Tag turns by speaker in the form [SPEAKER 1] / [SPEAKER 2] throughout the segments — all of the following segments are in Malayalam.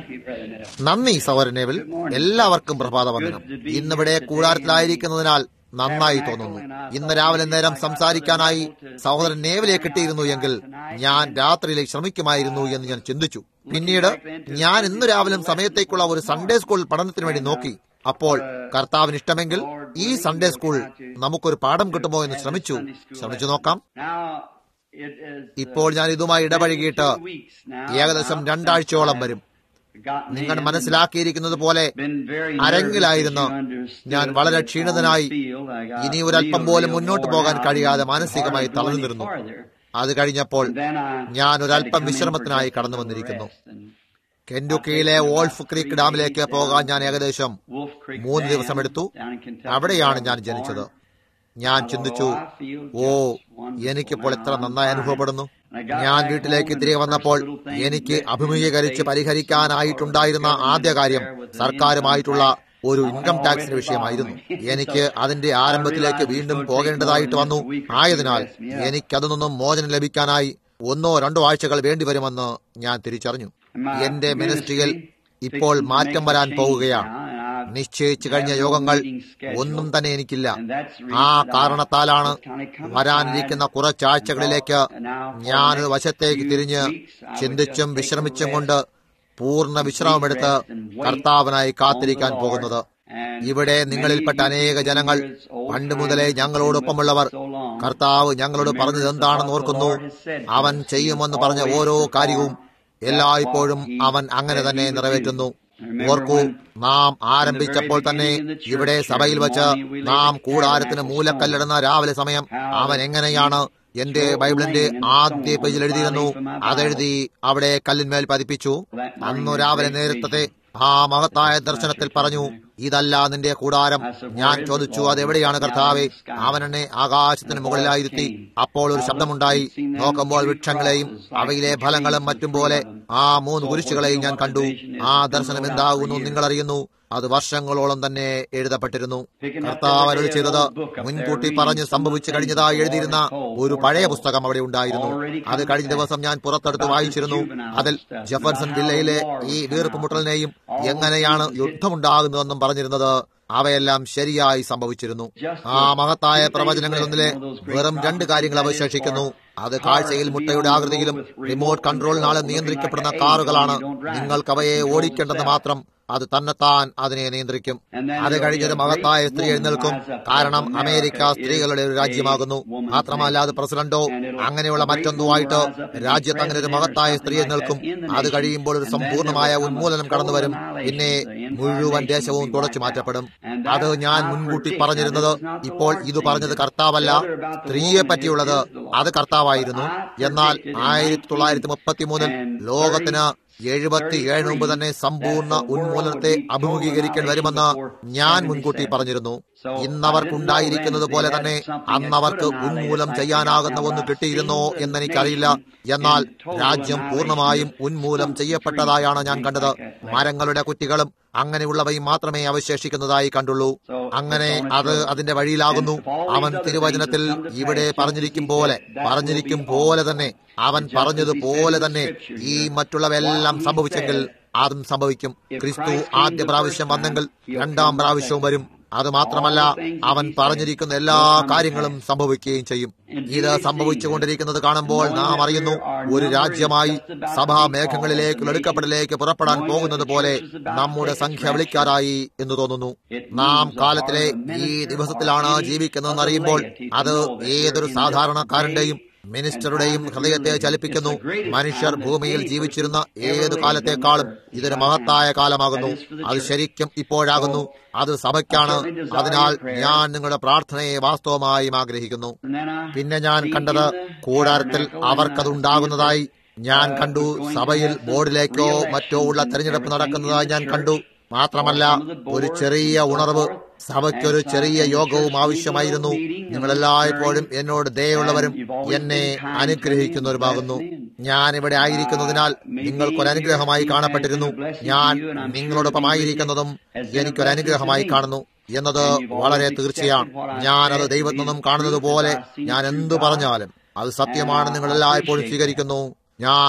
[SPEAKER 1] നന്ദി സഹോദരനേവിൽ എല്ലാവർക്കും പ്രഭാതവന്ദനം ഇന്നിവിടെ കൂടാരത്തിലായിരിക്കുന്നതിനാൽ നന്നായി തോന്നുന്നു ഇന്ന് രാവിലെ നേരം സംസാരിക്കാനായി സഹോദരൻ നേവിലെ കിട്ടിയിരുന്നു എങ്കിൽ ഞാൻ രാത്രിയിലേക്ക് ശ്രമിക്കുമായിരുന്നു എന്ന് ഞാൻ ചിന്തിച്ചു പിന്നീട് ഞാൻ ഇന്ന് രാവിലെ സമയത്തേക്കുള്ള ഒരു സൺഡേ സ്കൂൾ പഠനത്തിന് വേണ്ടി നോക്കി അപ്പോൾ കർത്താവിന് ഇഷ്ടമെങ്കിൽ ഈ സൺഡേ സ്കൂൾ നമുക്കൊരു പാഠം കിട്ടുമോ എന്ന് ശ്രമിച്ചു ശ്രമിച്ചു നോക്കാം ഇപ്പോൾ ഞാൻ ഇതുമായി ഇടപഴകിയിട്ട് ഏകദേശം രണ്ടാഴ്ചയോളം വരും നിങ്ങൾ മനസ്സിലാക്കിയിരിക്കുന്നത് പോലെ അരങ്ങിലായിരുന്നു ഞാൻ വളരെ ക്ഷീണിതനായി ഇനി ഒരല്പം പോലും മുന്നോട്ട് പോകാൻ കഴിയാതെ മാനസികമായി തളർന്നിരുന്നു അത് കഴിഞ്ഞപ്പോൾ ഞാൻ ഒരല്പം വിശ്രമത്തിനായി കടന്നു വന്നിരിക്കുന്നു കെൻഡുക്കിയിലെ വോൾഫ് ക്രീക്ക് ഡാമിലേക്ക് പോകാൻ ഞാൻ ഏകദേശം മൂന്ന് ദിവസം എടുത്തു അവിടെയാണ് ഞാൻ ജനിച്ചത് ഞാൻ ചിന്തിച്ചു ഓ എനിക്കിപ്പോൾ എത്ര നന്നായി അനുഭവപ്പെടുന്നു ഞാൻ വീട്ടിലേക്ക് തിരികെ വന്നപ്പോൾ എനിക്ക് അഭിമുഖീകരിച്ച് പരിഹരിക്കാനായിട്ടുണ്ടായിരുന്ന ആദ്യ കാര്യം സർക്കാരുമായിട്ടുള്ള ഒരു ഇൻകം ടാക്സിന്റെ വിഷയമായിരുന്നു എനിക്ക് അതിന്റെ ആരംഭത്തിലേക്ക് വീണ്ടും പോകേണ്ടതായിട്ട് വന്നു ആയതിനാൽ എനിക്കതിൽ നിന്നും മോചനം ലഭിക്കാനായി ഒന്നോ രണ്ടോ ആഴ്ചകൾ വേണ്ടിവരുമെന്ന് ഞാൻ തിരിച്ചറിഞ്ഞു എന്റെ മിനിസ്ട്രിയിൽ ഇപ്പോൾ മാറ്റം വരാൻ പോവുകയാണ് നിശ്ചയിച്ചു കഴിഞ്ഞ യോഗങ്ങൾ ഒന്നും തന്നെ എനിക്കില്ല ആ കാരണത്താലാണ് വരാനിരിക്കുന്ന കുറച്ചാഴ്ചകളിലേക്ക് ഞാനൊരു വശത്തേക്ക് തിരിഞ്ഞ് ചിന്തിച്ചും വിശ്രമിച്ചും കൊണ്ട് പൂർണ്ണ വിശ്രമമെടുത്ത് കർത്താവിനായി കാത്തിരിക്കാൻ പോകുന്നത് ഇവിടെ നിങ്ങളിൽപ്പെട്ട അനേക ജനങ്ങൾ പണ്ട് മുതലേ ഞങ്ങളോടൊപ്പമുള്ളവർ കർത്താവ് ഞങ്ങളോട് പറഞ്ഞത് എന്താണെന്ന് ഓർക്കുന്നു അവൻ ചെയ്യുമെന്ന് പറഞ്ഞ ഓരോ കാര്യവും എല്ലായ്പ്പോഴും അവൻ അങ്ങനെ തന്നെ നിറവേറ്റുന്നു ഓർക്കൂ നാം ആരംഭിച്ചപ്പോൾ തന്നെ ഇവിടെ സഭയിൽ വച്ച് നാം കൂടാരത്തിന് മൂലക്കല്ലിടുന്ന രാവിലെ സമയം അവൻ എങ്ങനെയാണ് എന്റെ ബൈബിളിന്റെ ആദ്യ പേജിൽ എഴുതിയിരുന്നു അതെഴുതി അവിടെ കല്ലിന്മേൽ പതിപ്പിച്ചു അന്നു രാവിലെ നേരത്തെ ആ മഹത്തായ ദർശനത്തിൽ പറഞ്ഞു ഇതല്ല നിന്റെ കൂടാരം ഞാൻ ചോദിച്ചു അതെവിടെയാണ് കർത്താവെ അവൻ എന്നെ ആകാശത്തിന് മുകളിലായിരുത്തി അപ്പോൾ ഒരു ശബ്ദമുണ്ടായി നോക്കുമ്പോൾ വൃക്ഷങ്ങളെയും അവയിലെ ഫലങ്ങളും മറ്റും പോലെ ആ മൂന്ന് കുരിശുകളെയും ഞാൻ കണ്ടു ആ ദർശനം എന്താകുന്നു നിങ്ങൾ അറിയുന്നു അത് വർഷങ്ങളോളം തന്നെ എഴുതപ്പെട്ടിരുന്നു കർത്താവ് അരുളി ചെയ്തത് മുൻകൂട്ടി പറഞ്ഞ് സംഭവിച്ചു കഴിഞ്ഞതായി എഴുതിയിരുന്ന ഒരു പഴയ പുസ്തകം അവിടെ ഉണ്ടായിരുന്നു അത് കഴിഞ്ഞ ദിവസം ഞാൻ പുറത്തെടുത്ത് വായിച്ചിരുന്നു അതിൽ ജെഫർസൺ ജില്ലയിലെ ഈ വീർപ്പുമുട്ടലിനെയും എങ്ങനെയാണ് യുദ്ധമുണ്ടാകുന്നതെന്നും പറഞ്ഞിരുന്നത് അവയെല്ലാം ശരിയായി സംഭവിച്ചിരുന്നു ആ മഹത്തായ പ്രവചനങ്ങളിലൊന്നിലെ വെറും രണ്ട് കാര്യങ്ങൾ അവശേഷിക്കുന്നു അത് കാഴ്ചയിൽ മുട്ടയുടെ ആകൃതിയിലും റിമോട്ട് കൺട്രോളിനാണ് നിയന്ത്രിക്കപ്പെടുന്ന കാറുകളാണ് നിങ്ങൾക്ക് അവയെ ഓടിക്കേണ്ടെന്ന് മാത്രം അത് തന്നെത്താൻ അതിനെ നിയന്ത്രിക്കും അത് കഴിഞ്ഞൊരു മഹത്തായ സ്ത്രീ എഴുന്നേൽക്കും കാരണം അമേരിക്ക സ്ത്രീകളുടെ ഒരു രാജ്യമാകുന്നു മാത്രമല്ല അത് പ്രസിഡന്റോ അങ്ങനെയുള്ള മറ്റൊന്നോ ആയിട്ട് രാജ്യത്ത് അങ്ങനെ ഒരു മഹത്തായ സ്ത്രീ എഴുന്നേൽക്കും അത് കഴിയുമ്പോൾ ഒരു സമ്പൂർണമായ ഉന്മൂലനം കടന്നുവരും പിന്നെ മുഴുവൻ ദേശവും തുടച്ചു മാറ്റപ്പെടും അത് ഞാൻ മുൻകൂട്ടി പറഞ്ഞിരുന്നത് ഇപ്പോൾ ഇത് പറഞ്ഞത് കർത്താവല്ല സ്ത്രീയെ പറ്റിയുള്ളത് അത് കർത്താവായിരുന്നു എന്നാൽ ആയിരത്തി തൊള്ളായിരത്തി മുപ്പത്തി മൂന്നിൽ ലോകത്തിന് എഴുപത്തി ഏഴ് മുമ്പ് തന്നെ സമ്പൂർണ്ണ ഉന്മൂലനത്തെ അഭിമുഖീകരിക്കേണ്ടി വരുമെന്ന് ഞാൻ മുൻകൂട്ടി പറഞ്ഞിരുന്നു ഇന്നവർക്കുണ്ടായിരിക്കുന്നത് പോലെ തന്നെ അന്നവർക്ക് ഉന്മൂലം ചെയ്യാനാകുന്ന ഒന്ന് കിട്ടിയിരുന്നോ എന്നെനിക്കറിയില്ല എന്നാൽ രാജ്യം പൂർണ്ണമായും ഉന്മൂലം ചെയ്യപ്പെട്ടതായാണ് ഞാൻ കണ്ടത് മരങ്ങളുടെ കുറ്റികളും അങ്ങനെയുള്ളവയും മാത്രമേ അവശേഷിക്കുന്നതായി കണ്ടുള്ളൂ അങ്ങനെ അത് അതിന്റെ വഴിയിലാകുന്നു അവൻ തിരുവചനത്തിൽ ഇവിടെ പറഞ്ഞിരിക്കും പോലെ പറഞ്ഞിരിക്കും പോലെ തന്നെ അവൻ പറഞ്ഞതുപോലെ തന്നെ ഈ മറ്റുള്ളവയെല്ലാം സംഭവിച്ചെങ്കിൽ അതും സംഭവിക്കും ക്രിസ്തു ആദ്യ പ്രാവശ്യം വന്നെങ്കിൽ രണ്ടാം പ്രാവശ്യവും വരും അത് മാത്രമല്ല അവൻ പറഞ്ഞിരിക്കുന്ന എല്ലാ കാര്യങ്ങളും സംഭവിക്കുകയും ചെയ്യും ഇത് സംഭവിച്ചുകൊണ്ടിരിക്കുന്നത് കാണുമ്പോൾ നാം അറിയുന്നു ഒരു രാജ്യമായി സഭാ മേഘങ്ങളിലേക്ക് എടുക്കപ്പെടലേക്ക് പുറപ്പെടാൻ പോകുന്നത് പോലെ നമ്മുടെ സംഖ്യ വിളിക്കാറായി എന്ന് തോന്നുന്നു നാം കാലത്തിലെ ഈ ദിവസത്തിലാണ് ജീവിക്കുന്നതെന്ന് അറിയുമ്പോൾ അത് ഏതൊരു സാധാരണക്കാരന്റെയും മിനിസ്റ്ററുടെയും ഹൃദയത്തെ ചലിപ്പിക്കുന്നു മനുഷ്യർ ഭൂമിയിൽ ജീവിച്ചിരുന്ന ഏതു കാലത്തെക്കാളും ഇതൊരു മഹത്തായ കാലമാകുന്നു അത് ശരിക്കും ഇപ്പോഴാകുന്നു അത് സഭയ്ക്കാണ് അതിനാൽ ഞാൻ നിങ്ങളുടെ പ്രാർത്ഥനയെ വാസ്തവമായും ആഗ്രഹിക്കുന്നു പിന്നെ ഞാൻ കണ്ടത് കൂടാരത്തിൽ അവർക്കതുണ്ടാകുന്നതായി ഞാൻ കണ്ടു സഭയിൽ ബോർഡിലേക്കോ മറ്റോ ഉള്ള തെരഞ്ഞെടുപ്പ് നടക്കുന്നതായി ഞാൻ കണ്ടു മാത്രമല്ല ഒരു ചെറിയ ഉണർവ് സഭയ്ക്കൊരു ചെറിയ യോഗവും ആവശ്യമായിരുന്നു നിങ്ങളെല്ലായ്പ്പോഴും എന്നോട് ദയുള്ളവരും എന്നെ അനുഗ്രഹിക്കുന്നവരുമാകുന്നു ഞാൻ ഇവിടെ ആയിരിക്കുന്നതിനാൽ നിങ്ങൾക്കൊരു അനുഗ്രഹമായി കാണപ്പെട്ടിരുന്നു ഞാൻ നിങ്ങളോടൊപ്പം ആയിരിക്കുന്നതും എനിക്കൊരു അനുഗ്രഹമായി കാണുന്നു എന്നത് വളരെ തീർച്ചയാണ് ഞാനത് ദൈവത്തിൽ നിന്നും കാണുന്നത് പോലെ ഞാൻ എന്തു പറഞ്ഞാലും അത് സത്യമാണ് നിങ്ങൾ എല്ലായ്പ്പോഴും സ്വീകരിക്കുന്നു ഞാൻ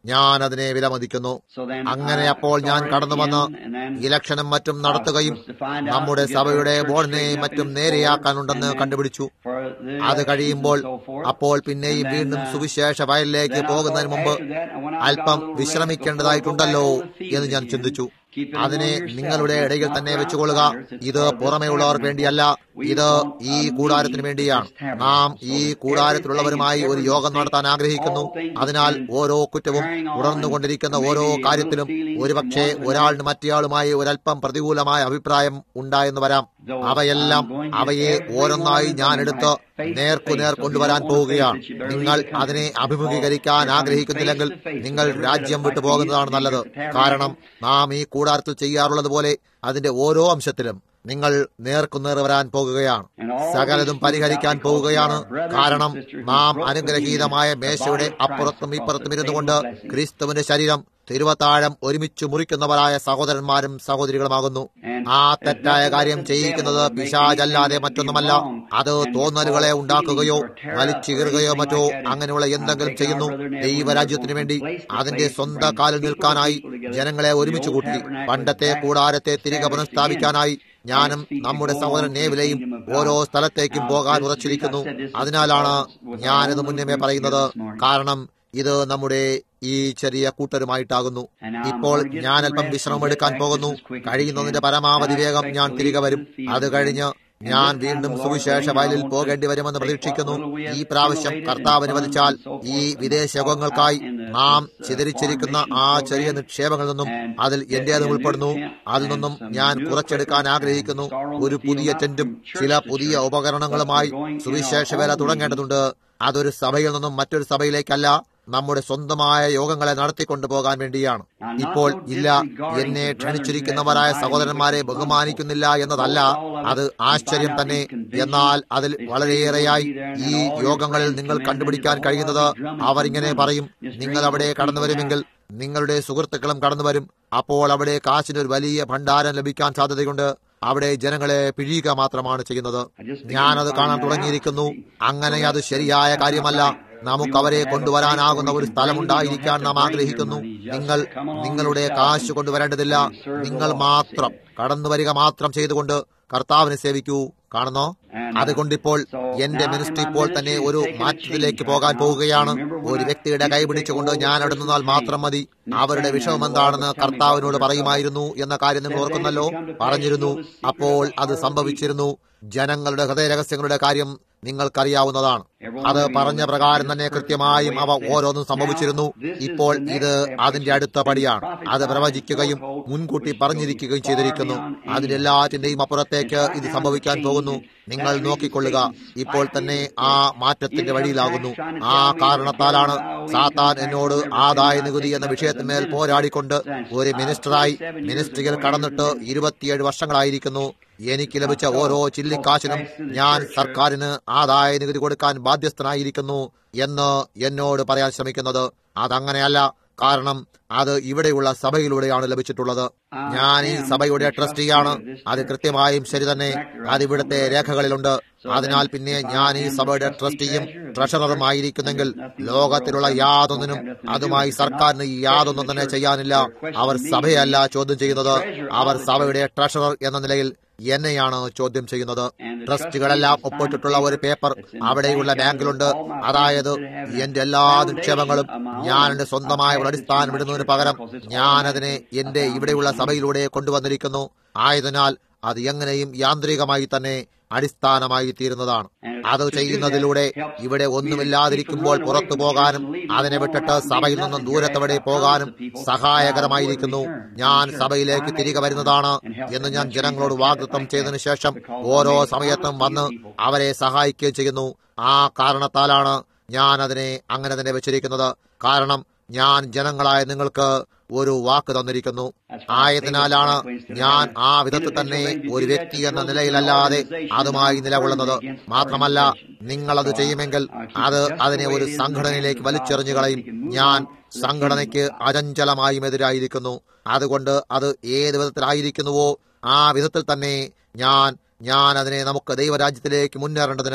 [SPEAKER 1] ഞാൻ അതിനെ വിലമതിക്കുന്നു അങ്ങനെ അപ്പോൾ ഞാൻ കടന്നു വന്ന് ഇലക്ഷനും മറ്റും നടത്തുകയും നമ്മുടെ സഭയുടെ ബോർഡിനെയും മറ്റും നേരെയാക്കാനുണ്ടെന്ന് കണ്ടുപിടിച്ചു അത് കഴിയുമ്പോൾ അപ്പോൾ പിന്നെയും വീണ്ടും സുവിശേഷ വയലിലേക്ക് പോകുന്നതിന് മുമ്പ് അല്പം വിശ്രമിക്കേണ്ടതായിട്ടുണ്ടല്ലോ എന്ന് ഞാൻ ചിന്തിച്ചു അതിനെ നിങ്ങളുടെ ഇടയിൽ തന്നെ വെച്ചുകൊള്ളുക ഇത് പുറമേയുള്ളവർക്ക് വേണ്ടിയല്ല ഇത് ഈ കൂടാരത്തിന് വേണ്ടിയാണ് നാം ഈ കൂടാരത്തിലുള്ളവരുമായി ഒരു യോഗം നടത്താൻ ആഗ്രഹിക്കുന്നു അതിനാൽ ഓരോ കുറ്റവും തുടർന്നുകൊണ്ടിരിക്കുന്ന ഓരോ കാര്യത്തിലും ഒരുപക്ഷെ ഒരാളിന് മറ്റേയാളുമായി ഒരല്പം പ്രതികൂലമായ അഭിപ്രായം ഉണ്ടായെന്ന് വരാം അവയെല്ലാം അവയെ ഓരോന്നായി ഞാൻ എടുത്ത് നേർക്കുനേർ കൊണ്ടുവരാൻ പോവുകയാണ് നിങ്ങൾ അതിനെ അഭിമുഖീകരിക്കാൻ ആഗ്രഹിക്കുന്നില്ലെങ്കിൽ നിങ്ങൾ രാജ്യം വിട്ടു പോകുന്നതാണ് നല്ലത് കാരണം നാം ഈ കൂടാരത്തിൽ ചെയ്യാറുള്ളത് പോലെ അതിന്റെ ഓരോ അംശത്തിലും നിങ്ങൾ നേർക്കുനേർ വരാൻ പോകുകയാണ് സകലതും പരിഹരിക്കാൻ പോവുകയാണ് കാരണം നാം അനുഗ്രഹീതമായ മേശയുടെ അപ്പുറത്തും ഇപ്പുറത്തും ഇരുന്നുകൊണ്ട് ക്രിസ്തുവിന്റെ ശരീരം തിരുവത്താഴം ഒരുമിച്ച് മുറിക്കുന്നവരായ സഹോദരന്മാരും സഹോദരികളുമാകുന്നു ആ തെറ്റായ കാര്യം ചെയ്യിക്കുന്നത് പിശാചല്ലാതെ മറ്റൊന്നുമല്ല അത് തോന്നലുകളെ ഉണ്ടാക്കുകയോ വലിച്ചീറുകയോ മറ്റോ അങ്ങനെയുള്ള എന്തെങ്കിലും ചെയ്യുന്നു ദൈവരാജ്യത്തിനു വേണ്ടി അതിന്റെ സ്വന്തം കാലിൽ നിൽക്കാനായി ജനങ്ങളെ ഒരുമിച്ച് കൂട്ടി പണ്ടത്തെ കൂടാരത്തെ തിരികെ പുനഃസ്ഥാപിക്കാനായി ഞാനും നമ്മുടെ സഹോദരൻ നേവിലെയും ഓരോ സ്ഥലത്തേക്കും പോകാൻ ഉറച്ചിരിക്കുന്നു അതിനാലാണ് ഞാനിത് മുന്നമേ പറയുന്നത് കാരണം ഇത് നമ്മുടെ ഈ ചെറിയ കൂട്ടരുമായിട്ടാകുന്നു ഇപ്പോൾ ഞാൻ അല്പം വിശ്രമം എടുക്കാൻ പോകുന്നു കഴിയുന്നതിന്റെ പരമാവധി വേഗം ഞാൻ തിരികെ വരും അത് കഴിഞ്ഞ് ഞാൻ വീണ്ടും സുവിശേഷ വയലിൽ പോകേണ്ടി വരുമെന്ന് പ്രതീക്ഷിക്കുന്നു ഈ പ്രാവശ്യം കർത്താവിന് വലിച്ചാൽ ഈ വിദേശ യോഗങ്ങൾക്കായി നാം ചിതരിച്ചിരിക്കുന്ന ആ ചെറിയ നിക്ഷേപങ്ങളിൽ നിന്നും അതിൽ എന്റേതും ഉൾപ്പെടുന്നു അതിൽ നിന്നും ഞാൻ കുറച്ചെടുക്കാൻ ആഗ്രഹിക്കുന്നു ഒരു പുതിയ ടെന്റും ചില പുതിയ ഉപകരണങ്ങളുമായി സുവിശേഷ വേല തുടങ്ങേണ്ടതുണ്ട് അതൊരു സഭയിൽ നിന്നും മറ്റൊരു സഭയിലേക്കല്ല നമ്മുടെ സ്വന്തമായ യോഗങ്ങളെ നടത്തിക്കൊണ്ടു പോകാൻ വേണ്ടിയാണ് ഇപ്പോൾ ഇല്ല എന്നെ ക്ഷണിച്ചിരിക്കുന്നവരായ സഹോദരന്മാരെ ബഹുമാനിക്കുന്നില്ല എന്നതല്ല അത് ആശ്ചര്യം തന്നെ എന്നാൽ അതിൽ വളരെയേറെയായി ഈ യോഗങ്ങളിൽ നിങ്ങൾ കണ്ടുപിടിക്കാൻ കഴിയുന്നത് അവരിങ്ങനെ പറയും നിങ്ങൾ അവിടെ കടന്നു വരുമെങ്കിൽ നിങ്ങളുടെ സുഹൃത്തുക്കളും കടന്നു വരും അപ്പോൾ അവിടെ കാശിന് ഒരു വലിയ ഭണ്ഡാരം ലഭിക്കാൻ സാധ്യതയുണ്ട് അവിടെ ജനങ്ങളെ പിഴിയുക മാത്രമാണ് ചെയ്യുന്നത് ഞാനത് കാണാൻ തുടങ്ങിയിരിക്കുന്നു അങ്ങനെ അത് ശരിയായ കാര്യമല്ല നമുക്ക് അവരെ കൊണ്ടുവരാനാകുന്ന ഒരു സ്ഥലമുണ്ടായിരിക്കാൻ നാം ആഗ്രഹിക്കുന്നു നിങ്ങൾ നിങ്ങളുടെ കാശ് കൊണ്ടുവരേണ്ടതില്ല നിങ്ങൾ മാത്രം കടന്നു വരിക മാത്രം ചെയ്തുകൊണ്ട് കർത്താവിനെ സേവിക്കൂ കാണുന്നോ അതുകൊണ്ടിപ്പോൾ എന്റെ മിനിസ്ട്രി ഇപ്പോൾ തന്നെ ഒരു മാറ്റത്തിലേക്ക് പോകാൻ പോവുകയാണ് ഒരു വ്യക്തിയുടെ കൈ പിടിച്ചുകൊണ്ട് ഞാൻ അവിടെ നിന്നാൽ മാത്രം മതി അവരുടെ വിഷയം എന്താണെന്ന് കർത്താവിനോട് പറയുമായിരുന്നു എന്ന കാര്യം നിങ്ങൾ ഓർക്കുന്നല്ലോ പറഞ്ഞിരുന്നു അപ്പോൾ അത് സംഭവിച്ചിരുന്നു ജനങ്ങളുടെ ഹൃദയ രഹസ്യങ്ങളുടെ കാര്യം നിങ്ങൾക്കറിയാവുന്നതാണ് അത് പറഞ്ഞ പ്രകാരം തന്നെ കൃത്യമായും അവ ഓരോന്നും സംഭവിച്ചിരുന്നു ഇപ്പോൾ ഇത് അതിന്റെ അടുത്ത പടിയാണ് അത് പ്രവചിക്കുകയും മുൻകൂട്ടി പറഞ്ഞിരിക്കുകയും ചെയ്തിരിക്കുന്നു അതിനെല്ലാറ്റിന്റെയും അപ്പുറത്തേക്ക് ഇത് സംഭവിക്കാൻ പോകുന്നു നിങ്ങൾ നോക്കിക്കൊള്ളുക ഇപ്പോൾ തന്നെ ആ മാറ്റത്തിന്റെ വഴിയിലാകുന്നു ആ കാരണത്താലാണ് സാത്താൻ എന്നോട് ആദായ നികുതി എന്ന വിഷയത്തിന്മേൽ പോരാടിക്കൊണ്ട് ഒരു മിനിസ്റ്ററായി മിനിസ്ട്രിയിൽ കടന്നിട്ട് ഇരുപത്തിയേഴ് വർഷങ്ങളായിരിക്കുന്നു എനിക്ക് ലഭിച്ച ഓരോ ചില്ലിക്കാശിനും ഞാൻ സർക്കാരിന് ആദായ നികുതി കൊടുക്കാൻ ബാധ്യസ്ഥനായിരിക്കുന്നു എന്ന് എന്നോട് പറയാൻ ശ്രമിക്കുന്നത് അതങ്ങനെയല്ല കാരണം അത് ഇവിടെയുള്ള സഭയിലൂടെയാണ് ലഭിച്ചിട്ടുള്ളത് ഞാൻ ഈ സഭയുടെ ട്രസ്റ്റിയാണ് അത് കൃത്യമായും ശരി തന്നെ അത് ഇവിടുത്തെ രേഖകളിലുണ്ട് അതിനാൽ പിന്നെ ഞാൻ ഈ സഭയുടെ ട്രസ്റ്റിയും ട്രഷററും ആയിരിക്കുന്നെങ്കിൽ ലോകത്തിലുള്ള യാതൊന്നിനും അതുമായി സർക്കാരിന് യാതൊന്നും തന്നെ ചെയ്യാനില്ല അവർ സഭയല്ല ചോദ്യം ചെയ്യുന്നത് അവർ സഭയുടെ ട്രഷറർ എന്ന നിലയിൽ എന്നെയാണ് ചോദ്യം ചെയ്യുന്നത് ട്രസ്റ്റുകളെല്ലാം ഒപ്പിട്ടിട്ടുള്ള ഒരു പേപ്പർ അവിടെയുള്ള ബാങ്കിലുണ്ട് അതായത് എന്റെ എല്ലാ നിക്ഷേപങ്ങളും ഞാൻ എന്റെ സ്വന്തമായ ഒരു അടിസ്ഥാനം ഇടുന്നതിന് പകരം ഞാൻ അതിനെ എന്റെ ഇവിടെയുള്ള സഭയിലൂടെ കൊണ്ടുവന്നിരിക്കുന്നു ആയതിനാൽ അത് എങ്ങനെയും യാന്ത്രികമായി തന്നെ അടിസ്ഥാനമായി തീരുന്നതാണ് അത് ചെയ്യുന്നതിലൂടെ ഇവിടെ ഒന്നുമില്ലാതിരിക്കുമ്പോൾ പുറത്തു പോകാനും അതിനെ വിട്ടിട്ട് സഭയിൽ നിന്നും ദൂരത്തവിടെ പോകാനും സഹായകരമായിരിക്കുന്നു ഞാൻ സഭയിലേക്ക് തിരികെ വരുന്നതാണ് എന്ന് ഞാൻ ജനങ്ങളോട് വാഗ്ദത്വം ചെയ്തതിനു ശേഷം ഓരോ സമയത്തും വന്ന് അവരെ സഹായിക്കുകയും ചെയ്യുന്നു ആ കാരണത്താലാണ് ഞാൻ അതിനെ അങ്ങനെ തന്നെ വെച്ചിരിക്കുന്നത് കാരണം ഞാൻ ജനങ്ങളായ നിങ്ങൾക്ക് ഒരു വാക്ക് തന്നിരിക്കുന്നു ആയതിനാലാണ് ഞാൻ ആ വിധത്തിൽ തന്നെ ഒരു വ്യക്തി എന്ന നിലയിലല്ലാതെ അതുമായി നിലകൊള്ളുന്നത് മാത്രമല്ല നിങ്ങൾ അത് ചെയ്യുമെങ്കിൽ അത് അതിനെ ഒരു സംഘടനയിലേക്ക് വലിച്ചെറിഞ്ഞു കളയും ഞാൻ സംഘടനയ്ക്ക് അചഞ്ചലമായും എതിരായിരിക്കുന്നു അതുകൊണ്ട് അത് ഏത് വിധത്തിലായിരിക്കുന്നുവോ ആ വിധത്തിൽ തന്നെ ഞാൻ ഞാൻ അതിനെ നമുക്ക് ദൈവരാജ്യത്തിലേക്ക് മുന്നേറേണ്ടതിന്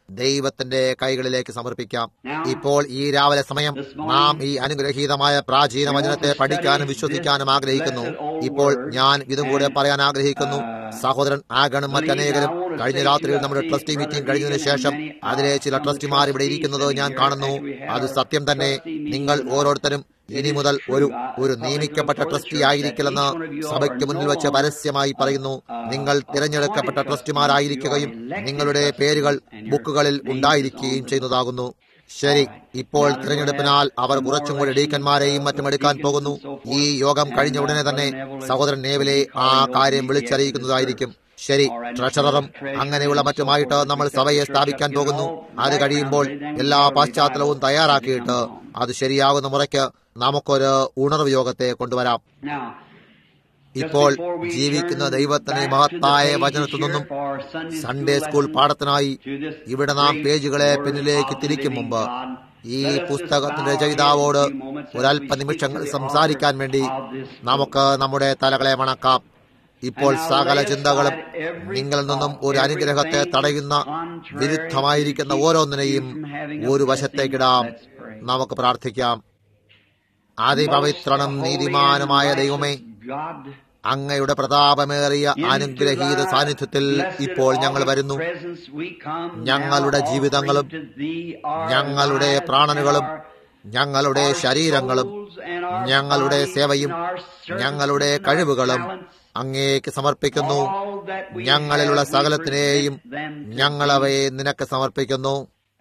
[SPEAKER 1] ദൈവത്തിന്റെ കൈകളിലേക്ക് സമർപ്പിക്കാം ഇപ്പോൾ ഈ രാവിലെ സമയം നാം ഈ അനുഗ്രഹീതമായ പ്രാചീന വചനത്തെ പഠിക്കാനും വിശ്വസിക്കാനും ആഗ്രഹിക്കുന്നു ഇപ്പോൾ ഞാൻ ഇതും കൂടെ പറയാൻ ആഗ്രഹിക്കുന്നു സഹോദരൻ ആഗണും മറ്റനേകരും കഴിഞ്ഞ രാത്രിയിൽ നമ്മുടെ ട്രസ്റ്റി മീറ്റിംഗ് കഴിഞ്ഞതിന് ശേഷം അതിലെ ചില ട്രസ്റ്റിമാർ ഇവിടെ ഇരിക്കുന്നത് ഞാൻ കാണുന്നു അത് സത്യം തന്നെ നിങ്ങൾ ഓരോരുത്തരും ഇനി മുതൽ ഒരു ഒരു നിയമിക്കപ്പെട്ട ട്രസ്റ്റി ആയിരിക്കില്ലെന്ന് സഭയ്ക്ക് മുന്നിൽ വെച്ച് പരസ്യമായി പറയുന്നു നിങ്ങൾ തിരഞ്ഞെടുക്കപ്പെട്ട ട്രസ്റ്റിമാരായിരിക്കുകയും നിങ്ങളുടെ പേരുകൾ ബുക്കുകളിൽ ഉണ്ടായിരിക്കുകയും ചെയ്യുന്നതാകുന്നു ശരി ഇപ്പോൾ തിരഞ്ഞെടുപ്പിനാൽ അവർ കുറച്ചും കൂടി ഡീക്കന്മാരെയും മറ്റും എടുക്കാൻ പോകുന്നു ഈ യോഗം കഴിഞ്ഞ ഉടനെ തന്നെ സഹോദരൻ നേവിലെ ആ കാര്യം വിളിച്ചറിയിക്കുന്നതായിരിക്കും ശരി ട്രഷററും അങ്ങനെയുള്ള മറ്റുമായിട്ട് നമ്മൾ സഭയെ സ്ഥാപിക്കാൻ പോകുന്നു അത് കഴിയുമ്പോൾ എല്ലാ പാശ്ചാത്തലവും തയ്യാറാക്കിയിട്ട് അത് ശരിയാകുന്ന മുറയ്ക്ക് നമുക്കൊരു ഉണർവ് യോഗത്തെ കൊണ്ടുവരാം ഇപ്പോൾ ജീവിക്കുന്ന ദൈവത്തിന്റെ മഹത്തായ വചനത്തിൽ നിന്നും സൺഡേ സ്കൂൾ പാഠത്തിനായി ഇവിടെ നാം പേജുകളെ പിന്നിലേക്ക് തിരിക്കും മുമ്പ് ഈ പുസ്തകത്തിന്റെ രചയിതാവോട് ഒരല്പ നിമിഷങ്ങൾ സംസാരിക്കാൻ വേണ്ടി നമുക്ക് നമ്മുടെ തലകളെ മണക്കാം ഇപ്പോൾ സകല ചിന്തകളും നിങ്ങളിൽ നിന്നും ഒരു അനുഗ്രഹത്തെ തടയുന്ന വിരുദ്ധമായിരിക്കുന്ന ഓരോന്നിനെയും ഒരു വശത്തേക്കിടാം നമുക്ക് പ്രാർത്ഥിക്കാം അതിപവിത്രണം നീതിമാനുമായ ദൈവമേ അങ്ങയുടെ പ്രതാപമേറിയ അനുഗ്രഹീത സാന്നിധ്യത്തിൽ ഇപ്പോൾ ഞങ്ങൾ വരുന്നു ഞങ്ങളുടെ ജീവിതങ്ങളും ഞങ്ങളുടെ പ്രാണനുകളും ഞങ്ങളുടെ ശരീരങ്ങളും ഞങ്ങളുടെ സേവയും ഞങ്ങളുടെ കഴിവുകളും അങ്ങേക്ക് സമർപ്പിക്കുന്നു ഞങ്ങളിലുള്ള സകലത്തിനെയും ഞങ്ങളവയെ നിനക്ക് സമർപ്പിക്കുന്നു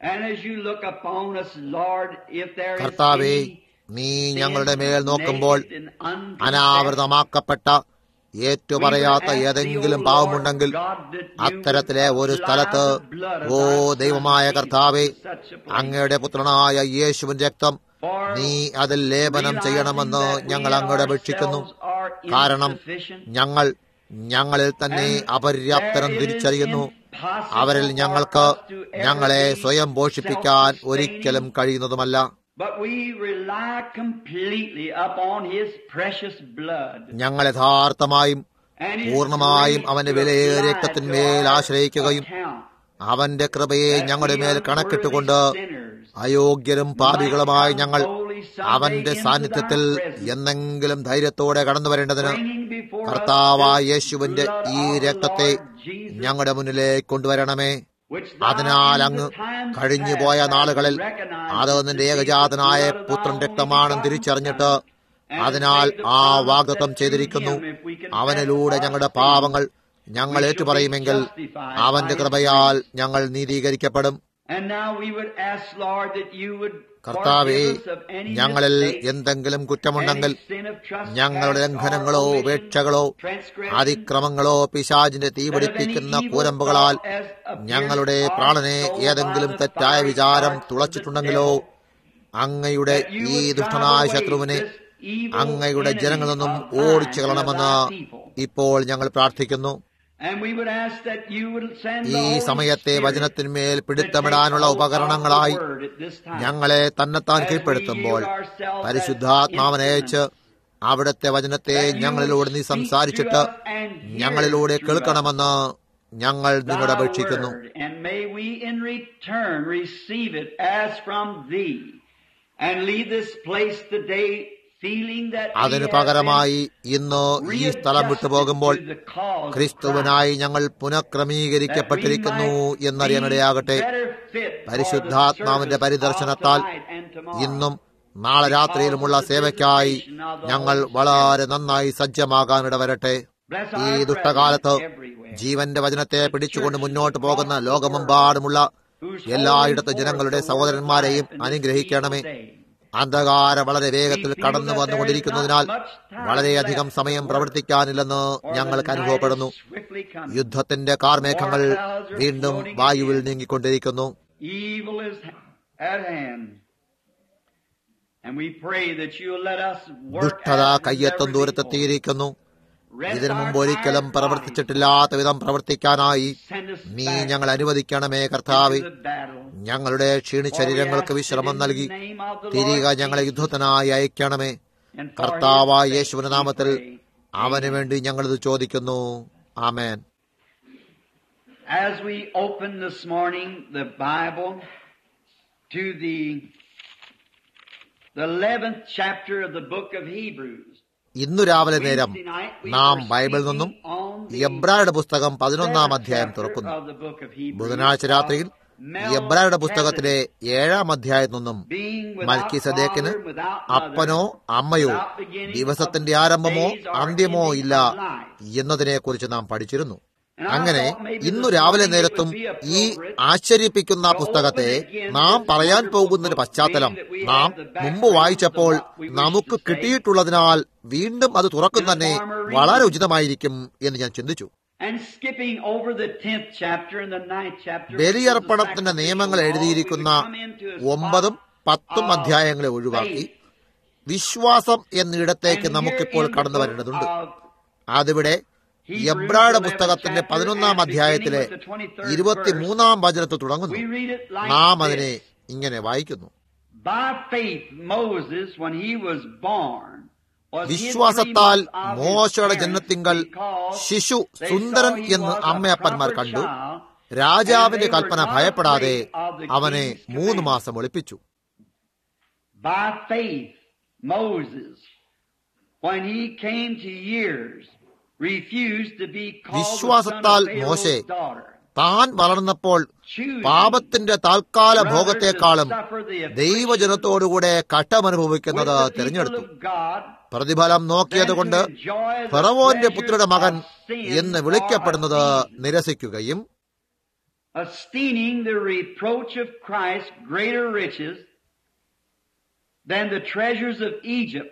[SPEAKER 1] കർത്താവേ നീ ഞങ്ങളുടെ മേൽ നോക്കുമ്പോൾ അനാവൃതമാക്കപ്പെട്ട ഏറ്റുപറയാത്ത ഏതെങ്കിലും പാവമുണ്ടെങ്കിൽ അത്തരത്തിലെ ഒരു സ്ഥലത്ത് ഓ ദൈവമായ കർത്താവെ അങ്ങയുടെ പുത്രനായ യേശുവിൻ രക്തം നീ അതിൽ ലേപനം ചെയ്യണമെന്ന് ഞങ്ങൾ അങ്ങോട്ട് അപേക്ഷിക്കുന്നു കാരണം ഞങ്ങൾ ഞങ്ങളിൽ തന്നെ അപര്യാപ്തരം തിരിച്ചറിയുന്നു അവരിൽ ഞങ്ങൾക്ക് ഞങ്ങളെ സ്വയം പോഷിപ്പിക്കാൻ ഒരിക്കലും കഴിയുന്നതുമല്ല ഞങ്ങൾ യഥാർത്ഥമായും പൂർണ്ണമായും അവന്റെ വിലയേറിയ രക്തത്തിന്മേൽ ആശ്രയിക്കുകയും അവന്റെ കൃപയെ ഞങ്ങളുടെ മേൽ കണക്കിട്ടുകൊണ്ട് അയോഗ്യരും പാപികളുമായി ഞങ്ങൾ അവന്റെ സാന്നിധ്യത്തിൽ എന്നെങ്കിലും ധൈര്യത്തോടെ കടന്നു വരേണ്ടതിന് കർത്താവായ യേശുവിന്റെ ഈ രക്തത്തെ ഞങ്ങളുടെ മുന്നിലേക്ക് കൊണ്ടുവരണമേ അതിനാൽ അങ്ങ് കഴിഞ്ഞുപോയ നാളുകളിൽ അത് നിന്റെ ഏകജാതനായ പുത്രൻ രക്തമാണെന്ന് തിരിച്ചറിഞ്ഞിട്ട് അതിനാൽ ആ വാഗ്ദത്വം ചെയ്തിരിക്കുന്നു അവനിലൂടെ ഞങ്ങളുടെ പാപങ്ങൾ ഞങ്ങൾ ഏറ്റുപറയുമെങ്കിൽ അവന്റെ കൃപയാൽ ഞങ്ങൾ നീതീകരിക്കപ്പെടും കർത്താവേ ഞങ്ങളിൽ എന്തെങ്കിലും കുറ്റമുണ്ടെങ്കിൽ ഞങ്ങളുടെ ലംഘനങ്ങളോ ഉപേക്ഷകളോ അതിക്രമങ്ങളോ പിശാജിന്റെ തീപിടിപ്പിക്കുന്ന കൂരമ്പുകളാൽ ഞങ്ങളുടെ പ്രാണനെ ഏതെങ്കിലും തെറ്റായ വിചാരം തുളച്ചിട്ടുണ്ടെങ്കിലോ അങ്ങയുടെ ഈ ദുഷ്ടനായ ശത്രുവിനെ അങ്ങയുടെ ജനങ്ങളിൽ നിന്നും ഓടിച്ചു കളണമെന്ന് ഇപ്പോൾ ഞങ്ങൾ പ്രാർത്ഥിക്കുന്നു ഈ സമയത്തെ വചനത്തിന്മേൽ പിടുത്തമിടാനുള്ള ഉപകരണങ്ങളായി ഞങ്ങളെ തന്നെത്താൻ കീഴ്പ്പെടുത്തുമ്പോൾ പരിശുദ്ധാത്മാവനയച്ച് അവിടുത്തെ വചനത്തെ ഞങ്ങളിലൂടെ നീ സംസാരിച്ചിട്ട് ഞങ്ങളിലൂടെ കേൾക്കണമെന്ന് ഞങ്ങൾ നിങ്ങളോട് അപേക്ഷിക്കുന്നു അതിനു പകരമായി ഇന്ന് ഈ സ്ഥലം വിട്ടുപോകുമ്പോൾ ക്രിസ്തുവിനായി ഞങ്ങൾ പുനഃക്രമീകരിക്കപ്പെട്ടിരിക്കുന്നു എന്നറിയാനിടയാകട്ടെ പരിശുദ്ധാത്മാവിന്റെ പരിദർശനത്താൽ ഇന്നും നാളെ രാത്രിയിലുമുള്ള സേവയ്ക്കായി ഞങ്ങൾ വളരെ നന്നായി സജ്ജമാകാൻ ഇടവരട്ടെ ഈ ദുഷ്ടകാലത്ത് ജീവന്റെ വചനത്തെ പിടിച്ചുകൊണ്ട് മുന്നോട്ട് പോകുന്ന ലോകമെമ്പാടുമുള്ള എല്ലായിടത്തെ ജനങ്ങളുടെ സഹോദരന്മാരെയും അനുഗ്രഹിക്കണമേ അന്ധകാരം വളരെ വേഗത്തിൽ കടന്നു വന്നുകൊണ്ടിരിക്കുന്നതിനാൽ വളരെയധികം സമയം പ്രവർത്തിക്കാനില്ലെന്ന് ഞങ്ങൾക്ക് അനുഭവപ്പെടുന്നു യുദ്ധത്തിന്റെ കാർമേഘങ്ങൾ വീണ്ടും വായുവിൽ നീങ്ങിക്കൊണ്ടിരിക്കുന്നു ദുഷ്ടത കയ്യെത്തും ദൂരത്തെത്തിയിരിക്കുന്നു ഇതിനു മുമ്പ് ഒരിക്കലും പ്രവർത്തിച്ചിട്ടില്ലാത്ത വിധം പ്രവർത്തിക്കാനായി നീ ഞങ്ങൾ അനുവദിക്കണമേ കർത്താവ് ഞങ്ങളുടെ ക്ഷീണി ശരീരങ്ങൾക്ക് വിശ്രമം നൽകി തിരികെ ഞങ്ങളെ യുദ്ധത്തിനായി അയക്കണമേ കർത്താവായ യേശുവിന്റെ നാമത്തിൽ അവന് വേണ്ടി ഞങ്ങളിത് ചോദിക്കുന്നു ആമേൻ
[SPEAKER 2] As we open this morning the Bible to the the 11th chapter of the book of Hebrews.
[SPEAKER 1] ഇന്നു രാവിലെ നേരം
[SPEAKER 2] Wednesday night we
[SPEAKER 1] നാം
[SPEAKER 2] were
[SPEAKER 1] ബൈബിളിൽ നിന്നും
[SPEAKER 2] speaking on the
[SPEAKER 1] എബ്രായുടെ പുസ്തകം പതിനൊന്നാം
[SPEAKER 2] seventh
[SPEAKER 1] അധ്യായം
[SPEAKER 2] chapter
[SPEAKER 1] തുറക്കുന്നു
[SPEAKER 2] of the book of Hebrews
[SPEAKER 1] ബുധനാഴ്ച രാത്രിയിൽ
[SPEAKER 2] of
[SPEAKER 1] എബ്രായുടെ പുസ്തകത്തിലെ ഏഴാം അധ്യായത്തിൽ നിന്നും
[SPEAKER 2] being without
[SPEAKER 1] മൽക്കിസദേക്കിന്
[SPEAKER 2] father, without
[SPEAKER 1] അപ്പനോ
[SPEAKER 2] mother,
[SPEAKER 1] അമ്മയോ
[SPEAKER 2] without beginning
[SPEAKER 1] ദിവസത്തിന്റെ
[SPEAKER 2] of
[SPEAKER 1] ആരംഭമോ
[SPEAKER 2] days or
[SPEAKER 1] അന്ത്യമോ
[SPEAKER 2] ending
[SPEAKER 1] ഇല്ല
[SPEAKER 2] of life.
[SPEAKER 1] എന്നതിനെക്കുറിച്ച് നാം പഠിച്ചിരുന്നു
[SPEAKER 2] And I
[SPEAKER 1] അങ്ങനെ
[SPEAKER 2] thought maybe
[SPEAKER 1] ഇന്നു
[SPEAKER 2] this
[SPEAKER 1] രാവിലെ
[SPEAKER 2] morning it
[SPEAKER 1] നേരത്തും
[SPEAKER 2] would be
[SPEAKER 1] ഈ
[SPEAKER 2] appropriate
[SPEAKER 1] ആശ്ചര്യപ്പിക്കുന്ന പുസ്തകത്തെ നാം പറയാൻ പോകുന്നൊരു പശ്ചാത്തലം നാം മുമ്പ് വായിച്ചപ്പോൾ നമുക്ക് കിട്ടിയിട്ടുള്ളതിനാൽ വീണ്ടും അത് തുറക്കും തന്നെ വളരെ ഉചിതമായിരിക്കും എന്ന് ഞാൻ ചിന്തിച്ചു
[SPEAKER 2] And skipping over the 10th chapter and the 9th chapter.
[SPEAKER 1] ബലിയർപ്പണത്തിന്റെ നിയമങ്ങൾ എഴുതിയിരിക്കുന്ന ഒമ്പതും പത്തും അധ്യായങ്ങളെ ഒഴിവാക്കി വിശ്വാസം എന്നിടത്തേക്ക് നമുക്കിപ്പോൾ കടന്നു വരേണ്ടതുണ്ട് അതിവിടെ എബ്രായുടെ പുസ്തകത്തിന്റെ പതിനൊന്നാം അധ്യായത്തിലെ ഇരുപത്തിമൂന്നാം വചനത്തിൽ തുടങ്ങുന്നു നാം അതിനെ ഇങ്ങനെ വായിക്കുന്നു
[SPEAKER 2] By faith, Moses, when he was born, was hid
[SPEAKER 1] വിശ്വാസത്താൽ
[SPEAKER 2] three months of his
[SPEAKER 1] മോശയുടെ
[SPEAKER 2] parents
[SPEAKER 1] ജന്മത്തിങ്കൽ
[SPEAKER 2] because
[SPEAKER 1] ശിശു
[SPEAKER 2] they
[SPEAKER 1] സുന്ദരൻ
[SPEAKER 2] saw he
[SPEAKER 1] എന്ന്
[SPEAKER 2] was a
[SPEAKER 1] അമ്മയപ്പന്മാർ
[SPEAKER 2] proper
[SPEAKER 1] കണ്ടു
[SPEAKER 2] child,
[SPEAKER 1] രാജാവിന്റെ കൽപ്പന ഭയപ്പെടാതെ അവനെ മൂന്ന് മാസം ഒളിപ്പിച്ചു
[SPEAKER 2] By faith, Moses, when he came to years, refused to be called the son
[SPEAKER 1] വിശ്വാസത്താൽ
[SPEAKER 2] of Pharaoh's
[SPEAKER 1] മോശെ
[SPEAKER 2] daughter.
[SPEAKER 1] താൻ വളർന്നപ്പോൾ
[SPEAKER 2] Choosing
[SPEAKER 1] പാപത്തിന്റെ താൽക്കാല
[SPEAKER 2] rather to
[SPEAKER 1] ഭോഗത്തെക്കാളും
[SPEAKER 2] suffer the affliction
[SPEAKER 1] ദൈവജനത്തോടുകൂടെ
[SPEAKER 2] with
[SPEAKER 1] കട്ടമനുഭവിക്കുന്നത്
[SPEAKER 2] the people
[SPEAKER 1] തിരഞ്ഞെടുത്തു
[SPEAKER 2] of God
[SPEAKER 1] പ്രതിഫലം നോക്കിയതുകൊണ്ട്
[SPEAKER 2] than to enjoy the
[SPEAKER 1] ഫറവോന്റെ
[SPEAKER 2] pleasures
[SPEAKER 1] പുത്രിയുടെ മകൻ
[SPEAKER 2] of sin
[SPEAKER 1] എന്ന്
[SPEAKER 2] or
[SPEAKER 1] വിളിക്കപ്പെടുന്നത്
[SPEAKER 2] of sin.
[SPEAKER 1] നിരസിക്കുകയും
[SPEAKER 2] esteeming the reproach of Christ greater riches than the treasures of Egypt,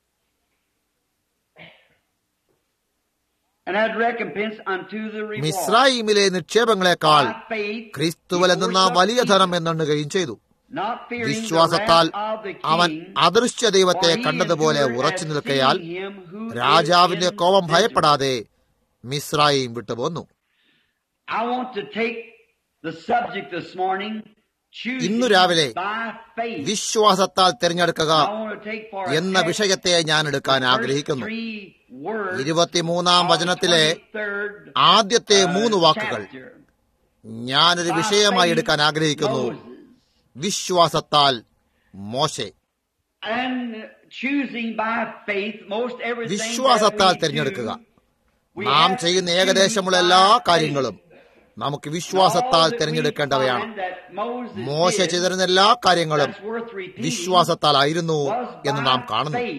[SPEAKER 2] and had recompense unto the reward.
[SPEAKER 1] മിസ്രൈമിലെ നിക്ഷേപങ്ങളെക്കാൾ
[SPEAKER 2] By faith,
[SPEAKER 1] ക്രിസ്തുവിൽ
[SPEAKER 2] he
[SPEAKER 1] നിന്ന
[SPEAKER 2] forsook
[SPEAKER 1] വലിയ ധനം
[SPEAKER 2] Egypt,
[SPEAKER 1] എന്നെണ്ണുകയും ചെയ്തു
[SPEAKER 2] not fearing the
[SPEAKER 1] വിശ്വാസത്താൽ
[SPEAKER 2] wrath of the
[SPEAKER 1] അവൻ
[SPEAKER 2] king,
[SPEAKER 1] അദൃശ്യ ദൈവത്തെ
[SPEAKER 2] for he
[SPEAKER 1] കണ്ടതുപോലെ
[SPEAKER 2] endured
[SPEAKER 1] ഉറച്ചു
[SPEAKER 2] as
[SPEAKER 1] നിൽക്കയാൽ
[SPEAKER 2] seeing him who is
[SPEAKER 1] രാജാവിന്റെ കോപം
[SPEAKER 2] invisible.
[SPEAKER 1] ഭയപ്പെടാതെ Mizraim വിട്ടുപോന്നു
[SPEAKER 2] I want to take the subject this morning, choosing
[SPEAKER 1] ഇന്നു രാവിലെ
[SPEAKER 2] by faith.
[SPEAKER 1] വിശ്വാസത്താൽ തിരഞ്ഞെടുക്കുക
[SPEAKER 2] I want to take for a
[SPEAKER 1] എന്ന
[SPEAKER 2] text
[SPEAKER 1] വിഷയത്തെ ഞാൻ എടുക്കാൻ
[SPEAKER 2] the first
[SPEAKER 1] ആഗ്രഹിക്കുന്നു
[SPEAKER 2] three words
[SPEAKER 1] ഇരുപത്തിമൂന്നാം
[SPEAKER 2] of
[SPEAKER 1] വചനത്തിലെ
[SPEAKER 2] 23rd,
[SPEAKER 1] ആദ്യത്തെ
[SPEAKER 2] uh,
[SPEAKER 1] മൂന്ന് വാക്കുകൾ
[SPEAKER 2] chapter.
[SPEAKER 1] ഞാനൊരു
[SPEAKER 2] By
[SPEAKER 1] വിഷയമായി
[SPEAKER 2] faith,
[SPEAKER 1] എടുക്കാൻ ആഗ്രഹിക്കുന്നു
[SPEAKER 2] Moses.
[SPEAKER 1] വിശ്വാസത്താൽ മോശെ
[SPEAKER 2] And choosing by faith most everything
[SPEAKER 1] വിശ്വാസത്താൽ
[SPEAKER 2] that we
[SPEAKER 1] തിരഞ്ഞെടുക്കുക
[SPEAKER 2] do, we
[SPEAKER 1] നാം
[SPEAKER 2] have to
[SPEAKER 1] ചെയ്യുന്ന
[SPEAKER 2] choose
[SPEAKER 1] ഏകദേശമുള്ള
[SPEAKER 2] by
[SPEAKER 1] എല്ലാ
[SPEAKER 2] faith.
[SPEAKER 1] കാര്യങ്ങളും നമുക്ക്
[SPEAKER 2] All
[SPEAKER 1] വിശ്വാസത്താൽ
[SPEAKER 2] that we
[SPEAKER 1] തിരഞ്ഞെടുക്കേണ്ടവയാണ്
[SPEAKER 2] find that Moses
[SPEAKER 1] മോശ
[SPEAKER 2] did
[SPEAKER 1] ചെയ്തിരുന്ന എല്ലാ കാര്യങ്ങളും
[SPEAKER 2] that's worth repeating
[SPEAKER 1] വിശ്വാസത്താലായിരുന്നു
[SPEAKER 2] was
[SPEAKER 1] എന്ന്
[SPEAKER 2] by
[SPEAKER 1] നാം കാണുന്നു
[SPEAKER 2] faith,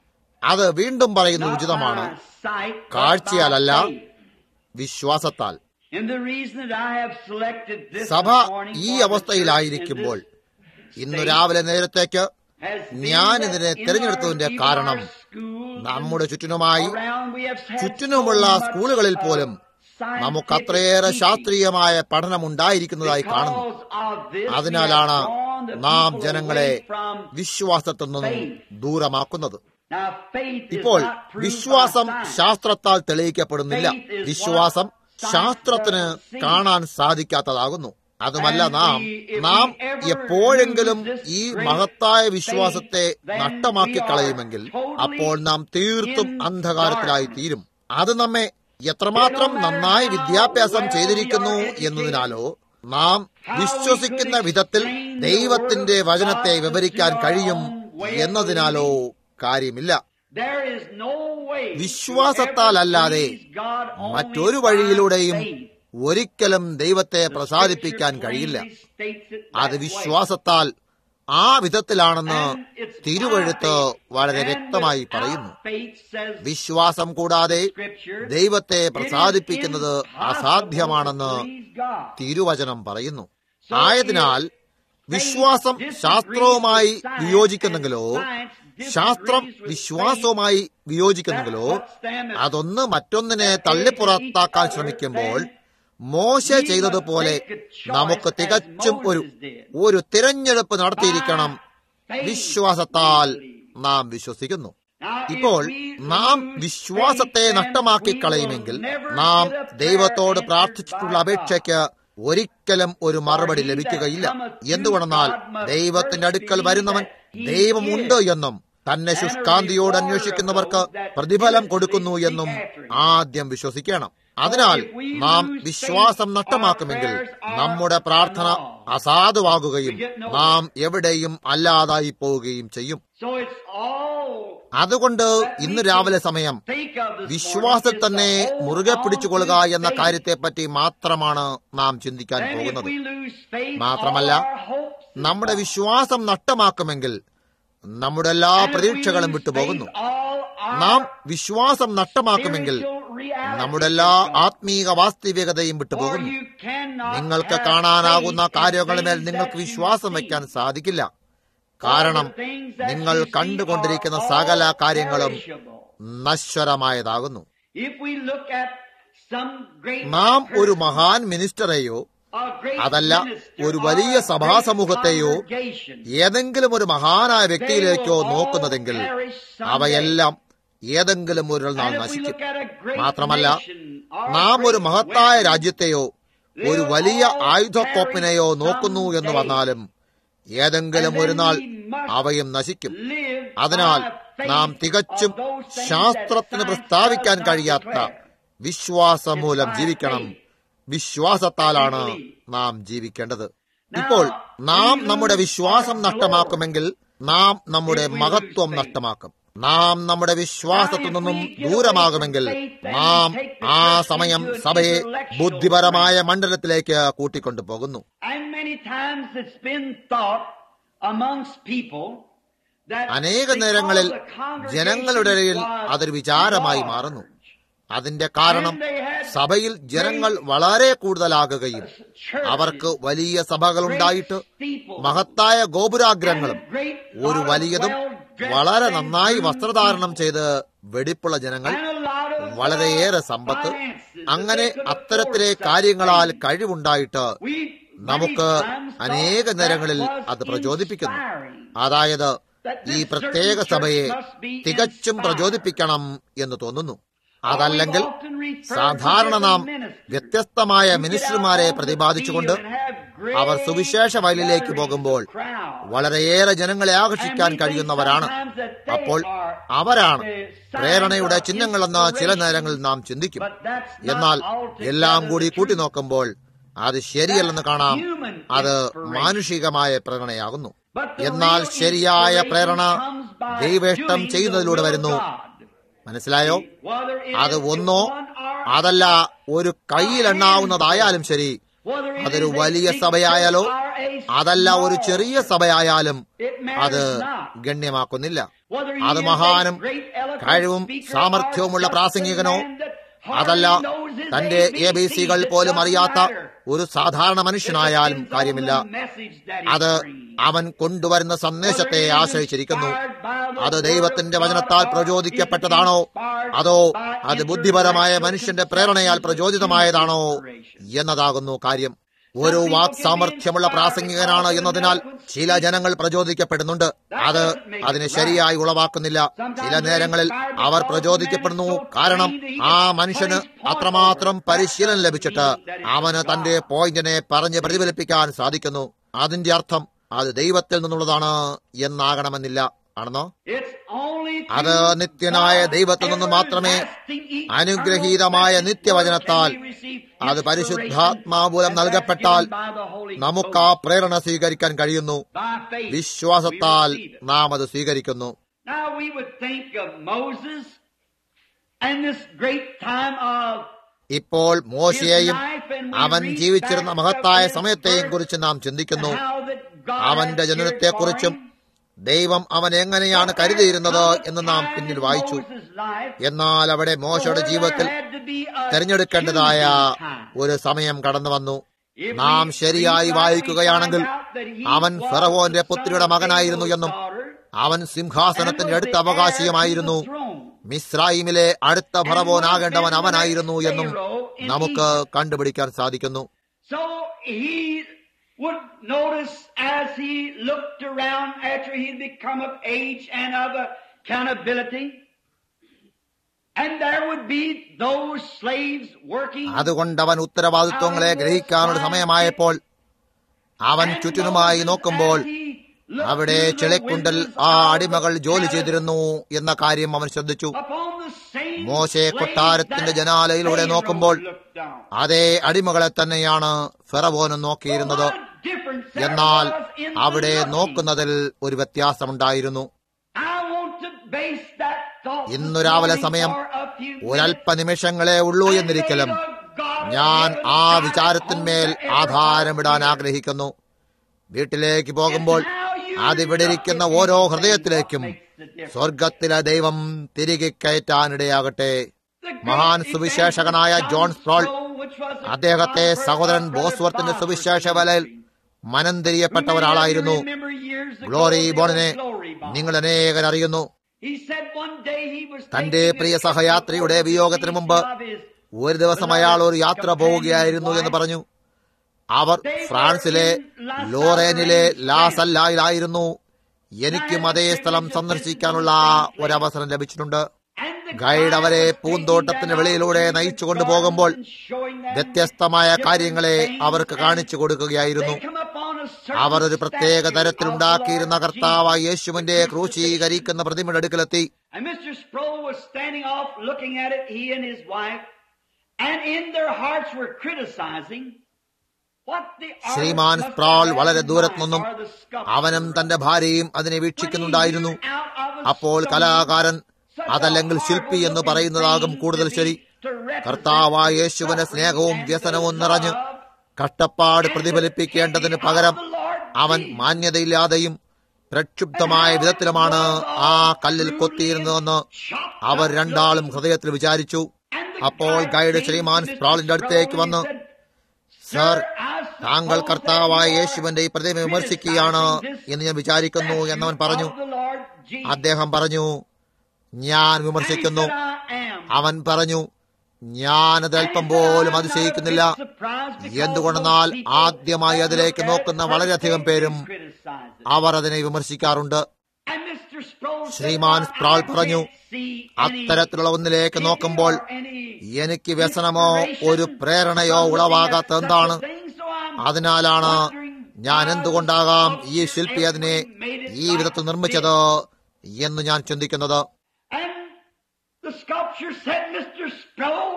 [SPEAKER 1] അത് വീണ്ടും പറയുന്നത്
[SPEAKER 2] not
[SPEAKER 1] ഉചിതമാണ്
[SPEAKER 2] by sight, but
[SPEAKER 1] കാഴ്ചയാലല്ല,
[SPEAKER 2] by faith.
[SPEAKER 1] വിശ്വാസത്താൽ
[SPEAKER 2] And the reason that I have selected this
[SPEAKER 1] സഭ
[SPEAKER 2] this morning
[SPEAKER 1] ഈ
[SPEAKER 2] for the
[SPEAKER 1] അവസ്ഥയിലായിരിക്കുമ്പോൾ
[SPEAKER 2] church in this
[SPEAKER 1] ഇന്ന്
[SPEAKER 2] state
[SPEAKER 1] രാവിലെ നേരത്തേക്ക്
[SPEAKER 2] has been
[SPEAKER 1] ഞാൻ
[SPEAKER 2] that
[SPEAKER 1] ഇതിനെ
[SPEAKER 2] in
[SPEAKER 1] തിരഞ്ഞെടുത്തതിന്റെ
[SPEAKER 2] our-
[SPEAKER 1] കാരണം
[SPEAKER 2] even our schools
[SPEAKER 1] നമ്മുടെ
[SPEAKER 2] and
[SPEAKER 1] ചുറ്റിനുമായി
[SPEAKER 2] around we have had
[SPEAKER 1] ചുറ്റിനുമുള്ള
[SPEAKER 2] so much
[SPEAKER 1] സ്കൂളുകളിൽ
[SPEAKER 2] of
[SPEAKER 1] പോലും
[SPEAKER 2] scientific
[SPEAKER 1] നമുക്ക് അത്രയേറെ
[SPEAKER 2] teaching.
[SPEAKER 1] ശാസ്ത്രീയമായ പഠനം ഉണ്ടായിരിക്കുന്നതായി കാണുന്നു
[SPEAKER 2] Because of this, we
[SPEAKER 1] അതിനാലാണ്
[SPEAKER 2] have drawn the
[SPEAKER 1] നാം
[SPEAKER 2] people
[SPEAKER 1] ജനങ്ങളെ
[SPEAKER 2] away from
[SPEAKER 1] വിശ്വാസത്തിൽ നിന്നും ദൂരമാക്കുന്നത്
[SPEAKER 2] Now, faith is
[SPEAKER 1] ഇപ്പോൾ
[SPEAKER 2] not proved
[SPEAKER 1] വിശ്വാസം
[SPEAKER 2] by science.
[SPEAKER 1] ശാസ്ത്രത്താൽ തെളിയിക്കപ്പെടുന്നില്ല
[SPEAKER 2] Faith is what
[SPEAKER 1] വിശ്വാസം
[SPEAKER 2] science
[SPEAKER 1] ശാസ്ത്രത്തിന്
[SPEAKER 2] doesn't see.
[SPEAKER 1] കാണാൻ സാധിക്കാത്തതാകുന്നു അതുമല്ല
[SPEAKER 2] And
[SPEAKER 1] നാം
[SPEAKER 2] we- if we
[SPEAKER 1] നാം
[SPEAKER 2] ever
[SPEAKER 1] എപ്പോഴെങ്കിലും
[SPEAKER 2] lose this
[SPEAKER 1] ഈ
[SPEAKER 2] great
[SPEAKER 1] മഹത്തായ
[SPEAKER 2] faith,
[SPEAKER 1] വിശ്വാസത്തെ
[SPEAKER 2] then
[SPEAKER 1] നഷ്ടമാക്കി
[SPEAKER 2] we are
[SPEAKER 1] കളയുമെങ്കിൽ
[SPEAKER 2] totally
[SPEAKER 1] അപ്പോൾ നാം തീർത്തും
[SPEAKER 2] in
[SPEAKER 1] അന്ധകാരത്തിലായി
[SPEAKER 2] darkness.
[SPEAKER 1] തീരും അത് നമ്മെ എത്രമാത്രം
[SPEAKER 2] No matter
[SPEAKER 1] നന്നായി
[SPEAKER 2] how
[SPEAKER 1] വിദ്യാഭ്യാസം
[SPEAKER 2] well
[SPEAKER 1] ചെയ്തിരിക്കുന്നു
[SPEAKER 2] we are educated,
[SPEAKER 1] എന്നതിനാലോ നാം
[SPEAKER 2] how we
[SPEAKER 1] വിശ്വസിക്കുന്ന
[SPEAKER 2] could
[SPEAKER 1] വിധത്തിൽ
[SPEAKER 2] explain the
[SPEAKER 1] ദൈവത്തിന്റെ
[SPEAKER 2] word of
[SPEAKER 1] വചനത്തെ
[SPEAKER 2] God
[SPEAKER 1] വിവരിക്കാൻ
[SPEAKER 2] to our
[SPEAKER 1] കഴിയും
[SPEAKER 2] own way of
[SPEAKER 1] എന്നതിനാലോ കാര്യമില്ല
[SPEAKER 2] There is no way to
[SPEAKER 1] വിശ്വാസത്താലല്ലാതെ
[SPEAKER 2] ever please God only
[SPEAKER 1] മറ്റൊരു
[SPEAKER 2] by
[SPEAKER 1] വഴിയിലൂടെയും
[SPEAKER 2] faith.
[SPEAKER 1] ഒരിക്കലും ദൈവത്തെ
[SPEAKER 2] The
[SPEAKER 1] പ്രസാദിപ്പിക്കാൻ
[SPEAKER 2] scripture
[SPEAKER 1] കഴിയില്ല
[SPEAKER 2] plainly states it
[SPEAKER 1] അത്
[SPEAKER 2] that way.
[SPEAKER 1] വിശ്വാസത്താൽ ആ വിധത്തിലാണെന്ന്
[SPEAKER 2] And it's by
[SPEAKER 1] തിരുവഴുത്ത്
[SPEAKER 2] faith.
[SPEAKER 1] വളരെ
[SPEAKER 2] And
[SPEAKER 1] വ്യക്തമായി
[SPEAKER 2] without
[SPEAKER 1] പറയുന്നു
[SPEAKER 2] faith, says
[SPEAKER 1] വിശ്വാസം കൂടാതെ
[SPEAKER 2] Scripture,
[SPEAKER 1] ദൈവത്തെ
[SPEAKER 2] it is
[SPEAKER 1] പ്രസാദിപ്പിക്കുന്നത്
[SPEAKER 2] impossible
[SPEAKER 1] അസാധ്യമാണെന്ന്
[SPEAKER 2] to please God.
[SPEAKER 1] തിരുവചനം പറയുന്നു
[SPEAKER 2] So
[SPEAKER 1] ആയതിനാൽ
[SPEAKER 2] if
[SPEAKER 1] വിശ്വാസം
[SPEAKER 2] faith
[SPEAKER 1] ശാസ്ത്രവുമായി
[SPEAKER 2] disagrees with science
[SPEAKER 1] വിയോജിക്കുന്നെങ്കിലോ
[SPEAKER 2] and science disagrees
[SPEAKER 1] ശാസ്ത്രം
[SPEAKER 2] with
[SPEAKER 1] വിശ്വാസവുമായി വിയോജിക്കുന്നെങ്കിലോ
[SPEAKER 2] that puts them at
[SPEAKER 1] അതൊന്ന് മറ്റൊന്നിനെ തള്ളിപ്പുറത്താക്കാൻ ശ്രമിക്കുമ്പോൾ മോശ ചെയ്തതുപോലെ നമുക്ക് തികച്ചും ഒരു ഒരു തിരഞ്ഞെടുപ്പ് നടത്തിയിരിക്കണം വിശ്വാസത്താൽ നാം വിശ്വസിക്കുന്നു ഇപ്പോൾ നാം വിശ്വാസത്തെ നഷ്ടമാക്കി കളയുമെങ്കിൽ നാം ദൈവത്തോട് പ്രാർത്ഥിച്ചിട്ടുള്ള അപേക്ഷയ്ക്ക് ഒരിക്കലും ഒരു മറുപടി ലഭിക്കുകയില്ല എന്തുകൊണ്ടെന്നാൽ ദൈവത്തിന്റെ അടുക്കൽ വരുന്നവൻ ദൈവമുണ്ട് എന്നും തന്നെ ശുഷ്കാന്തിയോട് അന്വേഷിക്കുന്നവർക്ക് പ്രതിഫലം കൊടുക്കുന്നു എന്നും ആദ്യം വിശ്വസിക്കണം അതിനാൽ നാം വിശ്വാസം നഷ്ടമാക്കുമെങ്കിൽ നമ്മുടെ പ്രാർത്ഥന അസാധുവാകുകയും നാം എവിടെയും അല്ലാതായി പോവുകയും ചെയ്യും
[SPEAKER 2] So it's all
[SPEAKER 1] അതുകൊണ്ട് ഇന്ന് രാവിലെ സമയം
[SPEAKER 2] think of this
[SPEAKER 1] വിശ്വാസത്തിൽ
[SPEAKER 2] morning,
[SPEAKER 1] തന്നെ
[SPEAKER 2] is to hold
[SPEAKER 1] മുറുകെ
[SPEAKER 2] on
[SPEAKER 1] പിടിച്ചുകൊള്ളുക
[SPEAKER 2] to
[SPEAKER 1] എന്ന
[SPEAKER 2] faith.
[SPEAKER 1] കാര്യത്തെപ്പറ്റി മാത്രമാണ് നാം ചിന്തിക്കാൻ
[SPEAKER 2] And if
[SPEAKER 1] പോകുന്നത്
[SPEAKER 2] we lose faith,
[SPEAKER 1] മാത്രമല്ല,
[SPEAKER 2] all our hopes is
[SPEAKER 1] നമ്മുടെ
[SPEAKER 2] gone.
[SPEAKER 1] വിശ്വാസം നഷ്ടമാക്കുമെങ്കിൽ നമ്മുടെ എല്ലാ
[SPEAKER 2] And if we
[SPEAKER 1] പ്രതീക്ഷകളും
[SPEAKER 2] lose
[SPEAKER 1] വിട്ടുപോകുന്നു
[SPEAKER 2] faith, all our
[SPEAKER 1] നാം വിശ്വാസം നഷ്ടമാക്കുമെങ്കിൽ
[SPEAKER 2] spiritual reality
[SPEAKER 1] നമ്മുടെ എല്ലാ
[SPEAKER 2] is gone.
[SPEAKER 1] ആത്മീക വാസ്തവികതയും
[SPEAKER 2] For
[SPEAKER 1] വിട്ടുപോകുന്നു
[SPEAKER 2] you cannot
[SPEAKER 1] നിങ്ങൾക്ക്
[SPEAKER 2] have
[SPEAKER 1] കാണാനാകുന്ന
[SPEAKER 2] faith in
[SPEAKER 1] കാര്യങ്ങളുമേൽ
[SPEAKER 2] things
[SPEAKER 1] നിങ്ങൾക്ക്
[SPEAKER 2] that you
[SPEAKER 1] വിശ്വാസം
[SPEAKER 2] see.
[SPEAKER 1] വയ്ക്കാൻ സാധിക്കില്ല കാരണം
[SPEAKER 2] For the things that
[SPEAKER 1] നിങ്ങൾ
[SPEAKER 2] you see
[SPEAKER 1] കണ്ടുകൊണ്ടിരിക്കുന്ന
[SPEAKER 2] are
[SPEAKER 1] സകല
[SPEAKER 2] all
[SPEAKER 1] കാര്യങ്ങളും
[SPEAKER 2] perishable.
[SPEAKER 1] നശ്വരമായതാകുന്നു
[SPEAKER 2] If we look at some great
[SPEAKER 1] നാം ഒരു
[SPEAKER 2] person,
[SPEAKER 1] മഹാൻ മിനിസ്റ്ററെയോ
[SPEAKER 2] a great
[SPEAKER 1] അതല്ല
[SPEAKER 2] minister,
[SPEAKER 1] ഒരു
[SPEAKER 2] or
[SPEAKER 1] വലിയ
[SPEAKER 2] a great
[SPEAKER 1] സഭാസമൂഹത്തെയോ
[SPEAKER 2] congregation,
[SPEAKER 1] ഏതെങ്കിലും ഒരു മഹാനായ
[SPEAKER 2] they will
[SPEAKER 1] വ്യക്തിയിലേക്കോ
[SPEAKER 2] all
[SPEAKER 1] നോക്കുന്നതെങ്കിൽ
[SPEAKER 2] perish someday.
[SPEAKER 1] അവയെല്ലാം ഏതെങ്കിലും ഒരു നാൾ
[SPEAKER 2] And if we
[SPEAKER 1] നശിക്കും
[SPEAKER 2] look at a great
[SPEAKER 1] മാത്രമല്ല
[SPEAKER 2] nation, or a
[SPEAKER 1] നാം ഒരു
[SPEAKER 2] great
[SPEAKER 1] മഹത്തായ
[SPEAKER 2] weapon,
[SPEAKER 1] രാജ്യത്തെയോ ഒരു വലിയ ആയുധക്കോപ്പിനെയോ നോക്കുന്നു എന്ന് വന്നാലും ഏതെങ്കിലും ഒരു നാൾ അവയും നശിക്കും
[SPEAKER 2] live
[SPEAKER 1] അതിനാൽ
[SPEAKER 2] by faith
[SPEAKER 1] നാം തികച്ചും
[SPEAKER 2] of those things
[SPEAKER 1] ശാസ്ത്രത്തിന്
[SPEAKER 2] that science
[SPEAKER 1] പ്രസ്താവിക്കാൻ
[SPEAKER 2] does not
[SPEAKER 1] കഴിയാത്ത
[SPEAKER 2] declare.
[SPEAKER 1] വിശ്വാസം മൂലം ജീവിക്കണം വിശ്വാസത്താലാണ് നാം ജീവിക്കേണ്ടത് ഇപ്പോൾ നാം നമ്മുടെ വിശ്വാസം നഷ്ടമാക്കുമെങ്കിൽ നാം നമ്മുടെ മഹത്വം നഷ്ടമാക്കും നാം നമ്മുടെ വിശ്വാസത്തിൽ നിന്നും ദൂരമാകുമെങ്കിൽ നാം ആ സമയം സഭയെ ബുദ്ധിപരമായ മണ്ഡലത്തിലേക്ക് കൂട്ടിക്കൊണ്ടു പോകുന്നു
[SPEAKER 2] And many times it's been thought amongst people that
[SPEAKER 1] അനേക
[SPEAKER 2] because
[SPEAKER 1] നേരങ്ങളിൽ
[SPEAKER 2] the congregation
[SPEAKER 1] ജനങ്ങളുടെ ഇടയിൽ
[SPEAKER 2] was
[SPEAKER 1] അതൊരു വിചാരമായി
[SPEAKER 2] large,
[SPEAKER 1] മാറുന്നു അതിന്റെ കാരണം
[SPEAKER 2] and they had
[SPEAKER 1] സഭയിൽ ജനങ്ങൾ വളരെ കൂടുതലാകുകയും
[SPEAKER 2] churches,
[SPEAKER 1] അവർക്ക് വലിയ സഭകളുണ്ടായിട്ട്
[SPEAKER 2] great steeples,
[SPEAKER 1] മഹത്തായ ഗോപുരാഗ്രങ്ങളും
[SPEAKER 2] and a great
[SPEAKER 1] ഒരു
[SPEAKER 2] lot of
[SPEAKER 1] വലിയതും
[SPEAKER 2] well-dressed
[SPEAKER 1] വളരെ
[SPEAKER 2] and
[SPEAKER 1] നന്നായി
[SPEAKER 2] groomed
[SPEAKER 1] വസ്ത്രധാരണം
[SPEAKER 2] people,
[SPEAKER 1] ചെയ്ത് വെടിപ്പുള്ള ജനങ്ങൾ
[SPEAKER 2] and a lot of, uh,
[SPEAKER 1] വളരെയേറെ സമ്പത്ത്
[SPEAKER 2] finances that
[SPEAKER 1] അങ്ങനെ
[SPEAKER 2] they could
[SPEAKER 1] അത്തരത്തിലെ
[SPEAKER 2] afford such
[SPEAKER 1] കാര്യങ്ങളാൽ
[SPEAKER 2] things.
[SPEAKER 1] കഴിവുണ്ടായിട്ട്
[SPEAKER 2] We
[SPEAKER 1] നമുക്ക്
[SPEAKER 2] many times thought
[SPEAKER 1] അനേക
[SPEAKER 2] that
[SPEAKER 1] നേരങ്ങളിൽ
[SPEAKER 2] was
[SPEAKER 1] അത് പ്രചോദിപ്പിക്കുന്നു
[SPEAKER 2] inspiring.
[SPEAKER 1] അതായത്
[SPEAKER 2] That
[SPEAKER 1] ഈ
[SPEAKER 2] this
[SPEAKER 1] പ്രത്യേക
[SPEAKER 2] certain
[SPEAKER 1] സഭയെ
[SPEAKER 2] church must be
[SPEAKER 1] തികച്ചും
[SPEAKER 2] inspired.
[SPEAKER 1] പ്രചോദിപ്പിക്കണം എന്ന് തോന്നുന്നു
[SPEAKER 2] Or
[SPEAKER 1] അതല്ലെങ്കിൽ
[SPEAKER 2] we've often referred to
[SPEAKER 1] സാധാരണ നാം
[SPEAKER 2] different ministers
[SPEAKER 1] വ്യത്യസ്തമായ
[SPEAKER 2] who get
[SPEAKER 1] മിനിസ്റ്റർമാരെ
[SPEAKER 2] out on the
[SPEAKER 1] പ്രതിപാദിച്ചുകൊണ്ട്
[SPEAKER 2] field and have great
[SPEAKER 1] അവർ സുവിശേഷ വയലിലേക്ക്
[SPEAKER 2] gatherings
[SPEAKER 1] പോകുമ്പോൾ
[SPEAKER 2] of crowd.
[SPEAKER 1] വളരെയേറെ ജനങ്ങളെ ആകർഷിക്കാൻ
[SPEAKER 2] And we think
[SPEAKER 1] കഴിയുന്നവരാണ്
[SPEAKER 2] sometimes that they
[SPEAKER 1] അപ്പോൾ
[SPEAKER 2] are
[SPEAKER 1] അവരാണ്
[SPEAKER 2] the signs
[SPEAKER 1] പ്രേരണയുടെ
[SPEAKER 2] of
[SPEAKER 1] ചിഹ്നങ്ങളെന്ന് ചില
[SPEAKER 2] inspiration.
[SPEAKER 1] നേരങ്ങളിൽ നാം ചിന്തിക്കും
[SPEAKER 2] But that's not
[SPEAKER 1] എന്നാൽ
[SPEAKER 2] altogether
[SPEAKER 1] എല്ലാം കൂടി
[SPEAKER 2] the
[SPEAKER 1] കൂട്ടി
[SPEAKER 2] truth.
[SPEAKER 1] നോക്കുമ്പോൾ അത് ശരിയല്ലെന്ന് കാണാം
[SPEAKER 2] human
[SPEAKER 1] അത്
[SPEAKER 2] inspiration.
[SPEAKER 1] മാനുഷികമായ പ്രേരണയാകുന്നു
[SPEAKER 2] But the
[SPEAKER 1] എന്നാൽ
[SPEAKER 2] real
[SPEAKER 1] ശരിയായ
[SPEAKER 2] inspiration
[SPEAKER 1] പ്രേരണ
[SPEAKER 2] comes by
[SPEAKER 1] ദൈവേഷ്ടം
[SPEAKER 2] doing the
[SPEAKER 1] ചെയ്യുന്നതിലൂടെ
[SPEAKER 2] will of
[SPEAKER 1] വരുന്നു
[SPEAKER 2] God.
[SPEAKER 1] മനസ്സിലായോ
[SPEAKER 2] Whether it
[SPEAKER 1] അത്
[SPEAKER 2] is
[SPEAKER 1] ഒന്നോ
[SPEAKER 2] one or
[SPEAKER 1] അതല്ല ഒരു കയ്യിലെണ്ണാവുന്നതായാലും ശരി
[SPEAKER 2] whether it
[SPEAKER 1] അതൊരു
[SPEAKER 2] is a
[SPEAKER 1] വലിയ
[SPEAKER 2] big
[SPEAKER 1] സഭയായാലോ
[SPEAKER 2] church or a
[SPEAKER 1] അതല്ല ഒരു
[SPEAKER 2] small
[SPEAKER 1] ചെറിയ സഭയായാലും
[SPEAKER 2] It
[SPEAKER 1] അത്
[SPEAKER 2] matters not.
[SPEAKER 1] ഗണ്യമാക്കുന്നില്ല
[SPEAKER 2] Whether he
[SPEAKER 1] അത്
[SPEAKER 2] is a
[SPEAKER 1] മഹാനും
[SPEAKER 2] great eloquent
[SPEAKER 1] കഴിവും
[SPEAKER 2] speaker
[SPEAKER 1] സാമർഥ്യവുമുള്ള
[SPEAKER 2] or just a
[SPEAKER 1] പ്രാസംഗികനോ
[SPEAKER 2] man that hardly
[SPEAKER 1] അതല്ല
[SPEAKER 2] knows his
[SPEAKER 1] തന്റെ എ ബി
[SPEAKER 2] ABCs,
[SPEAKER 1] സികൾ
[SPEAKER 2] it
[SPEAKER 1] പോലും
[SPEAKER 2] doesn't
[SPEAKER 1] അറിയാത്ത
[SPEAKER 2] matter.
[SPEAKER 1] ഒരു സാധാരണ
[SPEAKER 2] It
[SPEAKER 1] മനുഷ്യനായാലും
[SPEAKER 2] depends on
[SPEAKER 1] കാര്യമില്ല
[SPEAKER 2] the message that he
[SPEAKER 1] അത്
[SPEAKER 2] brings.
[SPEAKER 1] അവൻ കൊണ്ടുവരുന്ന സന്ദേശത്തെ
[SPEAKER 2] Whether he is
[SPEAKER 1] ആശ്രയിച്ചിരിക്കുന്നു
[SPEAKER 2] inspired by the
[SPEAKER 1] അത്
[SPEAKER 2] word
[SPEAKER 1] ദൈവത്തിന്റെ
[SPEAKER 2] of God
[SPEAKER 1] വചനത്താൽ
[SPEAKER 2] or
[SPEAKER 1] പ്രചോദിക്കപ്പെട്ടതാണോ
[SPEAKER 2] is inspired
[SPEAKER 1] അതോ
[SPEAKER 2] by
[SPEAKER 1] അത് ബുദ്ധിപരമായ
[SPEAKER 2] intellectual
[SPEAKER 1] മനുഷ്യന്റെ പ്രേരണയാൽ
[SPEAKER 2] conceptions of
[SPEAKER 1] പ്രചോദിതമായതാണോ
[SPEAKER 2] human inspiration.
[SPEAKER 1] എന്നതാകുന്നു കാര്യം ഒരു വാക് സാമർഥ്യമുള്ള പ്രാസംഗികനാണ് എന്നതിനാൽ ചില ജനങ്ങൾ പ്രചോദിക്കപ്പെടുന്നുണ്ട് അത് അതിനെ ശരിയായി ഉളവാക്കുന്നില്ല ചില നേരങ്ങളിൽ അവർ പ്രചോദിക്കപ്പെടുന്നു കാരണം ആ മനുഷ്യന് അത്രമാത്രം പരിശീലനം ലഭിച്ചിട്ട് അവന് തന്റെ പോയിന്റിനെ പറഞ്ഞ് പ്രതിഫലിപ്പിക്കാൻ സാധിക്കുന്നു അതിന്റെ അർത്ഥം അത് ദൈവത്തിൽ നിന്നുള്ളതാണ് എന്നാകണമെന്നില്ല ആണെന്നോ
[SPEAKER 2] It's only through
[SPEAKER 1] അത് നിത്യനായ ദൈവത്തിൽ നിന്ന് മാത്രമേ
[SPEAKER 2] everlasting eternal
[SPEAKER 1] അനുഗ്രഹീതമായ
[SPEAKER 2] message
[SPEAKER 1] നിത്യവചനത്താൽ
[SPEAKER 2] can we receive
[SPEAKER 1] അത്
[SPEAKER 2] inspiration,
[SPEAKER 1] പരിശുദ്ധാത്മാമൂലം
[SPEAKER 2] and that's
[SPEAKER 1] നൽകപ്പെട്ടാൽ
[SPEAKER 2] given by the Holy
[SPEAKER 1] നമുക്ക് ആ
[SPEAKER 2] Ghost.
[SPEAKER 1] പ്രേരണ സ്വീകരിക്കാൻ കഴിയുന്നു
[SPEAKER 2] By faith,
[SPEAKER 1] വിശ്വാസത്താൽ
[SPEAKER 2] we receive it.
[SPEAKER 1] നാം അത് സ്വീകരിക്കുന്നു
[SPEAKER 2] Now we would think of Moses and this great time of
[SPEAKER 1] ഇപ്പോൾ
[SPEAKER 2] his
[SPEAKER 1] മോശയെയും
[SPEAKER 2] life and we
[SPEAKER 1] അവൻ
[SPEAKER 2] read
[SPEAKER 1] ജീവിച്ചിരുന്ന
[SPEAKER 2] back
[SPEAKER 1] മഹത്തായ
[SPEAKER 2] of his
[SPEAKER 1] സമയത്തെയും
[SPEAKER 2] birth
[SPEAKER 1] കുറിച്ച് നാം
[SPEAKER 2] and
[SPEAKER 1] ചിന്തിക്കുന്നു
[SPEAKER 2] how that God
[SPEAKER 1] അവന്റെ
[SPEAKER 2] had cared
[SPEAKER 1] ജനനത്തെക്കുറിച്ചും
[SPEAKER 2] for him.
[SPEAKER 1] ദൈവം അവൻ എങ്ങനെയാണ് കരുതിയിരുന്നത് എന്ന് നാം പിന്നിൽ വായിച്ചു എന്നാൽ അവിടെ മോശയുടെ ജീവിതത്തിൽ തെരഞ്ഞെടുക്കേണ്ടതായ ഒരു സമയം കടന്നു വന്നു നാം ശരിയായി വായിക്കുകയാണെങ്കിൽ അവൻ ഫെറവോന്റെ പുത്രിയുടെ മകനായിരുന്നു എന്നും അവൻ സിംഹാസനത്തിന്റെ അടുത്ത അവകാശിയുമായിരുന്നു മിസ്രൈമിലെ അടുത്ത ഫറവോനാകേണ്ടവൻ അവനായിരുന്നു എന്നും നമുക്ക് കണ്ടുപിടിക്കാൻ സാധിക്കുന്നു
[SPEAKER 2] So he would notice as he looked around after he'd become of age and of accountability, and there would be those slaves working.
[SPEAKER 1] അതുകൊണ്ട് അവൻ ഉത്തരവാദിത്വങ്ങളെ ഗ്രഹിക്കാനുള്ള സമയമായപ്പോൾ അവൻ
[SPEAKER 2] and
[SPEAKER 1] ചുറ്റിനുമായി
[SPEAKER 2] Moses,
[SPEAKER 1] നോക്കുമ്പോൾ
[SPEAKER 2] as he looked
[SPEAKER 1] അവിടെ
[SPEAKER 2] through the
[SPEAKER 1] ചെളിക്കുണ്ടിൽ
[SPEAKER 2] windows
[SPEAKER 1] ആ
[SPEAKER 2] of
[SPEAKER 1] അടിമകൾ
[SPEAKER 2] the
[SPEAKER 1] ജോലി
[SPEAKER 2] palace
[SPEAKER 1] ചെയ്തിരുന്നു എന്ന കാര്യം അവൻ ശ്രദ്ധിച്ചു
[SPEAKER 2] upon the same
[SPEAKER 1] മോശെ കൊട്ടാരത്തിന്റെ ജനാലയിലൂടെ നോക്കുമ്പോൾ അതേ അടിമകളെ തന്നെയാണ് ഫെറവോനും നോക്കിയിരുന്നത് എന്നാൽ അവിടെ നോക്കുന്നതിൽ ഒരു വ്യത്യാസമുണ്ടായിരുന്നു ഇന്നു രാവിലെ സമയം ഒരല്പനിമിഷങ്ങളെ ഉള്ളൂ എന്നിരിക്കലും ഞാൻ ആ വിചാരത്തിന്മേൽ ആധാരമിടാൻ ആഗ്രഹിക്കുന്നു വീട്ടിലേക്ക് പോകുമ്പോൾ അതിവിടെ ഇരിക്കുന്ന ഓരോ ഹൃദയത്തിലേക്കും സ്വർഗത്തിലെ ദൈവം തിരികെ കയറ്റാനിടയാകട്ടെ മഹാൻ സുവിശേഷകനായ ജോൺ സ്പ്രോൾ അദ്ദേഹത്തെ സഹോദരൻ ബോസ്വർത്തിന്റെ സുവിശേഷ വലയിൽ മനം തിരിയപ്പെട്ട ഒരാളായിരുന്നു ഗ്ലോറി ബോണിനെ നിങ്ങൾ അനേകൻ അറിയുന്നു തന്റെ പ്രിയ സഹയാത്രിയുടെ വിയോഗത്തിന് മുമ്പ് ഒരു ദിവസം അയാൾ ഒരു യാത്ര പോവുകയായിരുന്നു എന്ന് പറഞ്ഞു അവർ ഫ്രാൻസിലെ ലോറേനിലെ ലാസല്ലായിലായിരുന്നു എനിക്കും അതേ സ്ഥലം സന്ദർശിക്കാനുള്ള ഒരവസരം ലഭിച്ചിട്ടുണ്ട് ഗൈഡ് അവരെ പൂന്തോട്ടത്തിന് വെളിയിലൂടെ നയിച്ചു കൊണ്ടുപോകുമ്പോൾ വ്യത്യസ്തമായ കാര്യങ്ങളെ അവർക്ക് കാണിച്ചു കൊടുക്കുകയായിരുന്നു അവർ ഒരു പ്രത്യേക തരത്തിൽ ഉണ്ടാക്കിയിരുന്ന കർത്താവ് യേശുവിന്റെ ക്രൂശീകരിക്കുന്ന പ്രതിമയുടെ അടുക്കലെത്തി
[SPEAKER 2] And Mr. Sproul was standing off looking at it, he and his wife, and in their hearts were criticizing what the
[SPEAKER 1] ശ്രീമാൻ സ്പ്രാൾ വളരെ ദൂരത്തു നിന്നും അവനും തന്റെ ഭാര്യയും അതിനെ വീക്ഷിക്കുന്നുണ്ടായിരുന്നു അപ്പോൾ കലാകാരൻ അതല്ലെങ്കിൽ ശില്പി എന്ന് പറയുന്നതാകും കൂടുതൽ ശരി കർത്താവായ യേശുവിന്റെ സ്നേഹവും വ്യസനവും നിറഞ്ഞ് കഷ്ടപ്പാട് പ്രതിഫലിപ്പിക്കേണ്ടതിന് പകരം അവൻ മാന്യതയില്ലാതെയും പ്രക്ഷുബ്ധമായ വിധത്തിലുമാണ് ആ കല്ലിൽ കൊത്തിയിരുന്നതെന്ന് അവർ രണ്ടാളും ഹൃദയത്തിൽ വിചാരിച്ചു അപ്പോൾ ഗൈഡ് ശ്രീമാൻ സ്പ്രാളിന്റെ അടുത്തേക്ക് വന്ന് സർ താങ്കൾ കർത്താവായ യേശുവിന്റെ ഈ പ്രതിമ വിമർശിക്കുകയാണ് എന്ന് ഞാൻ വിചാരിക്കുന്നു എന്നവൻ പറഞ്ഞു അദ്ദേഹം പറഞ്ഞു ഞാൻ വിമർശിക്കുന്നു അവൻ പറഞ്ഞു ഞാനത് അല്പം പോലും അതിശയിക്കുന്നില്ല എന്തുകൊണ്ടെന്നാൽ ആദ്യമായി അതിലേക്ക് നോക്കുന്ന വളരെയധികം പേരും അവർ അതിനെ വിമർശിക്കാറുണ്ട് ശ്രീമാൻ സ്പ്രാൾ പറഞ്ഞു അത്തരത്തിലുള്ള ഒന്നിലേക്ക് നോക്കുമ്പോൾ എനിക്ക് വ്യസനമോ ഒരു പ്രേരണയോ ഉളവാകാത്ത എന്താണ് അതിനാലാണ് ഞാൻ എന്തുകൊണ്ടാകാം ഈ ശില്പി അതിനെ ഈ വിധത്തിൽ നിർമ്മിച്ചത് എന്ന് ഞാൻ ചിന്തിക്കുന്നത്
[SPEAKER 2] The sculpture said, Mr. Sproul,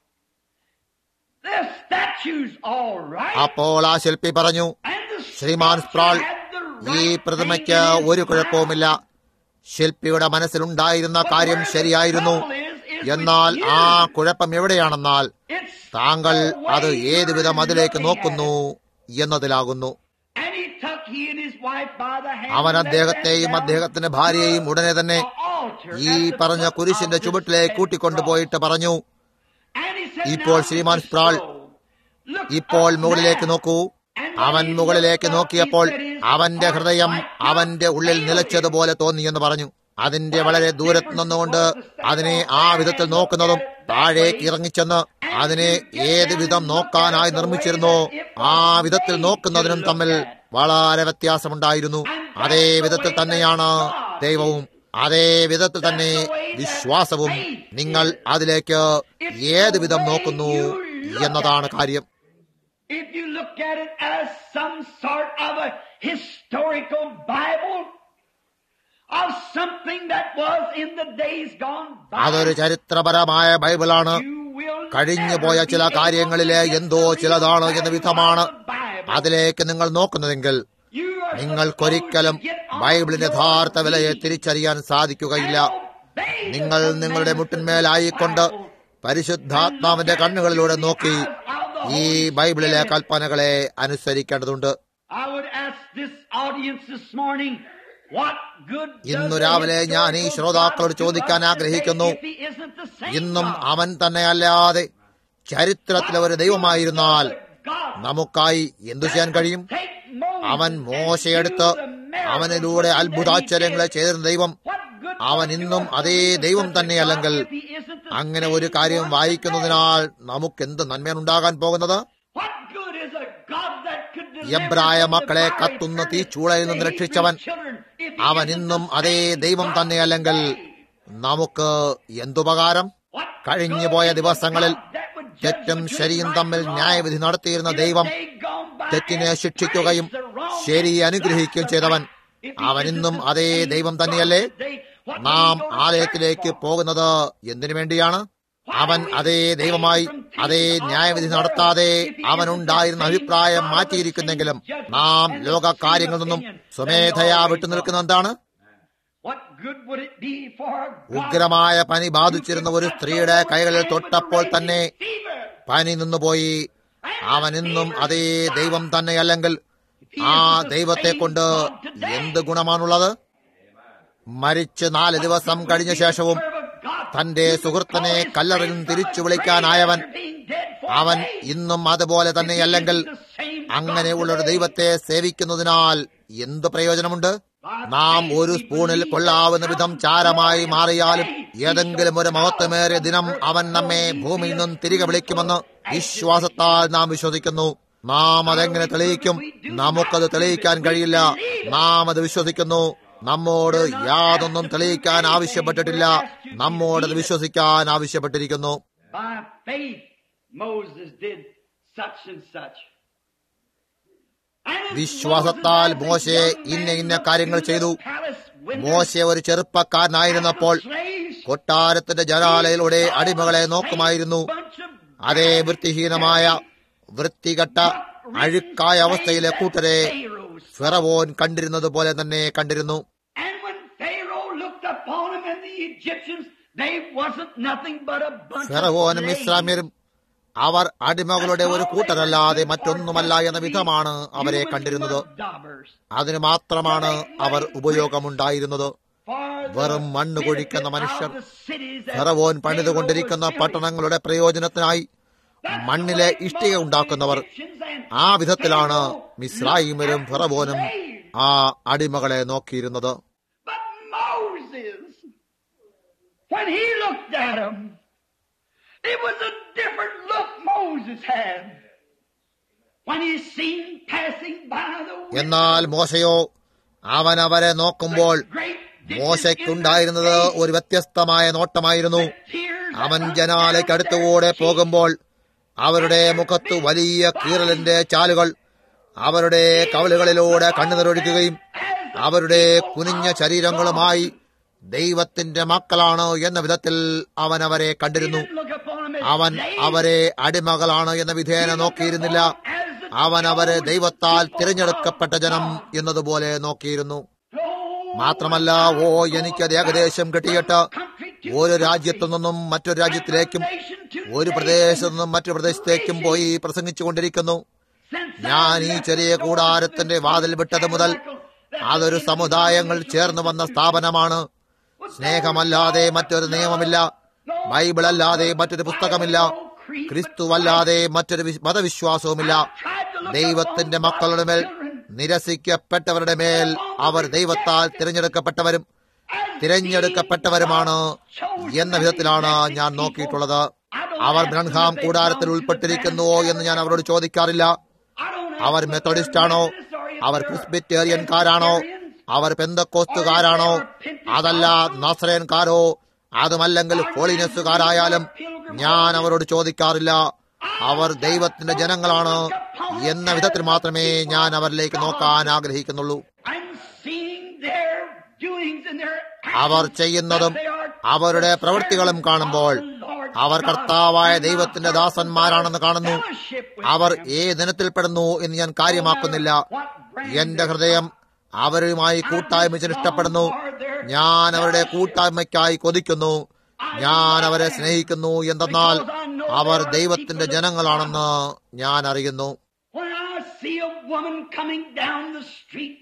[SPEAKER 2] the statue's all right.
[SPEAKER 1] അപ്പോൾ ആ ശില്പി പറഞ്ഞു
[SPEAKER 2] And the
[SPEAKER 1] Shriman
[SPEAKER 2] sculpture
[SPEAKER 1] സ്പ്രാൾ
[SPEAKER 2] had the
[SPEAKER 1] ഈ
[SPEAKER 2] right
[SPEAKER 1] പ്രതിമയ്ക്ക്
[SPEAKER 2] thing in
[SPEAKER 1] ഒരു
[SPEAKER 2] its
[SPEAKER 1] കുഴപ്പവുമില്ല ശില്പിയുടെ മനസ്സിലുണ്ടായിരുന്ന കാര്യം ശരിയായിരുന്നു എന്നാൽ ആ കുഴപ്പം എവിടെയാണെന്നാൽ
[SPEAKER 2] It's
[SPEAKER 1] താങ്കൾ
[SPEAKER 2] the way
[SPEAKER 1] അത് ഏത് വിധം
[SPEAKER 2] you're
[SPEAKER 1] അതിലേക്ക്
[SPEAKER 2] looking
[SPEAKER 1] നോക്കുന്നു
[SPEAKER 2] at it.
[SPEAKER 1] എന്നതിലാകുന്നു
[SPEAKER 2] And he took he and his wife by the hand
[SPEAKER 1] അവൻ
[SPEAKER 2] and led
[SPEAKER 1] അദ്ദേഹത്തെയും
[SPEAKER 2] them down
[SPEAKER 1] അദ്ദേഹത്തിന്റെ ഭാര്യയെയും ഉടനെ തന്നെ
[SPEAKER 2] to the altar
[SPEAKER 1] ഈ
[SPEAKER 2] at the
[SPEAKER 1] പറഞ്ഞ
[SPEAKER 2] foot
[SPEAKER 1] കുരിശിന്റെ
[SPEAKER 2] of
[SPEAKER 1] ചുവട്ടിലേക്ക്
[SPEAKER 2] this
[SPEAKER 1] കൂട്ടിക്കൊണ്ടുപോയിട്ട് പറഞ്ഞു
[SPEAKER 2] And he said,
[SPEAKER 1] ഇപ്പോൾ
[SPEAKER 2] "Now,
[SPEAKER 1] ശ്രീമാൻ
[SPEAKER 2] Mr.
[SPEAKER 1] സ്പ്രാൾ,
[SPEAKER 2] Sproul, look
[SPEAKER 1] ഇപ്പോൾ
[SPEAKER 2] up
[SPEAKER 1] മുകളിലേക്ക്
[SPEAKER 2] now."
[SPEAKER 1] നോക്കൂ
[SPEAKER 2] And
[SPEAKER 1] അവൻ
[SPEAKER 2] when he
[SPEAKER 1] മുകളിലേക്ക്
[SPEAKER 2] looked up,
[SPEAKER 1] നോക്കിയപ്പോൾ
[SPEAKER 2] he said his
[SPEAKER 1] അവന്റെ
[SPEAKER 2] heart
[SPEAKER 1] ഹൃദയം
[SPEAKER 2] like
[SPEAKER 1] അവന്റെ ഉള്ളിൽ
[SPEAKER 2] failed
[SPEAKER 1] നിലച്ചതുപോലെ തോന്നിയെന്ന് പറഞ്ഞു അതിന്റെ വളരെ ദൂരത്ത് നിന്നുകൊണ്ട് അതിനെ ആ വിധത്തിൽ നോക്കുന്നതും താഴേക്ക് ഇറങ്ങിച്ചെന്ന് അതിനെ ഏത് വിധം നോക്കാനായി നിർമ്മിച്ചിരുന്നോ ആ വിധത്തിൽ നോക്കുന്നതിനും തമ്മിൽ വളരെ വ്യത്യാസമുണ്ടായിരുന്നു അതേ വിധത്തിൽ തന്നെയാണ് ദൈവവും അതേ വിധത്തിൽ തന്നെ വിശ്വാസവും നിങ്ങൾ അതിലേക്ക് ഏത് വിധം നോക്കുന്നു എന്നതാണ് കാര്യം
[SPEAKER 2] If you look at it as some sort of a historical Bible of something that was in the days gone by,
[SPEAKER 1] അതൊരു ചരിത്രപരമായ ബൈബിളാണ്
[SPEAKER 2] you will
[SPEAKER 1] കഴിഞ്ഞുപോയ
[SPEAKER 2] never
[SPEAKER 1] ചില
[SPEAKER 2] be able
[SPEAKER 1] കാര്യങ്ങളിലെ
[SPEAKER 2] to get
[SPEAKER 1] എന്തോ
[SPEAKER 2] the
[SPEAKER 1] ചിലതാണ്
[SPEAKER 2] real
[SPEAKER 1] എന്ന
[SPEAKER 2] value
[SPEAKER 1] വിധമാണ്
[SPEAKER 2] of the Bible.
[SPEAKER 1] അതിലേക്ക് നിങ്ങൾ നോക്കുന്നതെങ്കിൽ
[SPEAKER 2] You are
[SPEAKER 1] നിങ്ങൾക്കൊരിക്കലും
[SPEAKER 2] supposed to get on
[SPEAKER 1] ബൈബിളിന്റെ
[SPEAKER 2] your
[SPEAKER 1] യഥാർത്ഥ വിലയെ
[SPEAKER 2] knees
[SPEAKER 1] തിരിച്ചറിയാൻ സാധിക്കുകയില്ല
[SPEAKER 2] and obey the
[SPEAKER 1] നിങ്ങൾ നിങ്ങളുടെ
[SPEAKER 2] commandments of the
[SPEAKER 1] മുട്ടിന്മേലായിക്കൊണ്ട്
[SPEAKER 2] Bible.
[SPEAKER 1] പരിശുദ്ധാത്മാവിന്റെ കണ്ണുകളിലൂടെ നോക്കി ഈ ബൈബിളിലെ കൽപ്പനകളെ അനുസരിക്കേണ്ടതുണ്ട്
[SPEAKER 2] I would ask this audience this morning, what good does
[SPEAKER 1] ഇന്നു
[SPEAKER 2] the
[SPEAKER 1] രാവിലെ ഞാൻ ഈ
[SPEAKER 2] historical
[SPEAKER 1] ശ്രോതാക്കളോട്
[SPEAKER 2] God do
[SPEAKER 1] ചോദിക്കാൻ
[SPEAKER 2] us today
[SPEAKER 1] ആഗ്രഹിക്കുന്നു
[SPEAKER 2] if he isn't the same
[SPEAKER 1] ഇന്നും
[SPEAKER 2] God?
[SPEAKER 1] അവൻ തന്നെയല്ലാതെ ചരിത്രത്തിലെ ഒരു ദൈവമായിരുന്നാൽ
[SPEAKER 2] God
[SPEAKER 1] നമുക്കായി എന്തു ചെയ്യാൻ കഴിയും
[SPEAKER 2] take Moses
[SPEAKER 1] അവൻ
[SPEAKER 2] and
[SPEAKER 1] മോശയെടുത്ത്
[SPEAKER 2] do the miracles
[SPEAKER 1] അവനിലൂടെ
[SPEAKER 2] that he
[SPEAKER 1] അത്ഭുതാശ്ചര്യങ്ങളെ
[SPEAKER 2] did.
[SPEAKER 1] ചെയ്തിരുന്ന ദൈവം
[SPEAKER 2] What good
[SPEAKER 1] അവൻ
[SPEAKER 2] does
[SPEAKER 1] ഇന്നും
[SPEAKER 2] your
[SPEAKER 1] അതേ
[SPEAKER 2] God
[SPEAKER 1] ദൈവം
[SPEAKER 2] such a
[SPEAKER 1] തന്നെയല്ലെങ്കിൽ
[SPEAKER 2] God if he isn't the
[SPEAKER 1] അങ്ങനെ
[SPEAKER 2] same
[SPEAKER 1] ഒരു കാര്യം
[SPEAKER 2] one
[SPEAKER 1] വായിക്കുന്നതിനാൽ
[SPEAKER 2] today?
[SPEAKER 1] നമുക്കെന്ത് നന്മയുണ്ടാകാൻ പോകുന്നത്
[SPEAKER 2] What good is a God that could deliver
[SPEAKER 1] എബ്രായ
[SPEAKER 2] from the
[SPEAKER 1] മക്കളെ
[SPEAKER 2] fiery
[SPEAKER 1] കത്തുന്ന
[SPEAKER 2] furnace
[SPEAKER 1] തീച്ചൂളയിൽ നിന്ന്
[SPEAKER 2] the
[SPEAKER 1] രക്ഷിച്ചവൻ
[SPEAKER 2] Hebrew children if he
[SPEAKER 1] അവൻ
[SPEAKER 2] isn't
[SPEAKER 1] ഇന്നും
[SPEAKER 2] the
[SPEAKER 1] അതേ
[SPEAKER 2] same
[SPEAKER 1] ദൈവം
[SPEAKER 2] God
[SPEAKER 1] തന്നെയല്ലെങ്കിൽ
[SPEAKER 2] today?
[SPEAKER 1] നമുക്ക് എന്തുപകാരം
[SPEAKER 2] What
[SPEAKER 1] കഴിഞ്ഞുപോയ
[SPEAKER 2] good is a
[SPEAKER 1] ദിവസങ്ങളിൽ
[SPEAKER 2] God that would judge
[SPEAKER 1] തെറ്റും
[SPEAKER 2] between
[SPEAKER 1] ശരിയും
[SPEAKER 2] right
[SPEAKER 1] തമ്മിൽ
[SPEAKER 2] and wrong
[SPEAKER 1] ന്യായവിധി നടത്തിയിരുന്ന
[SPEAKER 2] in a
[SPEAKER 1] ദൈവം
[SPEAKER 2] day gone by
[SPEAKER 1] തെറ്റിനെ
[SPEAKER 2] and
[SPEAKER 1] ശിക്ഷിക്കുകയും
[SPEAKER 2] punish the wrong
[SPEAKER 1] ശരിയെ
[SPEAKER 2] and
[SPEAKER 1] അനുഗ്രഹിക്കുകയും
[SPEAKER 2] just the
[SPEAKER 1] ചെയ്തവൻ
[SPEAKER 2] right? If he
[SPEAKER 1] അവൻ
[SPEAKER 2] isn't
[SPEAKER 1] ഇന്നും
[SPEAKER 2] the
[SPEAKER 1] അതേ
[SPEAKER 2] same
[SPEAKER 1] ദൈവം
[SPEAKER 2] God
[SPEAKER 1] തന്നെയല്ലേ
[SPEAKER 2] today,
[SPEAKER 1] നാം ആലയത്തിലേക്ക് പോകുന്നത് എന്തിനു വേണ്ടിയാണ് അവൻ അതേ ദൈവമായി അതേ ന്യായവിധി നടത്താതെ അവനുണ്ടായിരുന്ന അഭിപ്രായം മാറ്റിയിരിക്കുന്നെങ്കിലും നാം ലോക കാര്യങ്ങളിൽ നിന്നും സ്വമേധയാ വിട്ടുനിൽക്കുന്ന എന്താണ്
[SPEAKER 2] What good would it be for God
[SPEAKER 1] ഉഗ്രമായ പനി ബാധിച്ചിരുന്ന ഒരു സ്ത്രീയുടെ കൈകളിൽ തൊട്ടപ്പോൾ തന്നെ
[SPEAKER 2] fever?
[SPEAKER 1] പനി നിന്നുപോയി അവൻ ഇന്നും അതേ ദൈവം തന്നെയല്ലെങ്കിൽ ആ ദൈവത്തെ കൊണ്ട് എന്ത് ഗുണമാണുള്ളത് മരിച്ച് നാല് ദിവസം കഴിഞ്ഞ ശേഷവും തന്റെ സുഹൃത്തിനെ കല്ലറിൽ നിന്ന് തിരിച്ചു വിളിക്കാനായവൻ അവൻ ഇന്നും അതുപോലെ തന്നെയല്ലെങ്കിൽ അങ്ങനെയുള്ള ഒരു ദൈവത്തെ സേവിക്കുന്നതിനാൽ എന്ത് പ്രയോജനമുണ്ട് നാം ഒരു സ്പൂണിൽ കൊള്ളാവുന്ന വിധം ചാരമായി മാറിയാലും ഏതെങ്കിലും ഒരു മഹത്വമേറിയ ദിനം അവൻ നമ്മെ ഭൂമിയിൽ നിന്നും തിരികെ വിളിക്കുമെന്ന് വിശ്വാസത്താൽ നാം വിശ്വസിക്കുന്നു നാം അതെങ്ങനെ തെളിയിക്കും നമുക്കത് തെളിയിക്കാൻ കഴിയില്ല നാം അത് വിശ്വസിക്കുന്നു നമ്മോട് യാതൊന്നും തെളിയിക്കാൻ ആവശ്യപ്പെട്ടിട്ടില്ല നമ്മോടത് വിശ്വസിക്കാൻ ആവശ്യപ്പെട്ടിരിക്കുന്നു
[SPEAKER 2] By faith, Moses did such and such. And as
[SPEAKER 1] വിശ്വാസത്താൽ
[SPEAKER 2] Moses
[SPEAKER 1] മോശെ
[SPEAKER 2] as a young
[SPEAKER 1] ഇന്ന
[SPEAKER 2] man
[SPEAKER 1] ഇന്ന
[SPEAKER 2] looked
[SPEAKER 1] കാര്യങ്ങൾ
[SPEAKER 2] into the
[SPEAKER 1] ചെയ്തു
[SPEAKER 2] palace window
[SPEAKER 1] മോശെ ഒരു ചെറുപ്പക്കാരനായിരുന്നപ്പോൾ
[SPEAKER 2] at the slaves,
[SPEAKER 1] കൊട്ടാരത്തിന്റെ ജനാലയിലൂടെ അടിമകളെ നോക്കുമായിരുന്നു
[SPEAKER 2] bunch of
[SPEAKER 1] അതേ വൃത്തിഹീനമായ വൃത്തികെട്ട അഴുക്കായ അവസ്ഥയിലെ കൂട്ടരെ
[SPEAKER 2] pharaohs.
[SPEAKER 1] ഫെറവോൻ കണ്ടിരുന്നത് പോലെ തന്നെ കണ്ടിരുന്നു
[SPEAKER 2] And when Pharaoh looked upon them and the Egyptians, they wasn't nothing but a bunch
[SPEAKER 1] ഫെറവോനും
[SPEAKER 2] of slaves.
[SPEAKER 1] ഇസ്ലാമ്യരും അവർ അടിമകളുടെ ഒരു കൂട്ടരല്ലാതെ മറ്റൊന്നുമല്ല എന്ന വിധമാണ് അവരെ കണ്ടിരുന്നത് അതിന് മാത്രമാണ് അവർ ഉപയോഗമുണ്ടായിരുന്നത് വെറും മണ്ണ് കൊഴിക്കുന്ന മനുഷ്യർ ഫെറവോൻ പണിതുകൊണ്ടിരിക്കുന്ന പട്ടണങ്ങളുടെ പ്രയോജനത്തിനായി മണ്ണിലെ ഇഷ്ടിക ഉണ്ടാക്കുന്നവർ ആ വിധത്തിലാണ് മിസ്രായിമരും ഫെറവോനും ആ അടിമകളെ നോക്കിയിരുന്നത്
[SPEAKER 2] But Moses, when he looked at them, it was a different look Moses had. When he seen passing by the wicked,
[SPEAKER 1] എന്നാൽ മോശയോ അവൻ അവരെ നോക്കുമ്പോൾ
[SPEAKER 2] great
[SPEAKER 1] മോശയ്ക്കുണ്ടായിരുന്നത് ഒരു വ്യത്യസ്തമായ നോട്ടമായിരുന്നു അവൻ ജനാലയ്ക്കടുത്തുകൂടെ പോകുമ്പോൾ അവരുടെ മുഖത്ത് വലിയ കീറലിന്റെ ചാലുകൾ അവരുടെ കവലുകളിലൂടെ കണ്ണുനിറൊഴിക്കുകയും അവരുടെ കുനിഞ്ഞ ശരീരങ്ങളുമായി ദൈവത്തിന്റെ മക്കളാണ് എന്ന വിധത്തിൽ അവൻ അവരെ കണ്ടിരുന്നു അവൻ അവരെ അടിമകളാണ് എന്ന വിധേന നോക്കിയിരുന്നില്ല അവൻ അവരെ ദൈവത്താൽ തിരഞ്ഞെടുക്കപ്പെട്ട ജനം എന്നതുപോലെ നോക്കിയിരുന്നു മാത്രമല്ല ഓ എനിക്കത് ഏകദേശം കിട്ടിയിട്ട് ഒരു രാജ്യത്തു നിന്നും മറ്റൊരു രാജ്യത്തിലേക്കും ഒരു പ്രദേശത്തു നിന്നും മറ്റൊരു പ്രദേശത്തേക്കും പോയി പ്രസംഗിച്ചു കൊണ്ടിരിക്കുന്നു ഞാൻ ഈ ചെറിയ കൂടാരത്തിന്റെ വാതിൽ വിട്ടത് മുതൽ അതൊരു സമുദായങ്ങൾ ചേർന്ന് വന്ന സ്ഥാപനമാണ് സ്നേഹമല്ലാതെ മറ്റൊരു നിയമമില്ല ബൈബിൾ അല്ലാതെ മറ്റൊരു പുസ്തകമില്ല ക്രിസ്തുവല്ലാതെ മറ്റൊരു വി- മതവിശ്വാസവുമില്ല ദൈവത്തിന്റെ മക്കളുടെ മേൽ നിരസിക്കപ്പെട്ടവരുടെ മേൽ അവർ ദൈവത്താൽ തിരഞ്ഞെടുക്കപ്പെട്ടവരും തിരഞ്ഞെടുക്കപ്പെട്ടവരുമാണ് എന്ന വിധത്തിലാണ് ഞാൻ നോക്കിയിട്ടുള്ളത് അവർ ബ്രൺഹാം കൂടാരത്തിൽ ഉൾപ്പെട്ടിരിക്കുന്നുവോ എന്ന് ഞാൻ അവരോട് ചോദിക്കാറില്ല അവർ മെത്തഡിസ്റ്റ് ആണോ അവർ ക്രിസ്ബിറ്റേറിയൻകാരാണോ അവർ പെന്തക്കോസ്തുകാരാണോ അതല്ല നസ്രയൻകാരോ അതുമല്ലെങ്കിൽ ഹോളിനെസ്സുകാരായാലും ഞാൻ അവരോട് ചോദിക്കാറില്ല അവർ ദൈവത്തിന്റെ ജനങ്ങളാണ് എന്ന വിധത്തിൽ മാത്രമേ ഞാൻ അവരിലേക്ക് നോക്കാൻ ആഗ്രഹിക്കുന്നുള്ളൂ
[SPEAKER 2] I'm seeing their doings and their
[SPEAKER 1] അവർ ചെയ്യുന്നതും അവരുടെ പ്രവൃത്തികളും കാണുമ്പോൾ അവർ കർത്താവായ ദൈവത്തിന്റെ ദാസന്മാരാണെന്ന് കാണുന്നു അവർ ഏത് ദിനത്തിൽപ്പെടുന്നു എന്ന് ഞാൻ കാര്യമാക്കുന്നില്ല എന്റെ ഹൃദയം അവരുമായി കൂട്ടായ്മ ചെയ്യാൻ ഇഷ്ടപ്പെടുന്നു ഞാൻ അവരുടെ കൂട്ടായ്മയ്ക്കായി കൊതിക്കുന്നു ഞാൻ അവരെ സ്നേഹിക്കുന്നു എന്തെന്നാൽ അവർ ദൈവത്തിന്റെ ജനങ്ങളാണെന്ന് ഞാൻ അറിയുന്നു
[SPEAKER 2] When I see a woman coming down the street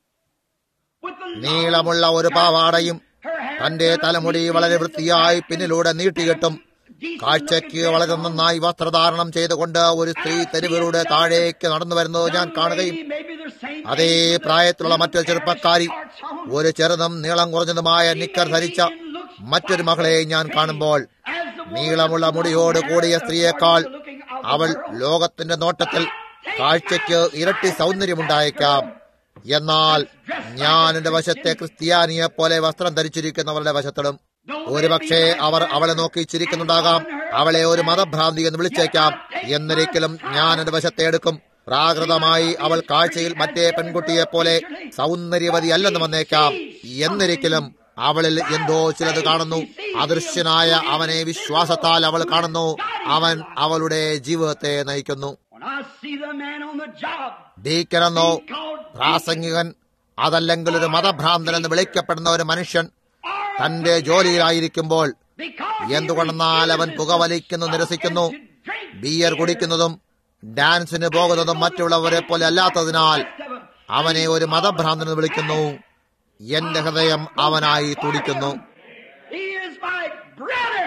[SPEAKER 2] with the
[SPEAKER 1] നീളമുള്ള ഒരു പാവാടയും തന്റെ തലമുടി വളരെ വൃത്തിയായി പിന്നിലൂടെ നീട്ടിയിട്ടും കാഴ്ചയ്ക്ക് വളരെ നന്നായി വസ്ത്രധാരണം ചെയ്തുകൊണ്ട് ഒരു സ്ത്രീ തെരുവിലൂടെ താഴേക്ക് നടന്നു വരുന്നത് ഞാൻ കാണുകയും അതേ പ്രായത്തിലുള്ള മറ്റൊരു ചെറുപ്പക്കാരി ഒരു ചെറുതും നീളം കുറഞ്ഞതുമായ നിക്കർ ധരിച്ച മറ്റൊരു മകളെ ഞാൻ കാണുമ്പോൾ നീളമുള്ള മുടിയോട് കൂടിയ സ്ത്രീയേക്കാൾ അവൾ ലോകത്തിന്റെ നോട്ടത്തിൽ കാഴ്ചയ്ക്ക് ഇരട്ടി സൗന്ദര്യമുണ്ടായേക്കാം എന്നാൽ ഞാൻ എന്റെ വശത്തെ ക്രിസ്ത്യാനിയെ പോലെ വസ്ത്രം ധരിച്ചിരിക്കുന്നവരുടെ വശത്തിടും ഒരുപക്ഷെ അവർ അവളെ നോക്കി ചിരിക്കുന്നുണ്ടാകാം അവളെ ഒരു മതഭ്രാന്തി എന്ന് വിളിച്ചേക്കാം എന്നൊരിക്കലും ഞാൻ എന്റെ വശത്തെ എടുക്കും പ്രാകൃതമായി അവൾ കാഴ്ചയിൽ മറ്റേ പെൺകുട്ടിയെ പോലെ സൗന്ദര്യവതി അല്ലെന്ന് വന്നേക്കാം എന്നൊരിക്കലും അവളിൽ എന്തോ ചിലത് കാണുന്നു അദൃശ്യനായ അവനെ വിശ്വാസത്താൽ അവൾ കാണുന്നു അവൻ അവളുടെ ജീവിതത്തെ നയിക്കുന്നു
[SPEAKER 2] When I see the man on the job,
[SPEAKER 1] ഡീക്കനെന്നോ
[SPEAKER 2] being called
[SPEAKER 1] പ്രാസംഗികൻ അതല്ലെങ്കിൽ ഒരു മതഭ്രാന്തൻ എന്ന് വിളിക്കപ്പെടുന്ന ഒരു മനുഷ്യൻ തന്റെ ജോലിയിലായിരിക്കുമ്പോൾ
[SPEAKER 2] because he
[SPEAKER 1] എന്തുകൊണ്ടെന്നാൽ അവൻ പുകവലിക്കുന്നു നിരസിക്കുന്നു ബിയർ കുടിക്കുന്നതും ഡാൻസിന് പോകുന്നതും മറ്റുള്ളവരെ പോലെ അല്ലാത്തതിനാൽ അവനെ ഒരു മതഭ്രാന്തൻ എന്ന് വിളിക്കുന്നു എന്റെ ഹൃദയം അവനായി തുടിക്കുന്നു
[SPEAKER 2] He is my brother.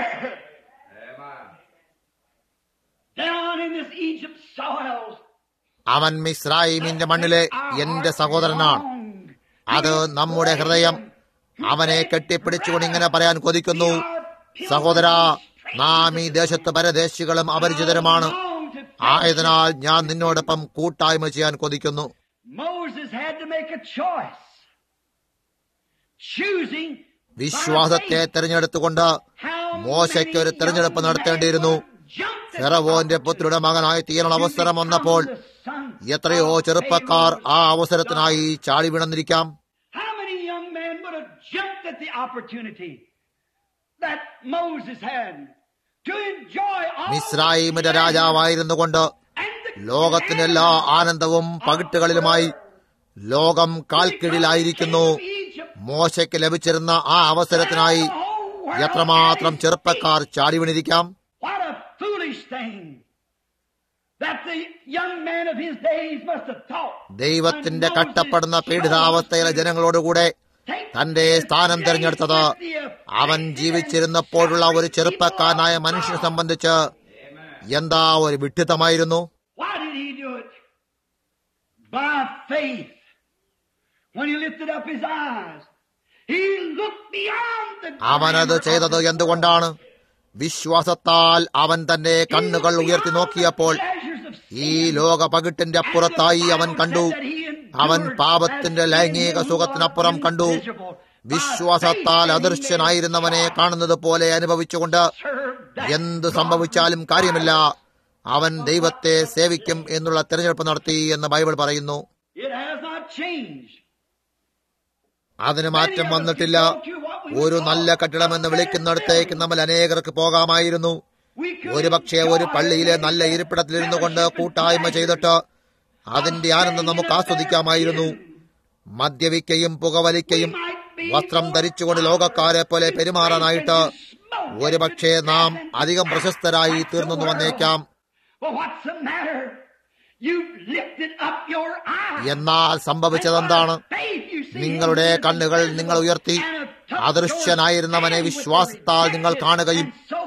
[SPEAKER 2] Down in this Egypt soils.
[SPEAKER 1] അവൻ മിസ്രായിമിന്റെ മണ്ണിലെ എന്റെ സഹോദരനാണ് അത് നമ്മുടെ ഹൃദയം അവനെ കെട്ടിപ്പിടിച്ചുകൊണ്ട് ഇങ്ങനെ പറയാൻ കൊതിക്കുന്നു സഹോദര നാം ഈ ദേശത്ത് പരദേശികളും അപരിചിതരുമാണ് ആയതിനാൽ ഞാൻ നിന്നോടൊപ്പം കൂട്ടായ്മ ചെയ്യാൻ കൊതിക്കുന്നു
[SPEAKER 2] Moses had to make a choice. Choosing
[SPEAKER 1] വിശ്വാസത്തെ തിരഞ്ഞെടുത്തുകൊണ്ട് മോശയ്ക്ക് ഒരു തെരഞ്ഞെടുപ്പ് നടത്തേണ്ടിയിരുന്നു ഫെറവോന്റെ പുത്രിയുടെ മകനായി തീരാനുള്ള അവസരം വന്നപ്പോൾ എത്രയോ ചെറുപ്പക്കാർ ആ അവസരത്തിനായി ചാടി വീണന്നിരിക്കാം
[SPEAKER 2] How many young men would have jumped at the opportunity that Moses had to enjoy all
[SPEAKER 1] മിസ്രായിമിന്റെ രാജാവായിരുന്നു കൊണ്ട്
[SPEAKER 2] and the
[SPEAKER 1] ലോകത്തിന്റെ എല്ലാ ആനന്ദവും പകിട്ടുകളിലുമായി ലോകം കാൽക്കീഴിലായിരിക്കുന്നു
[SPEAKER 2] Egypt
[SPEAKER 1] മോശയ്ക്ക് ലഭിച്ചിരുന്ന ആ അവസരത്തിനായി എത്രമാത്രം ചെറുപ്പക്കാർ ചാടി വീണിരിക്കാം
[SPEAKER 2] What a foolish thing that the young man of his days must have thought.
[SPEAKER 1] ദൈവത്തിന്റെ കട്ടപ്പെടുന്ന പീഡിതാവസ്ഥയിലെ ജനങ്ങളോടുകൂടെ തന്റെ സ്ഥാനം തിരഞ്ഞെടുത്തത് അവൻ ജീവിച്ചിരുന്നപ്പോഴുള്ള ഒരു ചെറുപ്പക്കാരനായ മനുഷ്യനെ സംബന്ധിച്ച് എന്താ ഒരു വിഡ്ഢിത്തമായിരുന്നു
[SPEAKER 2] Why did he do it? By faith. When he lifted up his eyes, he looked beyond the
[SPEAKER 1] അവനത്
[SPEAKER 2] glamour
[SPEAKER 1] ചെയ്തത്
[SPEAKER 2] of the
[SPEAKER 1] എന്തുകൊണ്ടാണ് വിശ്വാസത്താൽ അവൻ തന്റെ കണ്ണുകൾ ഉയർത്തി നോക്കിയപ്പോൾ ഈ ലോക പകിട്ടിന്റെ അപ്പുറത്തായി അവൻ കണ്ടു അവൻ പാപത്തിന്റെ ലൈംഗിക സുഖത്തിനപ്പുറം കണ്ടു വിശ്വാസത്താൽ അദൃശ്യനായിരുന്നവനെ കാണുന്നത് പോലെ അനുഭവിച്ചുകൊണ്ട് എന്ത് സംഭവിച്ചാലും കാര്യമില്ല അവൻ ദൈവത്തെ സേവിക്കും എന്നുള്ള തിരഞ്ഞെടുപ്പ് നടത്തി എന്ന് ബൈബിൾ പറയുന്നു
[SPEAKER 2] It has not changed.
[SPEAKER 1] അതിന് മാറ്റം വന്നിട്ടില്ല ഒരു നല്ല കെട്ടിടമെന്ന് വിളിക്കുന്നിടത്തേക്ക് നമ്മൾ അനേകർക്ക് പോകാമായിരുന്നു
[SPEAKER 2] We could
[SPEAKER 1] ഒരുപക്ഷെ ഒരു പള്ളിയിലെ നല്ല ഇരിപ്പിടത്തിലിരുന്നു കൊണ്ട് കൂട്ടായ്മ ചെയ്തിട്ട് അതിന്റെ ആനന്ദം നമുക്ക് ആസ്വദിക്കാമായിരുന്നു മദ്യപിക്കയും പുകവലിക്കയും വസ്ത്രം ധരിച്ചുകൊണ്ട് ലോകക്കാരെ പോലെ പെരുമാറാനായിട്ട് ഒരുപക്ഷെ നാം അധികം പ്രശസ്തരായി തീർന്നു വന്നേക്കാം
[SPEAKER 2] Well, what's the matter? You've lifted up your eyes.
[SPEAKER 1] എന്നാൽ സംഭവിച്ചതെന്താണ്
[SPEAKER 2] Faith, you see
[SPEAKER 1] നിങ്ങളുടെ
[SPEAKER 2] him
[SPEAKER 1] കണ്ണുകൾ നിങ്ങൾ ഉയർത്തി അദൃശ്യനായിരുന്നവനെ വിശ്വാസത്താൽ നിങ്ങൾ കാണുകയും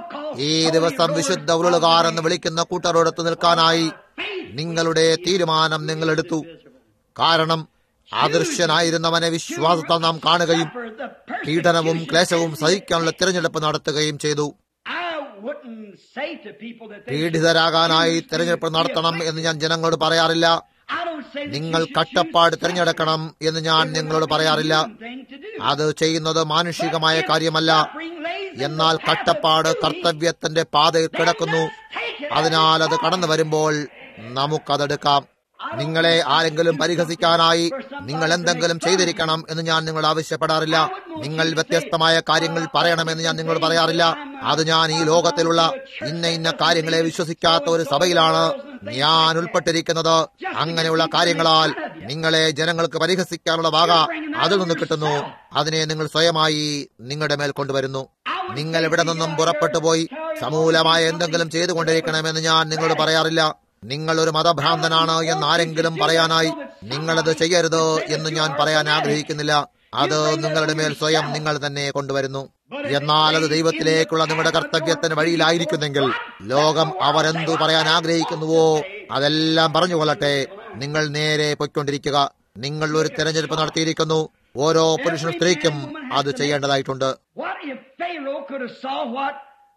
[SPEAKER 1] ഈ ദിവസം വിശുദ്ധ ഉരുളുകാർ എന്ന് വിളിക്കുന്ന കൂട്ടരോടൊത്ത് നിൽക്കാനായി നിങ്ങളുടെ തീരുമാനം നിങ്ങൾ എടുത്തു കാരണം അദൃശ്യനായിരുന്നവനെ വിശ്വാസത്താൽ നാം കാണുകയും പീഡനവും ക്ലേശവും സഹിക്കാനുള്ള തിരഞ്ഞെടുപ്പ് നടത്തുകയും ചെയ്തു
[SPEAKER 2] I wouldn't say to people that they
[SPEAKER 1] പീഡിതരാകാനായി തിരഞ്ഞെടുപ്പ് നടത്തണം എന്ന് ഞാൻ ജനങ്ങളോട് പറയാറില്ല
[SPEAKER 2] I don't say that
[SPEAKER 1] നിങ്ങൾ
[SPEAKER 2] you should
[SPEAKER 1] കട്ടപ്പാട്
[SPEAKER 2] choose
[SPEAKER 1] തിരഞ്ഞെടുക്കണം എന്ന് ഞാൻ
[SPEAKER 2] It
[SPEAKER 1] നിങ്ങളോട്
[SPEAKER 2] would not be a
[SPEAKER 1] പറയാറില്ല
[SPEAKER 2] human thing to do.
[SPEAKER 1] അത് ചെയ്യുന്നത് മാനുഷികമായ
[SPEAKER 2] But if
[SPEAKER 1] കാര്യമല്ല
[SPEAKER 2] suffering lays in the
[SPEAKER 1] എന്നാൽ
[SPEAKER 2] path of
[SPEAKER 1] കട്ടപ്പാട്
[SPEAKER 2] duty,
[SPEAKER 1] കർത്തവ്യത്തിന്റെ പാതയിൽ കിടക്കുന്നു അതിനാൽ അത് കടന്നു വരുമ്പോൾ നമുക്കതെടുക്കാം നിങ്ങളെ ആരെങ്കിലും പരിഹസിക്കാനായി നിങ്ങൾ എന്തെങ്കിലും ചെയ്തിരിക്കണം എന്ന് ഞാൻ നിങ്ങളോട് ആവശ്യപ്പെടാറില്ല നിങ്ങൾ വ്യത്യസ്തമായ കാര്യങ്ങൾ പറയണമെന്ന് ഞാൻ നിങ്ങളോട് പറയാറില്ല അത് ഞാൻ ഈ ലോകത്തിലുള്ള ഇന്ന ഇന്ന കാര്യങ്ങളെ വിശ്വസിക്കാത്ത ഒരു സഭയിലാണ് ഞാൻ ഉൾപ്പെട്ടിരിക്കുന്നത് അങ്ങനെയുള്ള കാര്യങ്ങളാൽ നിങ്ങളെ ജനങ്ങൾക്ക് പരിഹസിക്കാനുള്ള വാക അതിൽ നിന്ന് കിട്ടുന്നു അതിനെ നിങ്ങൾ സ്വയമായി നിങ്ങളുടെ മേൽ കൊണ്ടുവരുന്നു നിങ്ങൾ ഇവിടെ നിന്നും പുറപ്പെട്ടു പോയി സമൂലമായ എന്തെങ്കിലും ചെയ്തുകൊണ്ടിരിക്കണമെന്ന് ഞാൻ നിങ്ങളോട് പറയാറില്ല നിങ്ങൾ ഒരു മതഭ്രാന്തനാണ് എന്ന് ആരെങ്കിലും പറയാനായി നിങ്ങളത് ചെയ്യരുത് എന്ന് ഞാൻ പറയാൻ ആഗ്രഹിക്കുന്നില്ല അത് നിങ്ങളുടെ മേൽ സ്വയം നിങ്ങൾ തന്നെ കൊണ്ടുവരുന്നു എന്നാൽ അത് ദൈവത്തിലേക്കുള്ള നിങ്ങളുടെ കർത്തവ്യത്തിന് വഴിയിലായിരിക്കുന്നെങ്കിൽ ലോകം അവരെന്തു പറയാൻ ആഗ്രഹിക്കുന്നുവോ അതെല്ലാം പറഞ്ഞുകൊള്ളട്ടെ നിങ്ങൾ നേരെ പൊയ്ക്കൊണ്ടിരിക്കുക നിങ്ങൾ ഒരു തെരഞ്ഞെടുപ്പ് നടത്തിയിരിക്കുന്നു ഓരോ പുരുഷനും സ്ത്രീക്കും അത് ചെയ്യേണ്ടതായിട്ടുണ്ട്
[SPEAKER 2] What if Pharaoh could have saw what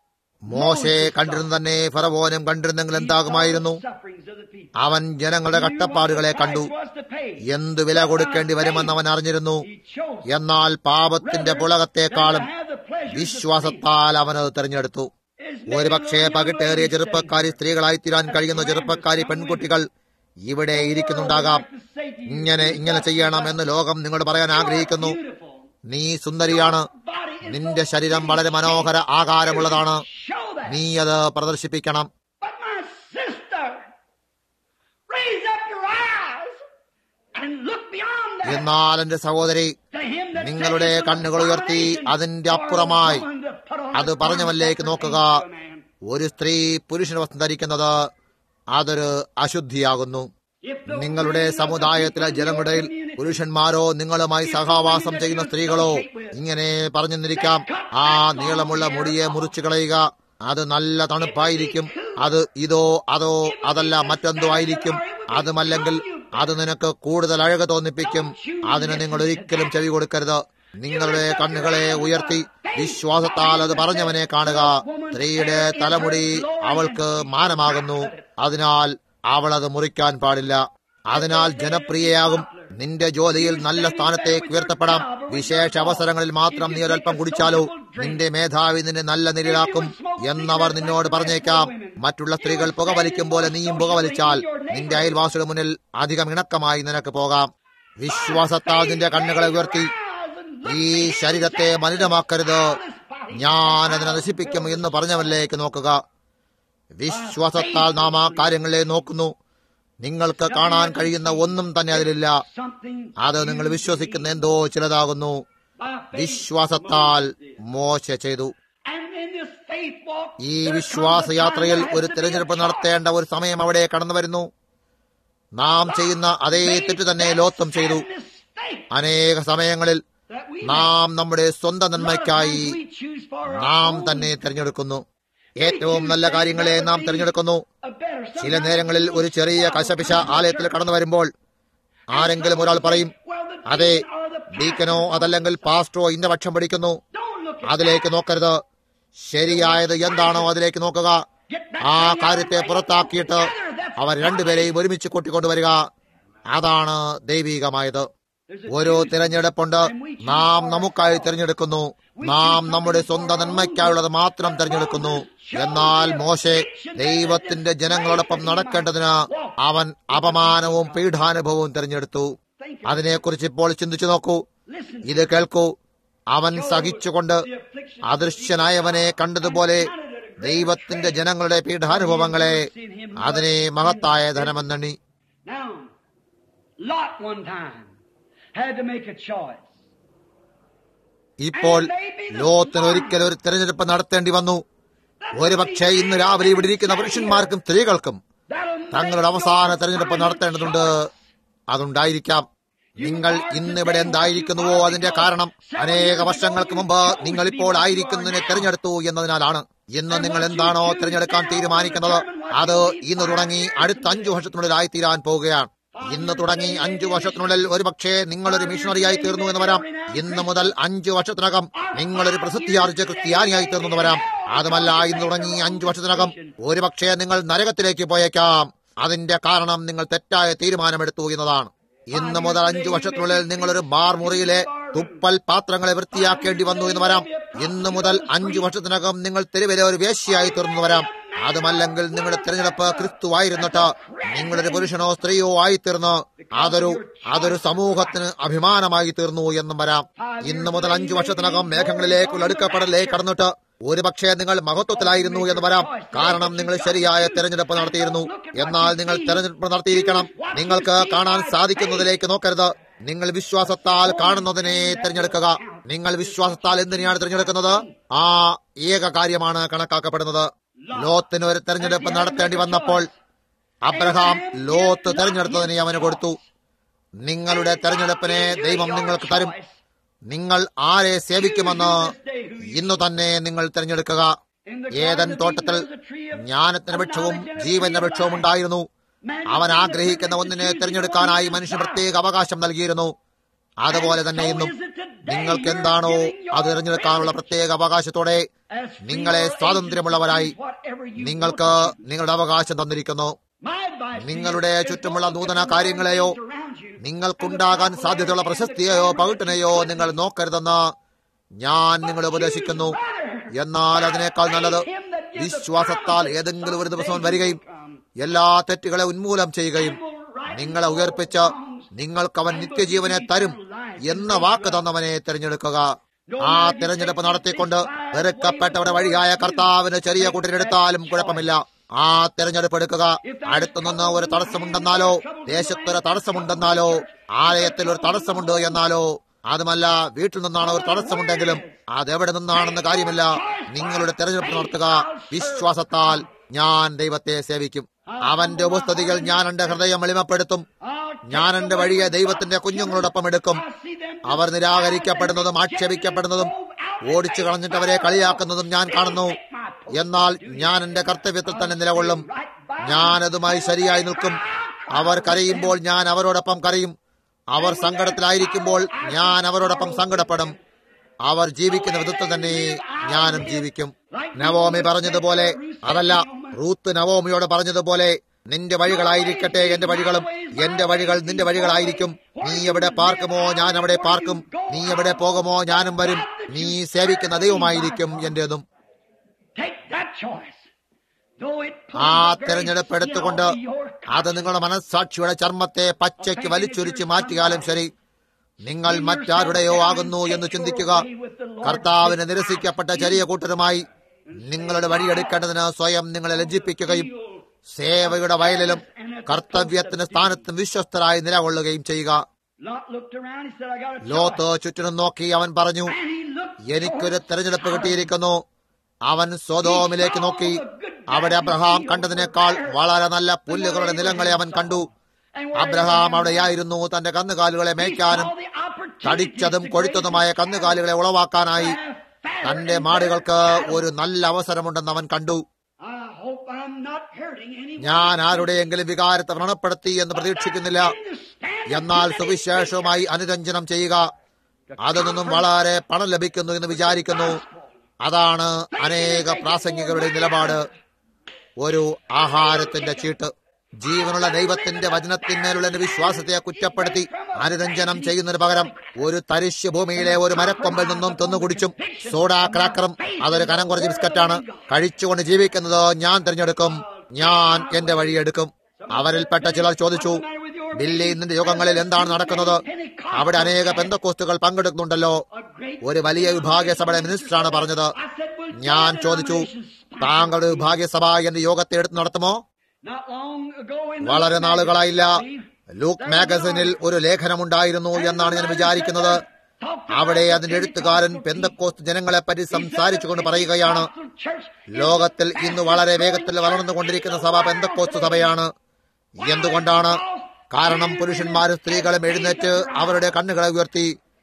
[SPEAKER 1] മോശെ കണ്ടിരുന്നു തന്നെ ഫറവോനും കണ്ടിരുന്നെങ്കിൽ എന്താകുമായിരുന്നു
[SPEAKER 2] sufferings of the people?
[SPEAKER 1] അവൻ ജനങ്ങളുടെ കട്ടപ്പാടുകളെ കണ്ടു എന്തു വില കൊടുക്കേണ്ടി വരുമെന്ന് അവൻ അറിഞ്ഞിരുന്നു എന്നാൽ പാപത്തിന്റെ പുളകത്തെക്കാളും വിശ്വാസത്താൽ അവനത് തിരഞ്ഞെടുത്തു ഒരുപക്ഷെ പകിട്ടേറിയ ചെറുപ്പക്കാരി സ്ത്രീകളായി തീരാൻ കഴിയുന്ന ചെറുപ്പക്കാരി പെൺകുട്ടികൾ ഇവിടെ ഇരിക്കുന്നുണ്ടാകാം ഇങ്ങനെ ഇങ്ങനെ ചെയ്യണം എന്ന് ലോകം നിങ്ങളോട് പറയാൻ ആഗ്രഹിക്കുന്നു നീ സുന്ദരിയാണ്
[SPEAKER 2] body is
[SPEAKER 1] നിന്റെ
[SPEAKER 2] so
[SPEAKER 1] ശരീരം
[SPEAKER 2] big,
[SPEAKER 1] വളരെ മനോഹര ആകാരമുള്ളതാണ്
[SPEAKER 2] Show that.
[SPEAKER 1] നീ അത് പ്രദർശിപ്പിക്കണം
[SPEAKER 2] But my sister, raise up your eyes and look beyond that.
[SPEAKER 1] എന്നാൽ എന്റെ സഹോദരി
[SPEAKER 2] To him that
[SPEAKER 1] നിങ്ങളുടെ
[SPEAKER 2] taketh
[SPEAKER 1] കണ്ണുകൾ ഉയർത്തി
[SPEAKER 2] abomination
[SPEAKER 1] അതിന്റെ
[SPEAKER 2] for a
[SPEAKER 1] അപ്പുറമായി
[SPEAKER 2] woman to put on
[SPEAKER 1] അത്
[SPEAKER 2] the
[SPEAKER 1] പറഞ്ഞവനിലേക്ക്
[SPEAKER 2] garment
[SPEAKER 1] നോക്കുക
[SPEAKER 2] that pertains to a man.
[SPEAKER 1] ഒരു സ്ത്രീ പുരുഷന് വസ്ത്രം ധരിക്കുന്നത് അതൊരു അശുദ്ധിയാകുന്നു
[SPEAKER 2] If the
[SPEAKER 1] നിങ്ങളുടെ
[SPEAKER 2] women of the
[SPEAKER 1] സമുദായത്തിലെ
[SPEAKER 2] people in your
[SPEAKER 1] ജനങ്ങളുടെ
[SPEAKER 2] community
[SPEAKER 1] പുരുഷന്മാരോ നിങ്ങളുമായി സഹവാസം ചെയ്യുന്ന സ്ത്രീകളോ ഇങ്ങനെ പറഞ്ഞെന്നിരിക്കാം ആ നീളമുള്ള മുടിയെ മുറിച്ചു കളയുക അത് നല്ല തണുപ്പായിരിക്കും അത് ഇതോ അതോ അതല്ല മറ്റെന്തോ ആയിരിക്കും അതുമല്ലെങ്കിൽ അത് നിനക്ക് കൂടുതൽ അഴക് തോന്നിപ്പിക്കും അതിന് നിങ്ങൾ ഒരിക്കലും ചെവി കൊടുക്കരുത് നിങ്ങളുടെ കണ്ണുകളെ ഉയർത്തി വിശ്വാസത്താൽ അത് പറഞ്ഞവനെ കാണുക സ്ത്രീയുടെ തലമുടി അവൾക്ക് മാനമാകുന്നു അതിനാൽ അവൾ അത് മുറിക്കാൻ പാടില്ല അതിനാൽ ജനപ്രിയയാകും നിന്റെ ജോലിയിൽ നല്ല സ്ഥാനത്തേക്ക് ഉയർത്തപ്പെടാം വിശേഷ അവസരങ്ങളിൽ മാത്രം നീ ഒരൽപ്പം കുടിച്ചാലോ നിന്റെ മേധാവി നിന്നെ നല്ല നിരയിലാക്കും എന്നവർ നിന്നോട് പറഞ്ഞേക്കാം മറ്റുള്ള സ്ത്രീകൾ പുകവലിക്കും പോലെ നീയും പുകവലിച്ചാൽ നിന്റെ അയൽവാസിയുടെ മുന്നിൽ അധികം ഇണക്കമായി നിനക്ക് പോകാം വിശ്വാസത്താൽ നിന്റെ കണ്ണുകളെ ഉയർത്തി ഈ ശരീരത്തെ മലിനമാക്കരുത് ഞാൻ അതിനെ നശിപ്പിക്കും എന്ന് പറഞ്ഞവനിലേക്ക് നോക്കുക വിശ്വാസത്താൽ നാം ആ കാര്യങ്ങളെ നോക്കുന്നു നിങ്ങൾക്ക് കാണാൻ കഴിയുന്ന ഒന്നും തന്നെ അതിലില്ല
[SPEAKER 2] something
[SPEAKER 1] അത് നിങ്ങൾ വിശ്വസിക്കുന്ന എന്തോ ചിലതാകുന്നു
[SPEAKER 2] by faith
[SPEAKER 1] വിശ്വാസത്താൽ മോശ ചെയ്തു
[SPEAKER 2] And in this faith walk,
[SPEAKER 1] ഈ
[SPEAKER 2] there
[SPEAKER 1] വിശ്വാസയാത്രയിൽ
[SPEAKER 2] comes a time
[SPEAKER 1] ഒരു
[SPEAKER 2] that has to be
[SPEAKER 1] തിരഞ്ഞെടുപ്പ്
[SPEAKER 2] a
[SPEAKER 1] നടത്തേണ്ട ഒരു സമയം അവിടെ കടന്നു വരുന്നു നാം ചെയ്യുന്ന അതേ തെറ്റ് തന്നെ ലോത്തും ചെയ്തു
[SPEAKER 2] mistake
[SPEAKER 1] അനേക സമയങ്ങളിൽ
[SPEAKER 2] that we
[SPEAKER 1] നാം നമ്മുടെ സ്വന്തം
[SPEAKER 2] make.
[SPEAKER 1] നന്മയ്ക്കായി
[SPEAKER 2] Sometimes we choose for our
[SPEAKER 1] നാം
[SPEAKER 2] own
[SPEAKER 1] തന്നെ തിരഞ്ഞെടുക്കുന്നു ഏറ്റവും നല്ല കാര്യങ്ങളെ നാം തിരഞ്ഞെടുക്കുന്നു
[SPEAKER 2] a better.
[SPEAKER 1] ചില
[SPEAKER 2] Sometimes
[SPEAKER 1] നേരങ്ങളിൽ
[SPEAKER 2] we
[SPEAKER 1] ഒരു ചെറിയ
[SPEAKER 2] follow
[SPEAKER 1] കശപിശ
[SPEAKER 2] comes to
[SPEAKER 1] ആലയത്തിൽ
[SPEAKER 2] church.
[SPEAKER 1] കടന്നു വരുമ്പോൾ ആരെങ്കിലും ഒരാൾ പറയും
[SPEAKER 2] Well, the
[SPEAKER 1] അതെ
[SPEAKER 2] deacon or the pastor
[SPEAKER 1] ഡീക്കനോ അതല്ലെങ്കിൽ പാസ്റ്ററോ ഇന്ന പക്ഷം പഠിക്കുന്നു
[SPEAKER 2] Don't look at
[SPEAKER 1] അതിലേക്ക് നോക്കരുത് ശരിയായത് എന്താണോ അതിലേക്ക് നോക്കുക ആ കാര്യത്തെ പുറത്താക്കിയിട്ട് അവർ രണ്ടുപേരെയും ഒരുമിച്ച് കൂട്ടിക്കൊണ്ടുവരിക അതാണ് ദൈവികമായത് ഓരോ തിരഞ്ഞെടുപ്പുണ്ട് നാം നമുക്കായി തിരഞ്ഞെടുക്കുന്നു നാം നമ്മുടെ സ്വന്തം നന്മയ്ക്കായുള്ളത് മാത്രം തിരഞ്ഞെടുക്കുന്നു എന്നാൽ മോശെ ദൈവത്തിന്റെ ജനങ്ങളോടൊപ്പം നടക്കേണ്ടതിന് അവൻ അപമാനവും പീഠാനുഭവവും തിരഞ്ഞെടുത്തു അതിനെക്കുറിച്ച് ഇപ്പോൾ ചിന്തിച്ചു നോക്കൂ ഇത് കേൾക്കൂ അവൻ സഹിച്ചുകൊണ്ട് അദൃശ്യനായവനെ കണ്ടതുപോലെ ദൈവത്തിന്റെ ജനങ്ങളുടെ പീഠാനുഭവങ്ങളെ അതിനെ മഹത്തായ ധനമെന്നണി
[SPEAKER 2] Now, Lot one time had to make a choice.
[SPEAKER 1] ഇപ്പോൾ ലോത്തിന് ഒരിക്കൽ ഒരു തിരഞ്ഞെടുപ്പ് നടത്തേണ്ടി വന്നു ഒരുപക്ഷെ ഇന്ന് രാവിലെ ഇവിടെ ഇരിക്കുന്ന പുരുഷന്മാർക്കും സ്ത്രീകൾക്കും
[SPEAKER 2] That'll make
[SPEAKER 1] തങ്ങളുടെ അവസാന
[SPEAKER 2] your
[SPEAKER 1] തെരഞ്ഞെടുപ്പ്
[SPEAKER 2] final
[SPEAKER 1] നടത്തേണ്ടതുണ്ട്
[SPEAKER 2] choice.
[SPEAKER 1] അതുണ്ടായിരിക്കാം നിങ്ങൾ ഇന്ന് ഇവിടെ എന്തായിരിക്കുന്നുവോ അതിന്റെ കാരണം അനേക വർഷങ്ങൾക്ക് മുമ്പ് നിങ്ങൾ ഇപ്പോൾ ആയിരിക്കുന്നതിനെ തിരഞ്ഞെടുത്തു എന്നതിനാലാണ് ഇന്ന് നിങ്ങൾ എന്താണോ തിരഞ്ഞെടുക്കാൻ തീരുമാനിക്കുന്നത് അത് ഇന്ന് തുടങ്ങി അടുത്ത അഞ്ചു വർഷത്തിനുള്ളിലായി തീരാൻ പോവുകയാണ് ഇന്ന് തുടങ്ങി അഞ്ചു വർഷത്തിനുള്ളിൽ ഒരുപക്ഷെ നിങ്ങളൊരു മിഷണറിയായി തീർന്നു എന്ന് വരാം ഇന്ന് മുതൽ അഞ്ചു വർഷത്തിനകം നിങ്ങളൊരു പ്രസിദ്ധിയാർജിച്ച ക്രിസ്ത്യാനിയായി തീർന്നു എന്ന് വരാം അതുമല്ല ഇന്ന് തുടങ്ങി അഞ്ചു വർഷത്തിനകം ഒരുപക്ഷെ നിങ്ങൾ നരകത്തിലേക്ക് പോയേക്കാം അതിന്റെ കാരണം നിങ്ങൾ തെറ്റായ തീരുമാനമെടുത്തു എന്നതാണ് ഇന്ന് മുതൽ അഞ്ചു വർഷത്തിനുള്ളിൽ നിങ്ങളൊരു ബാർ മുറിയിലെ തുപ്പൽ പാത്രങ്ങളെ വൃത്തിയാക്കേണ്ടി വന്നു എന്ന് വരാം ഇന്ന് മുതൽ അഞ്ചു വർഷത്തിനകം നിങ്ങൾ തെരുവിലെ ഒരു വേശ്യയായി തീർന്നു വരാം അതുമല്ലെങ്കിൽ നിങ്ങളുടെ തിരഞ്ഞെടുപ്പ് ക്രിസ്തുവായിരുന്നിട്ട് നിങ്ങളൊരു പുരുഷനോ സ്ത്രീയോ ആയിത്തീർന്ന് അതൊരു അതൊരു സമൂഹത്തിന് അഭിമാനമായി തീർന്നു എന്നും വരാം ഇന്ന് മുതൽ അഞ്ചു വർഷത്തിനകം മേഘങ്ങളിലേക്കുള്ള അടുക്കപ്പെടലിലേക്ക് കടന്നിട്ട് ഒരുപക്ഷെ നിങ്ങൾ മഹത്വത്തിലായിരുന്നു എന്ന് വരാം കാരണം നിങ്ങൾ ശരിയായ തെരഞ്ഞെടുപ്പ് നടത്തിയിരുന്നു എന്നാൽ നിങ്ങൾ തെരഞ്ഞെടുപ്പ് നടത്തിയിരിക്കണം നിങ്ങൾക്ക് കാണാൻ സാധിക്കുന്നതിലേക്ക് നോക്കരുത് നിങ്ങൾ വിശ്വാസത്താൽ കാണുന്നതിനെ തിരഞ്ഞെടുക്കുക നിങ്ങൾ വിശ്വാസത്താൽ എന്തിനെയാണ് തിരഞ്ഞെടുക്കുന്നത് ആ ഏക കാര്യമാണ് കണക്കാക്കപ്പെടുന്നത് ലോത്തിന് ഒരു തെരഞ്ഞെടുപ്പ് നടത്തേണ്ടി വന്നപ്പോൾ അബ്രഹാം ലോത്ത് തെരഞ്ഞെടുത്തതിനെ അവന് കൊടുത്തു നിങ്ങളുടെ തെരഞ്ഞെടുപ്പിനെ ദൈവം നിങ്ങൾക്ക് തരും നിങ്ങൾ ആരെ സേവിക്കുമെന്ന് ഇന്നു തന്നെ നിങ്ങൾ തിരഞ്ഞെടുക്കുക ഏതൻ തോട്ടത്തിൽ ജ്ഞാനത്തിന് വൃക്ഷവും ജീവന്റെ വൃക്ഷവും ഉണ്ടായിരുന്നു അവൻ ആഗ്രഹിക്കുന്ന ഒന്നിനെ തിരഞ്ഞെടുക്കാനായി മനുഷ്യൻ പ്രത്യേക അവകാശം നൽകിയിരുന്നു അതുപോലെ തന്നെ ഇന്നും നിങ്ങൾക്ക് എന്താണോ അത് തിരഞ്ഞെടുക്കാനുള്ള പ്രത്യേക അവകാശത്തോടെ നിങ്ങളെ സ്വാതന്ത്ര്യമുള്ളവരായി നിങ്ങൾക്ക് നിങ്ങളുടെ അവകാശം തന്നിരിക്കുന്നു നിങ്ങളുടെ ചുറ്റുമുള്ള നൂതന കാര്യങ്ങളെയോ നിങ്ങൾക്കുണ്ടാകാൻ സാധ്യതയുള്ള പ്രശസ്തിയെയോ പകിട്ടിനെയോ നിങ്ങൾ നോക്കരുതെന്ന് ഞാൻ നിങ്ങളെ ഉപദേശിക്കുന്നു എന്നാൽ അതിനേക്കാൾ നല്ലത് വിശ്വാസത്താൽ ഏതെങ്കിലും ഒരു ദിവസം വരികയും എല്ലാ തെറ്റുകളെ ഉന്മൂലനം ചെയ്യുകയും നിങ്ങളെ ഉയർപ്പിച്ച് നിങ്ങൾക്ക് അവൻ നിത്യജീവനെ തരും എന്ന വാക്ക് തന്നവനെ തിരഞ്ഞെടുക്കുക ആ തിരഞ്ഞെടുപ്പ് നടത്തിക്കൊണ്ട് വെറുക്കപ്പെട്ടവരുടെ വഴിയായ കർത്താവിന് ചെറിയ കൂട്ടിനെടുത്താലും കുഴപ്പമില്ല ആ തിരഞ്ഞെടുപ്പ് എടുക്കുക അടുത്തുനിന്ന് ഒരു തടസ്സമുണ്ടെന്നാലോ ദേശത്തൊരു തടസ്സമുണ്ടെന്നാലോ ആലയത്തിൽ ഒരു തടസ്സമുണ്ട് എന്നാലോ അതുമല്ല വീട്ടിൽ നിന്നാണ് ഒരു തടസ്സമുണ്ടെങ്കിലും അതെവിടെ നിന്നാണെന്ന് കാര്യമില്ല നിങ്ങളുടെ തെരഞ്ഞെടുപ്പ് നടത്തുക വിശ്വാസത്താൽ ഞാൻ ദൈവത്തെ സേവിക്കും അവന്റെ ഉപസ്ഥിതികൾ ഞാൻ എന്റെ ഹൃദയം എളിമപ്പെടുത്തും ഞാൻ എന്റെ വഴിയെ ദൈവത്തിന്റെ കുഞ്ഞുങ്ങളോടൊപ്പം എടുക്കും അവർ നിരാകരിക്കപ്പെടുന്നതും ആക്ഷേപിക്കപ്പെടുന്നതും ഓടിച്ചു കളഞ്ഞിട്ട് അവരെ കളിയാക്കുന്നതും ഞാൻ കാണുന്നു എന്നാൽ ഞാൻ എന്റെ കർത്തവ്യത്തിൽ തന്നെ നിലകൊള്ളും ഞാൻ അതുമായി ശരിയായി നിൽക്കും അവർ കരയുമ്പോൾ ഞാൻ അവരോടൊപ്പം കരയും അവർ സങ്കടത്തിലായിരിക്കുമ്പോൾ ഞാൻ അവരോടൊപ്പം സങ്കടപ്പെടും അവർ ജീവിക്കുന്ന വിധത്തിൽ തന്നെ ഞാനും ജീവിക്കും നവോമി പറഞ്ഞതുപോലെ അതല്ല റൂത്ത് നവോമിയോട് പറഞ്ഞതുപോലെ നിന്റെ വഴികളായിരിക്കട്ടെ എന്റെ വഴികളും എന്റെ വഴികൾ നിന്റെ വഴികളായിരിക്കും നീ എവിടെ പാർക്കുമോ ഞാൻ അവിടെ പാർക്കും നീ എവിടെ പോകുമോ ഞാനും വരും നീ സേവിക്കുന്ന ദൈവമായിരിക്കും എന്റേതും ആ തെരഞ്ഞെടുപ്പ് എടുത്തുകൊണ്ട് അത് നിങ്ങളുടെ മനസ്സാക്ഷിയുടെ ചർമ്മത്തെ പച്ചയ്ക്ക് വലിച്ചൊരിച്ച് മാറ്റിയാലും ശരി നിങ്ങൾ മറ്റാരുടെയോ ആകുന്നു എന്ന് ചിന്തിക്കുക കർത്താവിന് നിരസിക്കപ്പെട്ട ചെറിയ കൂട്ടരുമായി നിങ്ങളുടെ വഴിയെടുക്കേണ്ടതിന് സ്വയം നിങ്ങളെ ലജ്ജിപ്പിക്കുകയും സേവയുടെ വയലിലും കർത്തവ്യത്തിന് സ്ഥാനത്തും വിശ്വസ്തരായി നിലകൊള്ളുകയും ചെയ്യുക ലോത്ത് ചുറ്റിനും നോക്കി അവൻ പറഞ്ഞു എനിക്കൊരു തെരഞ്ഞെടുപ്പ് കിട്ടിയിരിക്കുന്നു അവൻ സ്വതോമിലേക്ക് നോക്കി അവിടെ അബ്രഹാം കണ്ടതിനേക്കാൾ വളരെ നല്ല പുല്ലുകളുടെ നിലങ്ങളെ അവൻ കണ്ടു അബ്രഹാം അവിടെയായിരുന്നു തന്റെ കന്നുകാലുകളെ മേയ്ക്കാനും തടിച്ചതും കൊഴുത്തതുമായ കന്നുകാലുകളെ ഉളവാക്കാനായി തന്റെ മാടുകൾക്ക് ഒരു നല്ല അവസരമുണ്ടെന്ന് അവൻ കണ്ടു ഞാൻ ആരുടെയെങ്കിലും വികാരത്തെ വ്രണപ്പെടുത്തി എന്ന് പ്രതീക്ഷിക്കുന്നില്ല എന്നാൽ സുവിശേഷവുമായി അനുരഞ്ജനം ചെയ്യുക അതിൽ നിന്നും വളരെ പണം ലഭിക്കുന്നു എന്ന് വിചാരിക്കുന്നു അതാണ് അനേക പ്രാസംഗികരുടെ നിലപാട് ഒരു ആഹാരത്തിന്റെ ചീട്ട് ജീവനുള്ള ദൈവത്തിന്റെ വചനത്തിന്മേലുള്ള എന്റെ വിശ്വാസത്തെ കുറ്റപ്പെടുത്തി അനുരഞ്ജനം ചെയ്യുന്നതിന് പകരം ഒരു തരിശ് ഭൂമിയിലെ ഒരു മരക്കൊമ്പിൽ നിന്നും തിന്നുകുടിച്ചും സോഡാ ക്രാക്കറും അതൊരു കനം കുറച്ച് ബിസ്ക്കറ്റാണ് കഴിച്ചുകൊണ്ട് ജീവിക്കുന്നത് ഞാൻ തിരഞ്ഞെടുക്കും ഞാൻ എന്റെ വഴിയെടുക്കും അവരിൽപ്പെട്ട ചിലർ ചോദിച്ചു ബില്ലി നിന്റെ യോഗങ്ങളിൽ എന്താണ് നടക്കുന്നത് അവിടെ അനേക പെന്തക്കോസ്റ്റുകൾ പങ്കെടുക്കുന്നുണ്ടല്ലോ ഒരു വലിയ വിഭാഗീയസഭയുടെ മിനിസ്റ്ററാണ് പറഞ്ഞത് ഞാൻ ചോദിച്ചു താങ്കളുടെ വിഭാഗീയസഭ എന്റെ യോഗത്തെ എടുത്ത് നടത്തുമോ വളരെ നാളുകളായില്ല ലൂക്ക് മാഗസിനിൽ ഒരു ലേഖനമുണ്ടായിരുന്നു എന്നാണ് ഞാൻ വിചാരിക്കുന്നത് അവിടെ അതിന്റെ എഴുത്തുകാരൻ പെന്തക്കോസ്റ്റ് ജനങ്ങളെ പറ്റി സംസാരിച്ചുകൊണ്ട് പറയുകയാണ് ലോകത്തിൽ ഇന്ന് വളരെ വേഗത്തിൽ വളർന്നുകൊണ്ടിരിക്കുന്ന സഭ പെന്തക്കോസ്റ്റ് സഭയാണ് എന്തുകൊണ്ടാണ് കാരണം പുരുഷന്മാരും സ്ത്രീകളും എഴുന്നേറ്റ് അവരുടെ കണ്ണുകളെ ഉയർത്തി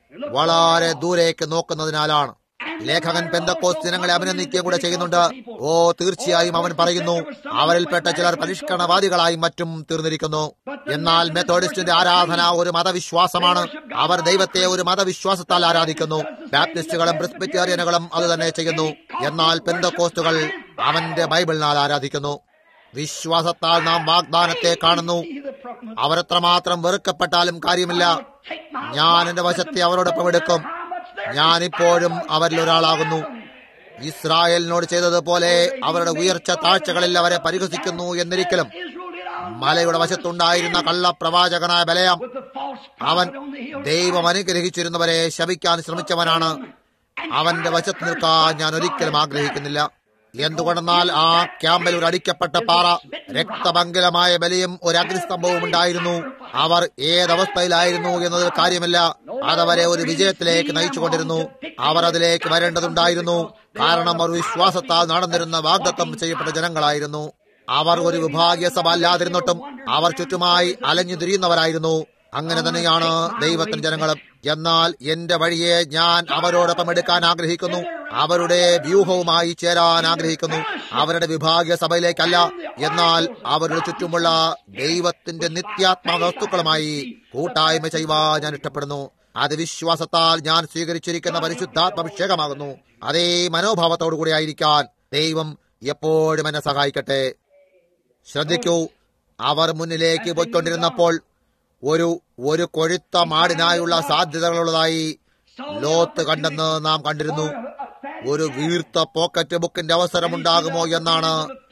[SPEAKER 1] വളരെ ദൂരേക്ക് നോക്കുന്നതിനാലാണ് ലേഖകൻ പെന്തക്കോസ് ജനങ്ങളെ അഭിനന്ദിക്കുകയും കൂടെ ചെയ്യുന്നുണ്ട് ഓ തീർച്ചയായും അവൻ പറയുന്നു അവരിൽപ്പെട്ട ചിലർ പരിഷ്കരണവാദികളായും മറ്റും തീർന്നിരിക്കുന്നു എന്നാൽ മെത്തോഡിസ്റ്റിന്റെ ആരാധന ഒരു മതവിശ്വാസമാണ് അവർ ദൈവത്തെ ഒരു മതവിശ്വാസത്താൽ ആരാധിക്കുന്നു ബാപ്റ്റിസ്റ്റുകളും പ്രിസ്ബിറ്റേറിയനുകളും അത് തന്നെ ചെയ്യുന്നു എന്നാൽ പെന്തക്കോസ്റ്റുകൾ അവന്റെ ബൈബിളിനാൽ ആരാധിക്കുന്നു വിശ്വാസത്താൽ നാം വാഗ്ദാനത്തെ കാണുന്നു അവരെത്രമാത്രം വെറുക്കപ്പെട്ടാലും കാര്യമില്ല ഞാൻ എന്റെ വശത്തെ അവരോടൊപ്പം എടുക്കും ഞാനിപ്പോഴും അവരിൽ ഒരാളാകുന്നു ഇസ്രായേലിനോട് ചെയ്തതുപോലെ അവരുടെ ഉയർച്ച താഴ്ചകളിൽ അവരെ പരിഹസിക്കുന്നു എന്നിരിക്കലും മലയുടെ വശത്തുണ്ടായിരുന്ന കള്ളപ്രവാചകനായ ബലയാം അവൻ ദൈവം അനുഗ്രഹിച്ചിരുന്നവരെ ശപിക്കാൻ ശ്രമിച്ചവനാണ് അവന്റെ വശത്ത് നിൽക്കാൻ ഞാൻ ഒരിക്കലും ആഗ്രഹിക്കുന്നില്ല എന്തുകൊണ്ടെന്നാൽ ആ ക്യാമ്പിൽ ഒരു അടിക്കപ്പെട്ട പാറ രക്തപങ്കിലമായ ബലിയും ഒരു അഗ്നിസ്തംഭവും ഉണ്ടായിരുന്നു അവർ ഏതവസ്ഥയിലായിരുന്നു എന്നതിൽ കാര്യമില്ല അതവരെ ഒരു വിജയത്തിലേക്ക് നയിച്ചുകൊണ്ടിരുന്നു അവർ അതിലേക്ക് വരേണ്ടതുണ്ടായിരുന്നു കാരണം അവർ വിശ്വാസത്താൽ നടന്നിരുന്ന വാഗ്ദത്തം ചെയ്യപ്പെട്ട ജനങ്ങളായിരുന്നു അവർ ഒരു വിഭാഗീയ സഭ അല്ലാതിരുന്നിട്ടും അവർ ചുറ്റുമായി അലഞ്ഞു തിരിയുന്നവരായിരുന്നു അങ്ങനെ തന്നെയാണ് ദൈവത്തിന് ജനങ്ങളും എന്നാൽ എന്റെ വഴിയെ ഞാൻ അവരോടൊപ്പം എടുക്കാൻ ആഗ്രഹിക്കുന്നു അവരുടെ വ്യൂഹവുമായി ചേരാൻ ആഗ്രഹിക്കുന്നു അവരുടെ വിഭാഗീയ സഭയിലേക്കല്ല എന്നാൽ അവരുടെ ചുറ്റുമുള്ള ദൈവത്തിന്റെ നിത്യാത്മാ വസ്തുക്കളുമായി കൂട്ടായ്മ ചെയ്യുവാൻ ഞാൻ ഇഷ്ടപ്പെടുന്നു അത് വിശ്വാസത്താൽ ഞാൻ സ്വീകരിച്ചിരിക്കുന്ന പരിശുദ്ധാത്മാഭിഷേകമാകുന്നു അതേ മനോഭാവത്തോടു കൂടി ആയിരിക്കാൻ ദൈവം എപ്പോഴും എന്നെ സഹായിക്കട്ടെ ശ്രദ്ധിക്കൂ അവർ മുന്നിലേക്ക് പോയിക്കൊണ്ടിരുന്നപ്പോൾ ഒരു ഒരു കൊഴുത്ത മാടിനായുള്ള സാധ്യതകളുള്ളതായി ലോത്ത് കണ്ടെന്ന് നാം കണ്ടിരുന്നു ഒരു വീർത്ത പോക്കറ്റ് ബുക്കിന്റെ അവസരമുണ്ടാകുമോ എന്നാണ്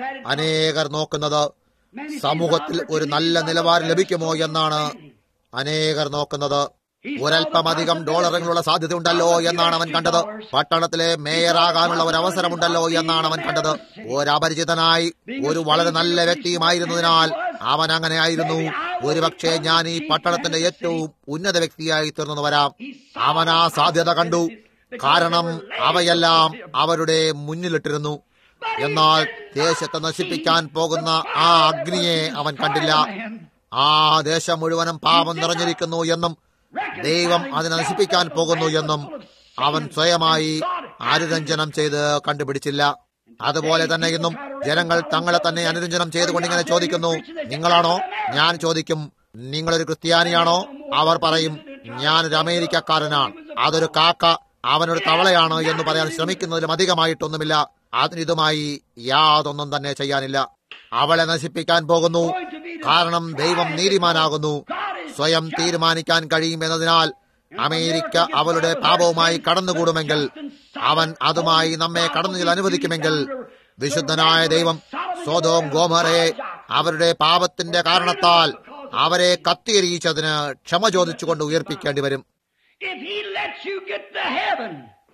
[SPEAKER 1] അനേകർ നോക്കുന്നത് സമൂഹത്തിൽ ഒരു നല്ല നിലവാരം ലഭിക്കുമോ എന്നാണ് അനേകർ നോക്കുന്നത് ഒരൽപ്പമധികം ഡോളറുകളുള്ള സാധ്യതയുണ്ടല്ലോ എന്നാണ് അവൻ കണ്ടത് പട്ടണത്തിലെ മേയറാകാനുള്ള ഒരു അവസരമുണ്ടല്ലോ എന്നാണ് അവൻ കണ്ടത് ഒരപരിചിതനായി ഒരു വളരെ നല്ല വ്യക്തിയുമായിരുന്നതിനാൽ അവൻ അങ്ങനെയായിരുന്നു ഒരുപക്ഷെ ഞാൻ ഈ പട്ടണത്തിന്റെ ഏറ്റവും ഉന്നത വ്യക്തിയായി തീർന്നു വരാം അവൻ ആ സാധ്യത കണ്ടു കാരണം അവയെല്ലാം അവരുടെ മുന്നിലിട്ടിരുന്നു എന്നാൽ ദേശത്തെ നശിപ്പിക്കാൻ പോകുന്ന ആ അഗ്നിയെ അവൻ കണ്ടില്ല ആ ദേശം മുഴുവനും പാപം നിറഞ്ഞിരിക്കുന്നു എന്നും ദൈവം അതിനെ നശിപ്പിക്കാൻ പോകുന്നു എന്നും അവൻ സ്വയമായി അനുരഞ്ജനം ചെയ്ത് കണ്ടുപിടിച്ചില്ല അതുപോലെ തന്നെ ഇന്നും ജനങ്ങൾ തങ്ങളെ തന്നെ അനുരഞ്ജനം ചെയ്തുകൊണ്ട് ഇങ്ങനെ ചോദിക്കുന്നു നിങ്ങളാണോ ഞാൻ ചോദിക്കും നിങ്ങളൊരു ക്രിസ്ത്യാനിയാണോ അവർ പറയും ഞാനൊരു അമേരിക്കക്കാരനാണ് അതൊരു കാക്ക അവനൊരു തവളയാണ് എന്ന് പറയാൻ ശ്രമിക്കുന്നതിലും അധികമായിട്ടൊന്നുമില്ല അതിനിതുമായി യാതൊന്നും തന്നെ ചെയ്യാനില്ല അവളെ നശിപ്പിക്കാൻ പോകുന്നു കാരണം ദൈവം നീതിമാനാകുന്നു സ്വയം തീരുമാനിക്കാൻ കഴിയും എന്നതിനാൽ അമേരിക്ക അവളുടെ പാപവുമായി കടന്നുകൂടുമെങ്കിൽ അവൻ അതുമായി നമ്മെ കടന്നു അനുവദിക്കുമെങ്കിൽ വിശുദ്ധനായ ദൈവം സ്വതവും ഗോമറയെ അവരുടെ പാപത്തിന്റെ കാരണത്താൽ അവരെ കത്തിയെരിയിച്ചതിന് ക്ഷമ ചോദിച്ചുകൊണ്ട് ഉയർപ്പിക്കേണ്ടി വരും
[SPEAKER 2] If he lets you get to heaven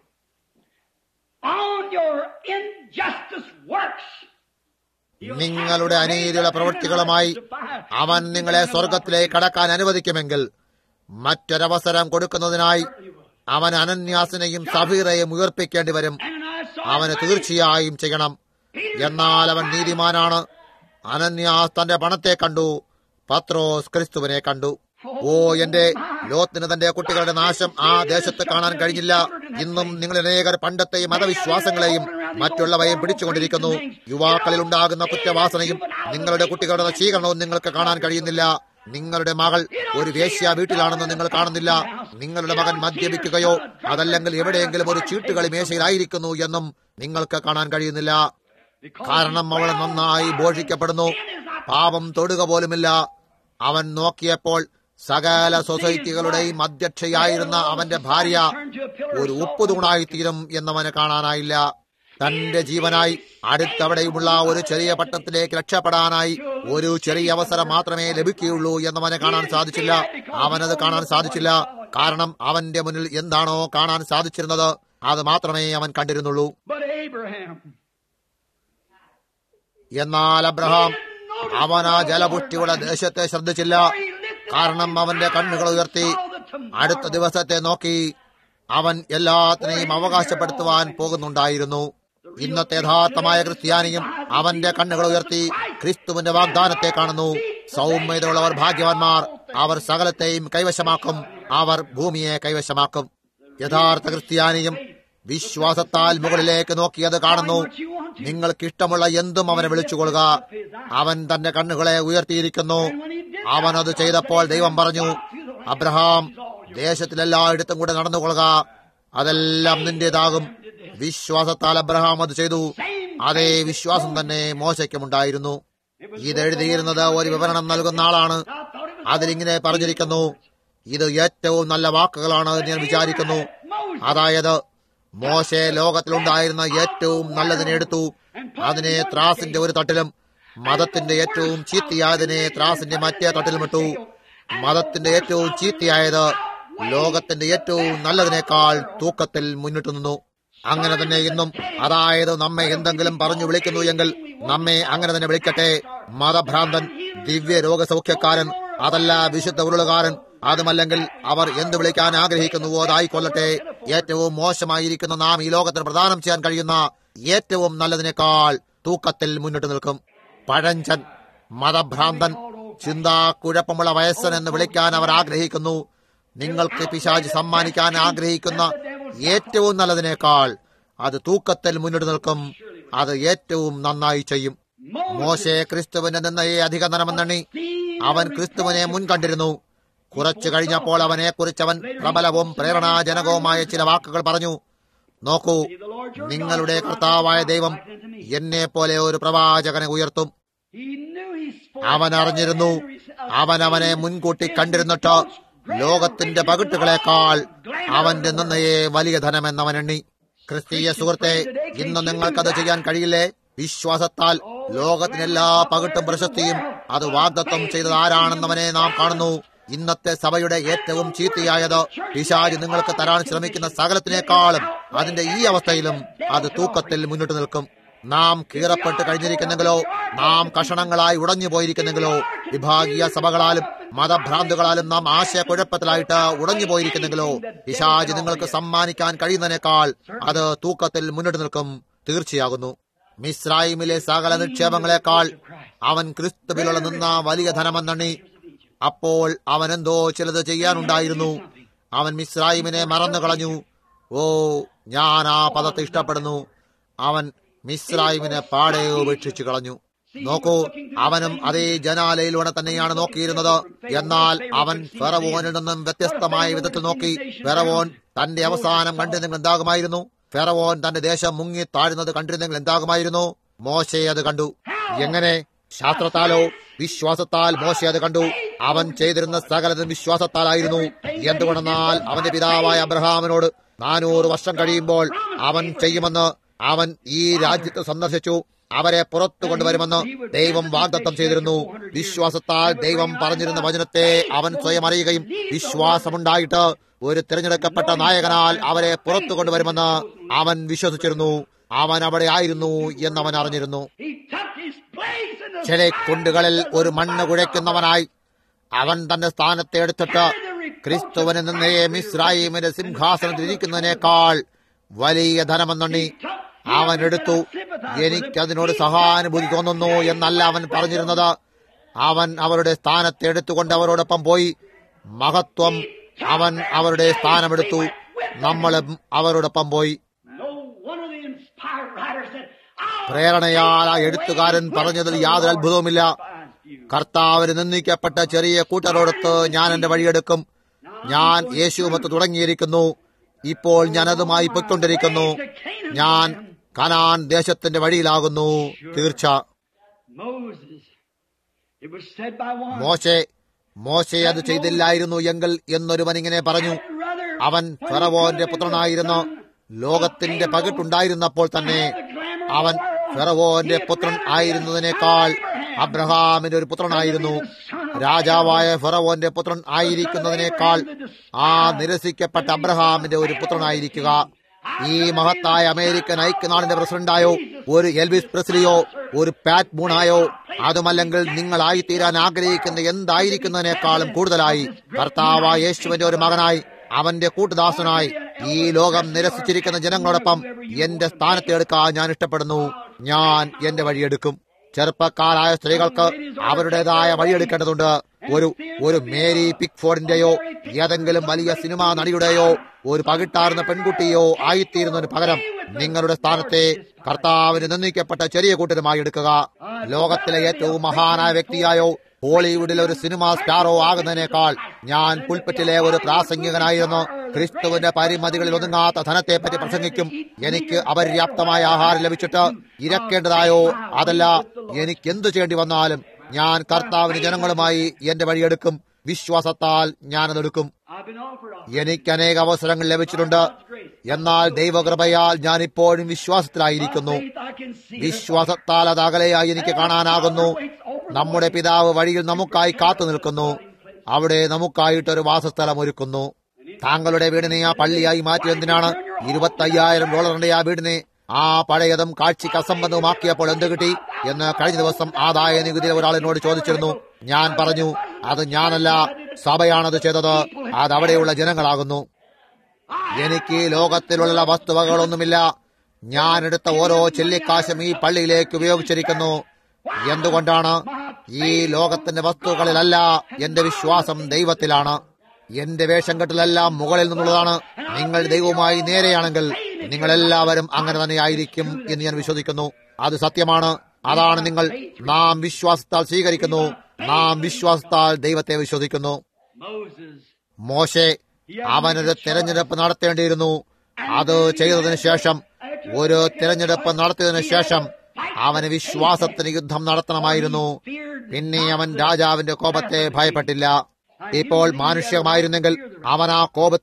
[SPEAKER 2] on your injustice works,
[SPEAKER 1] നിങ്ങളുടെ അനീതിയുള്ള പ്രവൃത്തികളുമായി അവൻ നിങ്ങളെ സ്വർഗത്തിലേക്ക് കടക്കാൻ അനുവദിക്കുമെങ്കിൽ മറ്റൊരവസരം കൊടുക്കുന്നതിനായി അവൻ അനന്യാസിനെയും സഫീറയും ഉയർപ്പിക്കേണ്ടി വരും അവന് തീർച്ചയായും ചെയ്യണം എന്നാൽ അവൻ നീതിമാനാണ് അനന്യാസ് തന്റെ പണത്തെ കണ്ടു പത്രോസ് ക്രിസ്തുവിനെ കണ്ടു ഓ എന്റെ ലോത്തിന് തന്റെ കുട്ടികളുടെ നാശം ആ ദേശത്ത് കാണാൻ കഴിഞ്ഞില്ല ഇന്നും നിങ്ങൾ അനേകർ പണ്ടത്തെ മതവിശ്വാസങ്ങളെയും മറ്റുള്ളവയും പിടിച്ചുകൊണ്ടിരിക്കുന്നു യുവാക്കളിൽ ഉണ്ടാകുന്ന കുറ്റവാസനയും നിങ്ങളുടെ കുട്ടികളുടെ നശീകരണവും നിങ്ങൾക്ക് കാണാൻ കഴിയുന്നില്ല നിങ്ങളുടെ മകൾ ഒരു വേശ്യ വീട്ടിലാണെന്ന് നിങ്ങൾ കാണുന്നില്ല നിങ്ങളുടെ മകൻ മദ്യപിക്കുകയോ അതല്ലെങ്കിൽ എവിടെയെങ്കിലും ഒരു ചീട്ടുകളി മേശയിലായിരിക്കുന്നു എന്നും നിങ്ങൾക്ക് കാണാൻ കഴിയുന്നില്ല കാരണം അവൾ നന്നായി ഭോഷിക്കപ്പെടുന്നു പാപം തൊടുക പോലുമില്ല അവൻ നോക്കിയപ്പോൾ സകല സൊസൈറ്റികളുടെയും അധ്യക്ഷയായിരുന്ന അവന്റെ ഭാര്യ ഒരു ഉപ്പുതൂണായി തീരും എന്നവന് കാണാനായില്ല തന്റെ ജീവനായി അടുത്തവിടെയുമുള്ള ഒരു ചെറിയ പട്ടണത്തിലേക്ക് രക്ഷപ്പെടാനായി ഒരു ചെറിയ അവസരം മാത്രമേ ലഭിക്കുകയുള്ളൂ എന്നവനെ കാണാൻ സാധിച്ചില്ല അവനത് കാണാൻ സാധിച്ചില്ല കാരണം അവന്റെ മുന്നിൽ എന്താണോ കാണാൻ സാധിച്ചിരുന്നത് അത് മാത്രമേ അവൻ കണ്ടിരുന്നുള്ളൂ
[SPEAKER 2] but Abraham,
[SPEAKER 1] എന്നാൽ അബ്രഹാം അവൻ ആ ജലപുഷ്ടിയുള്ള ദേശത്തെ ശ്രദ്ധിച്ചില്ല കാരണം അവന്റെ കണ്ണുകൾ ഉയർത്തി അടുത്ത ദിവസത്തെ നോക്കി അവൻ എല്ലാത്തിനെയും അവകാശപ്പെടുത്തുവാൻ പോകുന്നുണ്ടായിരുന്നു ഇന്നത്തെ യഥാർത്ഥമായ ക്രിസ്ത്യാനിയും അവന്റെ കണ്ണുകൾ ഉയർത്തി ക്രിസ്തുവിന്റെ വാഗ്ദാനത്തെ കാണുന്നു സൗമ്യതയുള്ളവർ ഭാഗ്യവാന്മാർ അവർ സകലത്തെയും കൈവശമാക്കും അവർ ഭൂമിയെ കൈവശമാക്കും യഥാർത്ഥ ക്രിസ്ത്യാനിയും വിശ്വാസത്താൽ മുകളിലേക്ക് നോക്കിയത് കാണുന്നു നിങ്ങൾക്ക് ഇഷ്ടമുള്ള എന്തും അവനെ വിളിച്ചുകൊള്ളുക അവൻ തന്റെ കണ്ണുകളെ ഉയർത്തിയിരിക്കുന്നു അവൻ അത് ചെയ്തപ്പോൾ ദൈവം പറഞ്ഞു അബ്രഹാം ദേശത്തിലെല്ലായിടത്തും കൂടെ നടന്നുകൊള്ളുക അതെല്ലാം നിന്റേതാകും വിശ്വാസത്താൽ അബ്രഹാം അത് ചെയ്തു അതേ വിശ്വാസം തന്നെ മോശയ്ക്കുമുണ്ടായിരുന്നു ഇത് എഴുതിയിരുന്നത് ഒരു വിവരണം നൽകുന്ന ആളാണ് അതിലിങ്ങനെ പറഞ്ഞിരിക്കുന്നു ഇത് ഏറ്റവും നല്ല വാക്കുകളാണ് എന്ന് ഞാൻ വിചാരിക്കുന്നു അതായത് മോശെ ലോകത്തിലുണ്ടായിരുന്ന ഏറ്റവും നല്ലതിനെ എടുത്തു അതിനെ ത്രാസിന്റെ ഒരു തട്ടിലും മതത്തിന്റെ ഏറ്റവും ചീത്തയായതിനെ ത്രാസിന്റെ മറ്റേ തട്ടിലും ഇട്ടു മതത്തിന്റെ ഏറ്റവും ചീത്തയായത് ലോകത്തിന്റെ ഏറ്റവും നല്ലതിനേക്കാൾ തൂക്കത്തിൽ മുന്നിട്ട് നിന്നു അങ്ങനെ തന്നെ ഇന്നും അതായത് നമ്മെ എന്തെങ്കിലും പറഞ്ഞു വിളിക്കുന്നു എങ്കിൽ നമ്മെ അങ്ങനെ തന്നെ വിളിക്കട്ടെ മതഭ്രാന്തൻ ദിവ്യ രോഗസൗഖ്യക്കാരൻ അതല്ല വിശുദ്ധ ഉരുളുകാരൻ അതുമല്ലെങ്കിൽ അവർ എന്ത് വിളിക്കാൻ ആഗ്രഹിക്കുന്നുവോ അതായിക്കൊള്ളട്ടെ ഏറ്റവും മോശമായിരിക്കുന്ന നാം ഈ ലോകത്തിന് പ്രദാനം ചെയ്യാൻ കഴിയുന്ന ഏറ്റവും നല്ലതിനേക്കാൾ തൂക്കത്തിൽ മുന്നിട്ട് നിൽക്കും പഴഞ്ചൻ മതഭ്രാന്തൻ ചിന്താ കുഴപ്പമുള്ള വയസ്സൻ എന്ന് വിളിക്കാൻ അവർ ആഗ്രഹിക്കുന്നു നിങ്ങൾക്ക് പിശാജ് സമ്മാനിക്കാൻ ആഗ്രഹിക്കുന്ന ഏറ്റവും നല്ലതിനേക്കാൾ അത് തൂക്കത്തിൽ മുന്നിട്ട് നിൽക്കും അത് ഏറ്റവും നന്നായി ചെയ്യും മോശെ ക്രിസ്തുവിന്റെ നിന്നയെ അധിക നനമെന്നണി അവൻ ക്രിസ്തുവിനെ മുൻകണ്ടിരുന്നു കുറച്ചു കഴിഞ്ഞപ്പോൾ അവനെ കുറിച്ച് അവൻ പ്രബലവും പ്രേരണാജനകവുമായ ചില വാക്കുകൾ പറഞ്ഞു നോക്കൂ നിങ്ങളുടെ കർത്താവായ ദൈവം എന്നെ പോലെ ഒരു പ്രവാചകനെ ഉയർത്തും
[SPEAKER 2] he knew he spoke.
[SPEAKER 1] അവൻ അറിഞ്ഞിരുന്നു അവൻ അവനെ മുൻകൂട്ടി കണ്ടിരുന്നിട്ട് ലോകത്തിന്റെ പകിട്ടുകളെക്കാൾ അവന്റെ നിന്നയെ വലിയ ധനമെന്നവൻ എണ്ണി ക്രിസ്തീയ സുഹൃത്തെ ഇന്ന് നിങ്ങൾക്കത് ചെയ്യാൻ കഴിയില്ലേ വിശ്വാസത്താൽ ലോകത്തിന് എല്ലാ പകിട്ടും പ്രശസ്തിയും അത് വാഗ്ദത്വം ചെയ്തത് ആരാണെന്നവനെ നാം കാണുന്നു ഇന്നത്തെ സഭയുടെ ഏറ്റവും ചീത്തയായത് പിശാജ് നിങ്ങൾക്ക് തരാൻ ശ്രമിക്കുന്ന സകലത്തിനേക്കാളും അതിന്റെ ഈ അവസ്ഥയിലും അത് തൂക്കത്തിൽ മുന്നിട്ട് നിൽക്കും നാം കീറപ്പെട്ട് കഴിഞ്ഞിരിക്കുന്നെങ്കിലോ നാം കഷണങ്ങളായി ഉടഞ്ഞു പോയിരിക്കുന്നെങ്കിലോ വിഭാഗീയ സഭകളാലും മതഭ്രാന്തുകളാലും നാം ആശയക്കുഴപ്പത്തിലായിട്ട് ഉടഞ്ഞു പോയിരിക്കുന്നെങ്കിലോ പിശാജ് നിങ്ങൾക്ക് സമ്മാനിക്കാൻ കഴിയുന്നതിനേക്കാൾ അത് തൂക്കത്തിൽ മുന്നിട്ട് നിൽക്കും തീർച്ചയാകുന്നു മിസ്രൈമിലെ സകല നിക്ഷേപങ്ങളെക്കാൾ അവൻ ക്രിസ്തുവിലുള്ള നിന്ന വലിയ ധനമെന്നണ്ണി അപ്പോൾ അവൻ എന്തോ ചിലത് ചെയ്യാനുണ്ടായിരുന്നു അവൻ മിസ്രൈമിനെ മറന്നു കളഞ്ഞു ഓ ഞാൻ ആ പദത്തെ ഇഷ്ടപ്പെടുന്നു അവൻ മിസ്രൈമിനെ പാടെ ഉപേക്ഷിച്ചു കളഞ്ഞു നോക്കൂ അവനും അതേ ജനാലയിലൂടെ തന്നെയാണ് നോക്കിയിരുന്നത് എന്നാൽ അവൻ ഫെറവോനിൽ നിന്നും വ്യത്യസ്തമായ വിധത്തിൽ നോക്കി ഫെറവോൻ തന്റെ അവസാനം കണ്ടിരുന്നെങ്കിൽ എന്താകുമായിരുന്നു ഫെറവോൻ തന്റെ ദേശം മുങ്ങി താഴുന്നത് കണ്ടിരുന്നെങ്കിൽ എന്താകുമായിരുന്നു മോശെ അത് കണ്ടു എങ്ങനെ ശാസ്ത്രത്താലോ വിശ്വാസത്താൽ മോശെ അത് കണ്ടു അവൻ ചെയ്തിരുന്ന സകലതും വിശ്വാസത്താലായിരുന്നു എന്തുകൊണ്ടെന്നാൽ അവന്റെ പിതാവായ അബ്രഹാമിനോട് നാനൂറ് വർഷം കഴിയുമ്പോൾ അവൻ ചെയ്യുമെന്ന് അവൻ ഈ രാജ്യത്ത് സന്ദർശിച്ചു അവരെ പുറത്തു കൊണ്ടുവരുമെന്ന് ദൈവം വാഗ്ദത്തം ചെയ്തിരുന്നു വിശ്വാസത്താൽ ദൈവം പറഞ്ഞിരുന്ന വചനത്തെ അവൻ സ്വയം അറിയുകയും വിശ്വാസമുണ്ടായിട്ട് ഒരു തിരഞ്ഞെടുക്കപ്പെട്ട നായകനാൽ അവരെ പുറത്തു കൊണ്ടുവരുമെന്ന് അവൻ വിശ്വസിച്ചിരുന്നു അവൻ അവിടെ ആയിരുന്നു എന്നവൻ അറിഞ്ഞിരുന്നു
[SPEAKER 2] He took his place in the
[SPEAKER 1] ചില കുണ്ടുകളിൽ ഒരു മണ്ണ് കുഴയ്ക്കുന്നവനായി അവൻ തന്റെ സ്ഥാനത്തെ എടുത്തിട്ട് ക്രിസ്തുവിന് നിന്നേ മിസ്രായിമിന്റെ സിംഹാസനത്തിൽ ഇരിക്കുന്നതിനേക്കാൾ വലിയ ധനമെന്നുണ്ണി അവൻ എടുത്തു എനിക്കതിനോട് സഹാനുഭൂതി തോന്നുന്നു എന്നല്ല അവൻ പറഞ്ഞിരുന്നത് അവൻ അവരുടെ സ്ഥാനത്തെ എടുത്തുകൊണ്ട് അവരോടൊപ്പം പോയി മഹത്വം അവൻ അവരുടെ സ്ഥാനമെടുത്തു നമ്മളും അവരോടൊപ്പം പോയി
[SPEAKER 2] No one of the inspired writers said, "I'll
[SPEAKER 1] പ്രേരണയാൽ ആ എഴുത്തുകാരൻ പറഞ്ഞതിൽ യാതൊരു അത്ഭുതവുമില്ല
[SPEAKER 2] despise you."
[SPEAKER 1] കർത്താവിന് നിന്ദിക്കപ്പെട്ട ചെറിയ കൂട്ടരോടൊത്ത് ഞാൻ എന്റെ വഴിയെടുക്കും ഞാൻ യേശുമത്ത് തുടങ്ങിയിരിക്കുന്നു ഇപ്പോൾ ഞാൻ അതുമായി പൊയ്ക്കൊണ്ടിരിക്കുന്നു ഞാൻ കനാൻ ദേശത്തിന്റെ വഴിയിലാകുന്നു തീർച്ച
[SPEAKER 2] Moses, it was said by one,
[SPEAKER 1] മോശെ മോശെ അത് ചെയ്തില്ലായിരുന്നു എങ്കിൽ എന്നൊരുവൻ ഇങ്ങനെ പറഞ്ഞു
[SPEAKER 2] "I'd rather
[SPEAKER 1] അവൻ
[SPEAKER 2] when he
[SPEAKER 1] ഫെറവോന്റെ
[SPEAKER 2] could have
[SPEAKER 1] പുത്രനായിരുന്നു
[SPEAKER 2] been the son
[SPEAKER 1] ലോകത്തിന്റെ പകിട്ടുണ്ടായിരുന്നപ്പോൾ തന്നെ അവൻ ഫെറവോന്റെ പുത്രൻ ആയിരുന്നതിനേക്കാൾ അബ്രഹാമിന്റെ ഒരു പുത്രനായിരുന്നു രാജാവായ ഫെറവോന്റെ പുത്രൻ ആയിരിക്കുന്നതിനേക്കാൾ ആ നിരസിക്കപ്പെട്ട അബ്രഹാമിന്റെ ഒരു പുത്രനായിരിക്കുക ഈ മഹത്തായ അമേരിക്കൻ ഐക്യനാടിന്റെ പ്രസിഡന്റായോ ഒരു എൽവിസ് പ്രസ്ലിയോ ഒരു പാറ്റ് ബൂണായോ അതുമല്ലെങ്കിൽ നിങ്ങളായിത്തീരാൻ ആഗ്രഹിക്കുന്ന എന്തായിരിക്കുന്നതിനേക്കാളും കൂടുതലായി കർത്താവായ യേശുവിന്റെ ഒരു മകനായി അവന്റെ കൂട്ടുദാസനായി ഈ ലോകം നിരസിച്ചിരിക്കുന്ന ജനങ്ങളോടൊപ്പം എന്റെ സ്ഥാനത്തെ എടുക്കാൻ ഞാൻ ഇഷ്ടപ്പെടുന്നു ഞാൻ എന്റെ വഴിയെടുക്കും ചെറുപ്പക്കാരായ സ്ത്രീകൾക്ക് അവരുടേതായ വഴിയെടുക്കേണ്ടതുണ്ട് ഒരു ഒരു മേരി പിക്ഫോർഡിന്റെയോ ഏതെങ്കിലും വലിയ സിനിമാ നടിയുടെയോ ഒരു പകിട്ടാർന്ന പെൺകുട്ടിയോ ആയിത്തീരുന്നതിന് പകരം നിങ്ങളുടെ സ്ഥാനത്തെ കർത്താവിന് നിർണ്ണയിക്കപ്പെട്ട ചെറിയ കൂട്ടരുമായി എടുക്കുക ലോകത്തിലെ ഏറ്റവും മഹാനായ വ്യക്തിയായോ ഹോളിവുഡിലെ ഒരു സിനിമാ സ്റ്റാറോ ആകുന്നതിനേക്കാൾ ഞാൻ പുൽപ്പറ്റിലെ ഒരു പ്രാസംഗികനായിരുന്നു ക്രിസ്തുവിന്റെ പരിമിതികളിൽ ഒതുങ്ങാത്ത ധനത്തെപ്പറ്റി പ്രസംഗിക്കും എനിക്ക് അപര്യാപ്തമായ ആഹാരം ലഭിച്ചിട്ട് ഇരക്കേണ്ടതായോ അതല്ല എനിക്ക് എന്തു ചെയ്യേണ്ടി വന്നാലും ഞാൻ കർത്താവിന് ജനങ്ങളുമായി എന്റെ വഴിയെടുക്കും വിശ്വാസത്താൽ ഞാനതെടുക്കും
[SPEAKER 2] I've been offered a
[SPEAKER 1] എനിക്ക് അനേക അവസരങ്ങൾ ലഭിച്ചിട്ടുണ്ട് എന്നാൽ ദൈവകൃപയാൽ ഞാൻ ഇപ്പോഴും വിശ്വാസത്തിലായിരിക്കുന്നു
[SPEAKER 2] faith I can see.
[SPEAKER 1] വിശ്വാസത്താൽ അത് അകലെയായി എനിക്ക് കാണാനാകുന്നു നമ്മുടെ പിതാവ് വഴിയിൽ നമുക്കായി കാത്തു നിൽക്കുന്നു അവിടെ നമുക്കായിട്ടൊരു വാസസ്ഥലം ഒരുക്കുന്നു താങ്കളുടെ വീടിനെ ആ പള്ളിയായി മാറ്റി എന്തിനാണ് ഇരുപത്തയ്യായിരം ഡോളറിന്റെ ആ വീടിനെ ആ പഴയതും കാഴ്ചയ്ക്ക് അസംബന്ധവുമാക്കിയപ്പോൾ എന്ത് കിട്ടി എന്ന് കഴിഞ്ഞ ദിവസം ആദായ നികുതിയിലെ ഒരാൾ എന്നോട് ചോദിച്ചിരുന്നു ഞാൻ പറഞ്ഞു അത് ഞാനല്ല സഭയാണത് ചെയ്തത് അത് അവിടെയുള്ള ജനങ്ങളാകുന്നു എനിക്ക് ഈ ലോകത്തിലുള്ള വസ്തുവകകളൊന്നുമില്ല ഞാൻ എടുത്ത ഓരോ ചെല്ലിക്കാശും ഈ പള്ളിയിലേക്ക് ഉപയോഗിച്ചിരിക്കുന്നു എന്തുകൊണ്ടാണ് ഈ ലോകത്തിന്റെ വസ്തുക്കളിലല്ല എന്റെ വിശ്വാസം ദൈവത്തിലാണ് എന്റെ വേഷം കെട്ടലെല്ലാം മുകളിൽ നിന്നുള്ളതാണ് നിങ്ങൾ ദൈവവുമായി നേരെയാണെങ്കിൽ നിങ്ങളെല്ലാവരും അങ്ങനെ തന്നെ ആയിരിക്കും എന്ന് ഞാൻ വിശ്വസിക്കുന്നു അത് സത്യമാണ് അതാണ് നിങ്ങൾ നാം വിശ്വാസത്താൽ സ്വീകരിക്കുന്നു നാം വിശ്വാസത്താൽ ദൈവത്തെ വിശ്വസിക്കുന്നു
[SPEAKER 2] Moses,
[SPEAKER 1] മോശെ അവനൊരു തിരഞ്ഞെടുപ്പ് നടത്തേണ്ടിയിരുന്നു അത് ചെയ്തതിനു ശേഷം ഒരു തിരഞ്ഞെടുപ്പ് നടത്തിയതിനു ശേഷം അവന് വിശ്വാസത്തിന് യുദ്ധം നടത്തണമായിരുന്നു പിന്നെ അവൻ രാജാവിന്റെ കോപത്തെ ഭയപ്പെട്ടില്ല ഇപ്പോൾ മാനുഷ്യമായിരുന്നെങ്കിൽ അവൻ ആ കോപത്തെ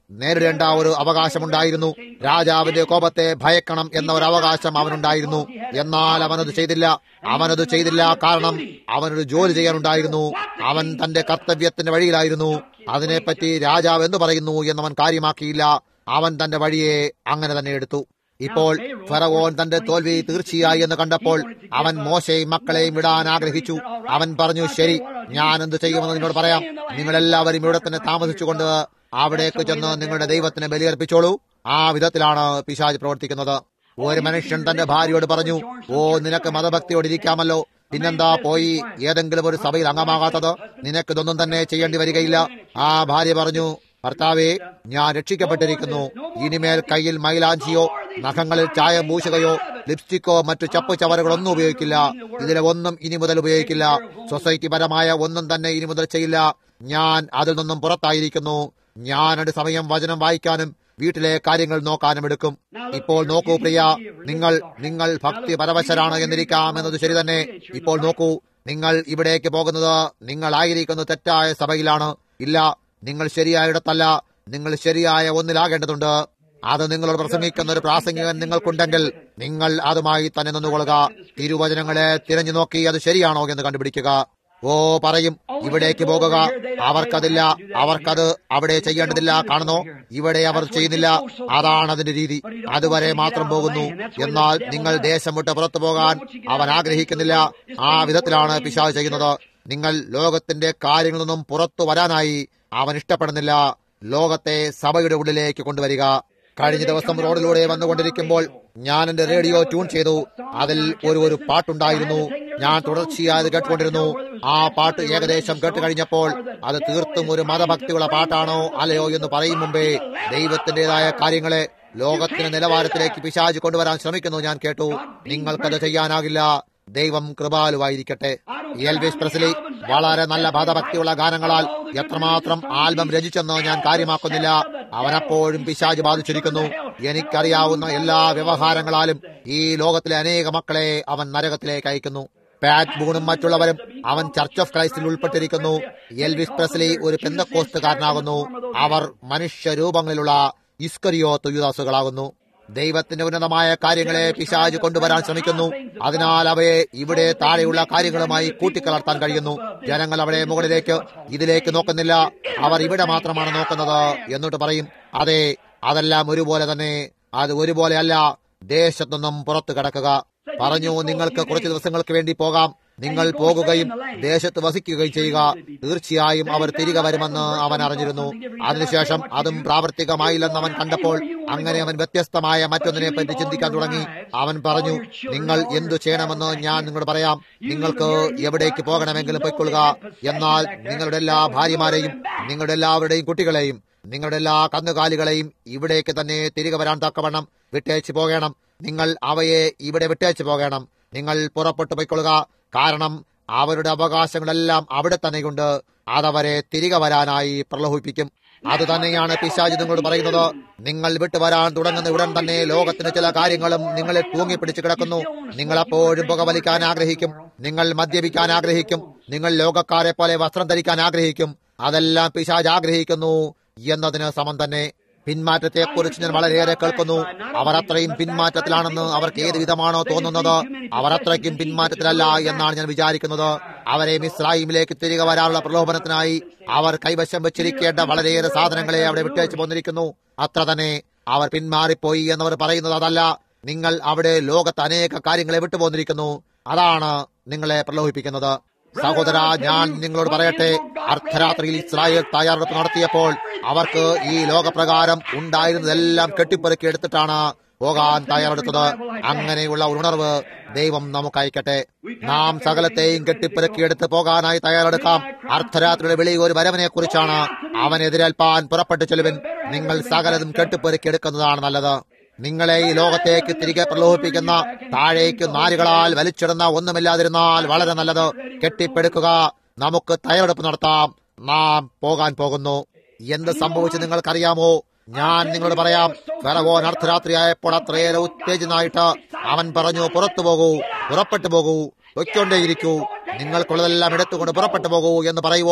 [SPEAKER 1] നേരിടേണ്ട ഒരു അവകാശമുണ്ടായിരുന്നു രാജാവിന്റെ കോപത്തെ ഭയക്കണം എന്ന ഒരു അവകാശം അവനുണ്ടായിരുന്നു എന്നാൽ അവനത് ചെയ്തില്ല അവനത് ചെയ്തില്ല കാരണം അവനൊരു ജോലി ചെയ്യാനുണ്ടായിരുന്നു അവൻ തന്റെ കർത്തവ്യത്തിന്റെ വഴിയിലായിരുന്നു അതിനെപ്പറ്റി രാജാവ് എന്തു പറയുന്നു എന്നവൻ കാര്യമാക്കിയില്ല അവൻ തന്റെ വഴിയെ അങ്ങനെ തന്നെ എടുത്തു ഇപ്പോൾ ഫറവോൻ തന്റെ തോൽവി തീർച്ചയായി എന്ന് കണ്ടപ്പോൾ അവൻ മോശയും മക്കളെയും വിടാൻ ആഗ്രഹിച്ചു അവൻ പറഞ്ഞു ശരി ഞാൻ എന്ത് ചെയ്യുമെന്ന് നിന്നോട് പറയാം നിങ്ങളെല്ലാവരും ഇവിടെ തന്നെ താമസിച്ചുകൊണ്ട് അവിടേക്ക് ചെന്ന് നിങ്ങളുടെ ദൈവത്തിന് ബലിയർപ്പിച്ചോളൂ ആ വിധത്തിലാണ് പിശാജ് പ്രവർത്തിക്കുന്നത് ഒരു മനുഷ്യൻ തന്റെ ഭാര്യയോട് പറഞ്ഞു ഓ നിനക്ക് മതഭക്തിയോട് ഇരിക്കാമല്ലോ പിന്നെന്താ പോയി ഏതെങ്കിലും ഒരു സഭയിൽ അംഗമാകാത്തത് നിനക്കിതൊന്നും തന്നെ ചെയ്യേണ്ടി വരികയില്ല ആ ഭാര്യ പറഞ്ഞു ഭർത്താവേ ഞാൻ രക്ഷിക്കപ്പെട്ടിരിക്കുന്നു ഇനിമേൽ കയ്യിൽ മൈലാഞ്ചിയോ നഖങ്ങളിൽ ചായം പൂശുകയോ ലിപ്സ്റ്റിക്കോ മറ്റു ചപ്പ് ചവറുകളൊന്നും ഉപയോഗിക്കില്ല ഇതിലെ ഒന്നും ഇനി മുതൽ ഉപയോഗിക്കില്ല സൊസൈറ്റി പരമായ ഒന്നും തന്നെ ഇനി മുതൽ ചെയ്യില്ല ഞാൻ അതിൽ നിന്നും പുറത്തായിരിക്കുന്നു ഞാനൊരു സമയം വചനം വായിക്കാനും വീട്ടിലെ കാര്യങ്ങൾ നോക്കാനും എടുക്കും ഇപ്പോൾ നോക്കൂ പ്രിയ നിങ്ങൾ നിങ്ങൾ ഭക്തി പരവശരാണ് എന്നിരിക്കാം എന്നത് ശരി തന്നെ ഇപ്പോൾ നോക്കൂ നിങ്ങൾ ഇവിടേക്ക് പോകുന്നത് നിങ്ങളായിരിക്കുന്ന തെറ്റായ സഭയിലാണ് ഇല്ല നിങ്ങൾ ശരിയായിടത്തല്ല നിങ്ങൾ ശരിയായ ഒന്നിലാകേണ്ടതുണ്ട് അത് നിങ്ങളോട് പ്രസംഗിക്കുന്ന ഒരു പ്രാസംഗികൻ നിങ്ങൾക്കുണ്ടെങ്കിൽ നിങ്ങൾ അതുമായി തന്നെ നിന്നുകൊള്ളുക തിരുവചനങ്ങളെ തിരഞ്ഞു നോക്കി അത് ശരിയാണോ എന്ന് കണ്ടുപിടിക്കുക ഓ പറയും ഇവിടേക്ക് പോകുക അവർക്കതില്ല അവർക്കത് അവിടെ ചെയ്യേണ്ടതില്ല കാണുന്നോ ഇവിടെ അവർ ചെയ്യുന്നില്ല അതാണ് അതിന്റെ രീതി അതുവരെ മാത്രം പോകുന്നു എന്നാൽ നിങ്ങൾ ദേശം വിട്ട് പുറത്തു പോകാൻ അവൻ ആഗ്രഹിക്കുന്നില്ല ആ വിധത്തിലാണ് പിശാവ് ചെയ്യുന്നത് നിങ്ങൾ ലോകത്തിന്റെ കാര്യങ്ങളിൽ നിന്നും പുറത്തു വരാനായി അവൻ ഇഷ്ടപ്പെടുന്നില്ല ലോകത്തെ സഭയുടെ ഉള്ളിലേക്ക് കൊണ്ടുവരിക കഴിഞ്ഞ ദിവസം റോഡിലൂടെ വന്നുകൊണ്ടിരിക്കുമ്പോൾ ഞാൻ എന്റെ റേഡിയോ ട്യൂൺ ചെയ്തു അതിൽ ഒരു ഒരു പാട്ടുണ്ടായിരുന്നു ഞാൻ തുടർച്ചയായി അത് കേട്ടുകൊണ്ടിരുന്നു ആ പാട്ട് ഏകദേശം കേട്ട് കഴിഞ്ഞപ്പോൾ അത് തീർത്തും ഒരു മതഭക്തിയുള്ള പാട്ടാണോ അല്ലയോ എന്ന് പറയും മുമ്പേ ദൈവത്തിന്റേതായ കാര്യങ്ങളെ ലോകത്തിന്റെ നിലവാരത്തിലേക്ക് പിശാച് കൊണ്ടുവരാൻ ശ്രമിക്കുന്നു ഞാൻ കേട്ടു നിങ്ങൾക്കത് ചെയ്യാനാകില്ല ദൈവം കൃപാലുവായിരിക്കട്ടെ എൽവിസ് പ്രസ്ലി വളരെ നല്ല മതഭക്തിയുള്ള ഗാനങ്ങളാൽ എത്രമാത്രം ആൽബം രചിച്ചെന്ന് ഞാൻ കാര്യമാക്കുന്നില്ല അവനപ്പോഴും പിശാജ് ബാധിച്ചിരിക്കുന്നു എനിക്കറിയാവുന്ന എല്ലാ വ്യവഹാരങ്ങളാലും ഈ ലോകത്തിലെ അനേക മക്കളെ അവൻ നരകത്തിലേക്ക് അയക്കുന്നു പാറ്റ് ബൂണും മറ്റുള്ളവരും അവൻ ചർച്ച് ഓഫ് ക്രൈസ്റ്റിൽ ഉൾപ്പെട്ടിരിക്കുന്നു എൽവിസ് പ്രസ്ലി ഒരു പെന്തക്കോസ്തുകാരനാകുന്നു അവർ മനുഷ്യരൂപങ്ങളിലുള്ള ഇസ്കരിയോ തുയുദാസുകളാകുന്നു ദൈവത്തിന്റെ ഉന്നതമായ കാര്യങ്ങളെ പിശാജ് കൊണ്ടുവരാൻ ശ്രമിക്കുന്നു അതിനാൽ അവയെ ഇവിടെ താഴെയുള്ള കാര്യങ്ങളുമായി കൂട്ടിക്കലർത്താൻ കഴിയുന്നു ജനങ്ങൾ അവിടെ മുകളിലേക്ക് ഇതിലേക്ക് നോക്കുന്നില്ല അവർ ഇവിടെ മാത്രമാണ് നോക്കുന്നത് എന്നിട്ട് പറയും അതെ അതെല്ലാം ഒരുപോലെ തന്നെ അത് ഒരുപോലെ അല്ല ദേശത്തുനിന്നും പുറത്തു കിടക്കുക പറഞ്ഞു നിങ്ങൾക്ക് കുറച്ച് ദിവസങ്ങൾക്ക് വേണ്ടി പോകാം നിങ്ങൾ പോകുകയും ദേശത്ത് വസിക്കുകയും ചെയ്യുക തീർച്ചയായും അവർ തിരികെ വരുമെന്ന് അവൻ അറിഞ്ഞിരുന്നു അതിനുശേഷം അതും പ്രാവർത്തികമായില്ലെന്ന് അവൻ കണ്ടപ്പോൾ അങ്ങനെ അവൻ വ്യത്യസ്തമായ മറ്റൊന്നിനെ പറ്റി ചിന്തിക്കാൻ തുടങ്ങി അവൻ പറഞ്ഞു നിങ്ങൾ എന്തു ചെയ്യണമെന്ന് ഞാൻ നിങ്ങളോട് പറയാം നിങ്ങൾക്ക് എവിടേക്ക് പോകണമെങ്കിലും പൊയ്ക്കൊള്ളുക എന്നാൽ നിങ്ങളുടെ എല്ലാ ഭാര്യമാരെയും നിങ്ങളുടെ എല്ലാവരുടെയും കുട്ടികളെയും നിങ്ങളുടെ എല്ലാ കന്നുകാലികളെയും ഇവിടേക്ക് തന്നെ തിരികെ വരാൻ തക്കവണ്ണം വിട്ടേച്ച് പോകണം നിങ്ങൾ അവയെ ഇവിടെ വിട്ടേച്ച് പോകണം നിങ്ങൾ പുറപ്പെട്ടു പോയിക്കൊള്ളുക കാരണം അവരുടെ അവകാശങ്ങളെല്ലാം അവിടെ തന്നെയുണ്ട് അതവരെ തിരികെ വരാനായി പ്രലോഭിപ്പിക്കും അത് തന്നെയാണ് പിശാജ് നിങ്ങളോട് പറയുന്നത് നിങ്ങൾ വിട്ടുവരാൻ തുടങ്ങുന്ന ഉടൻ തന്നെ ലോകത്തിന് ചില കാര്യങ്ങളും നിങ്ങളെ തൂങ്ങിപ്പിടിച്ച് കിടക്കുന്നു നിങ്ങൾ അപ്പോഴും പുകവലിക്കാൻ ആഗ്രഹിക്കും നിങ്ങൾ മദ്യപിക്കാൻ ആഗ്രഹിക്കും നിങ്ങൾ ലോകക്കാരെ പോലെ വസ്ത്രം ധരിക്കാൻ ആഗ്രഹിക്കും അതെല്ലാം പിശാജ് ആഗ്രഹിക്കുന്നു എന്നതിന് സമം തന്നെ പിന്മാറ്റത്തെക്കുറിച്ച് ഞാൻ വളരെയേറെ കേൾക്കുന്നു അവർ അത്രയും പിന്മാറ്റത്തിലാണെന്ന് അവർക്ക് ഏത് വിധമാണോ തോന്നുന്നത് അവർ അത്രയ്ക്കും പിന്മാറ്റത്തിലല്ല എന്നാണ് ഞാൻ വിചാരിക്കുന്നത് അവരെ മിസ്രൈമിലേക്ക് തിരികെ വരാനുള്ള പ്രലോഭനത്തിനായി അവർ കൈവശം വെച്ചിരിക്കേണ്ട വളരെയേറെ സാധനങ്ങളെ അവിടെ വിട്ടേച്ചു പോന്നിരിക്കുന്നു അത്ര തന്നെ അവർ പിന്മാറിപ്പോയി എന്നവർ പറയുന്നത് അതല്ല നിങ്ങൾ അവിടെ ലോകത്ത് അനേക കാര്യങ്ങളെ വിട്ടുപോന്നിരിക്കുന്നു അതാണ് നിങ്ങളെ പ്രലോഭിപ്പിക്കുന്നത് സഹോദര ഞാൻ നിങ്ങളോട് പറയട്ടെ അർദ്ധരാത്രിയിൽ ഇസ്രായേൽ തയ്യാറെടുപ്പ് നടത്തിയപ്പോൾ അവർക്ക് ഈ ലോകപ്രകാരം ഉണ്ടായിരുന്നതെല്ലാം കെട്ടിപ്പെറുക്കി എടുത്തിട്ടാണ് പോകാൻ തയ്യാറെടുത്തത് അങ്ങനെയുള്ള ഉണർവ് ദൈവം നമുക്ക് അയക്കട്ടെ നാം സകലത്തെയും കെട്ടിപ്പെറുക്കിയെടുത്ത് പോകാനായി തയ്യാറെടുക്കാം അർദ്ധരാത്രിയുടെ വിളി ഒരു വരവനെ കുറിച്ചാണ് അവനെതിരേൽപ്പാൻ പുറപ്പെട്ടു ചെലുവിൻ നിങ്ങൾ സകലതും കെട്ടിപ്പെറുക്കിയെടുക്കുന്നതാണ് നല്ലത് നിങ്ങളെ ഈ ലോകത്തേക്ക് തിരികെ പ്രലോഭിപ്പിക്കുന്ന താഴേക്ക് നാരുകളാൽ വലിച്ചിടുന്ന ഒന്നുമില്ലാതിരുന്നാൽ വളരെ നല്ലത് കെട്ടിപ്പടുക്കുക നമുക്ക് തയ്യാറെടുപ്പ് നടത്താം നാം പോകാൻ പോകുന്നു എന്ത് സംഭവിച്ചു നിങ്ങൾക്കറിയാമോ ഞാൻ നിങ്ങളോട് പറയാം ഫെറവോൻ അർദ്ധരാത്രിയായപ്പോൾ അത്രയേറെ ഉത്തേജനായിട്ട് അവൻ പറഞ്ഞു പുറത്തു പോകൂ പുറപ്പെട്ടു പോകൂ പൊയ്ക്കൊണ്ടേയിരിക്കൂ നിങ്ങൾക്കുള്ളതെല്ലാം എടുത്തുകൊണ്ട് പുറപ്പെട്ടു പോകൂ എന്ന് പറയുവോളം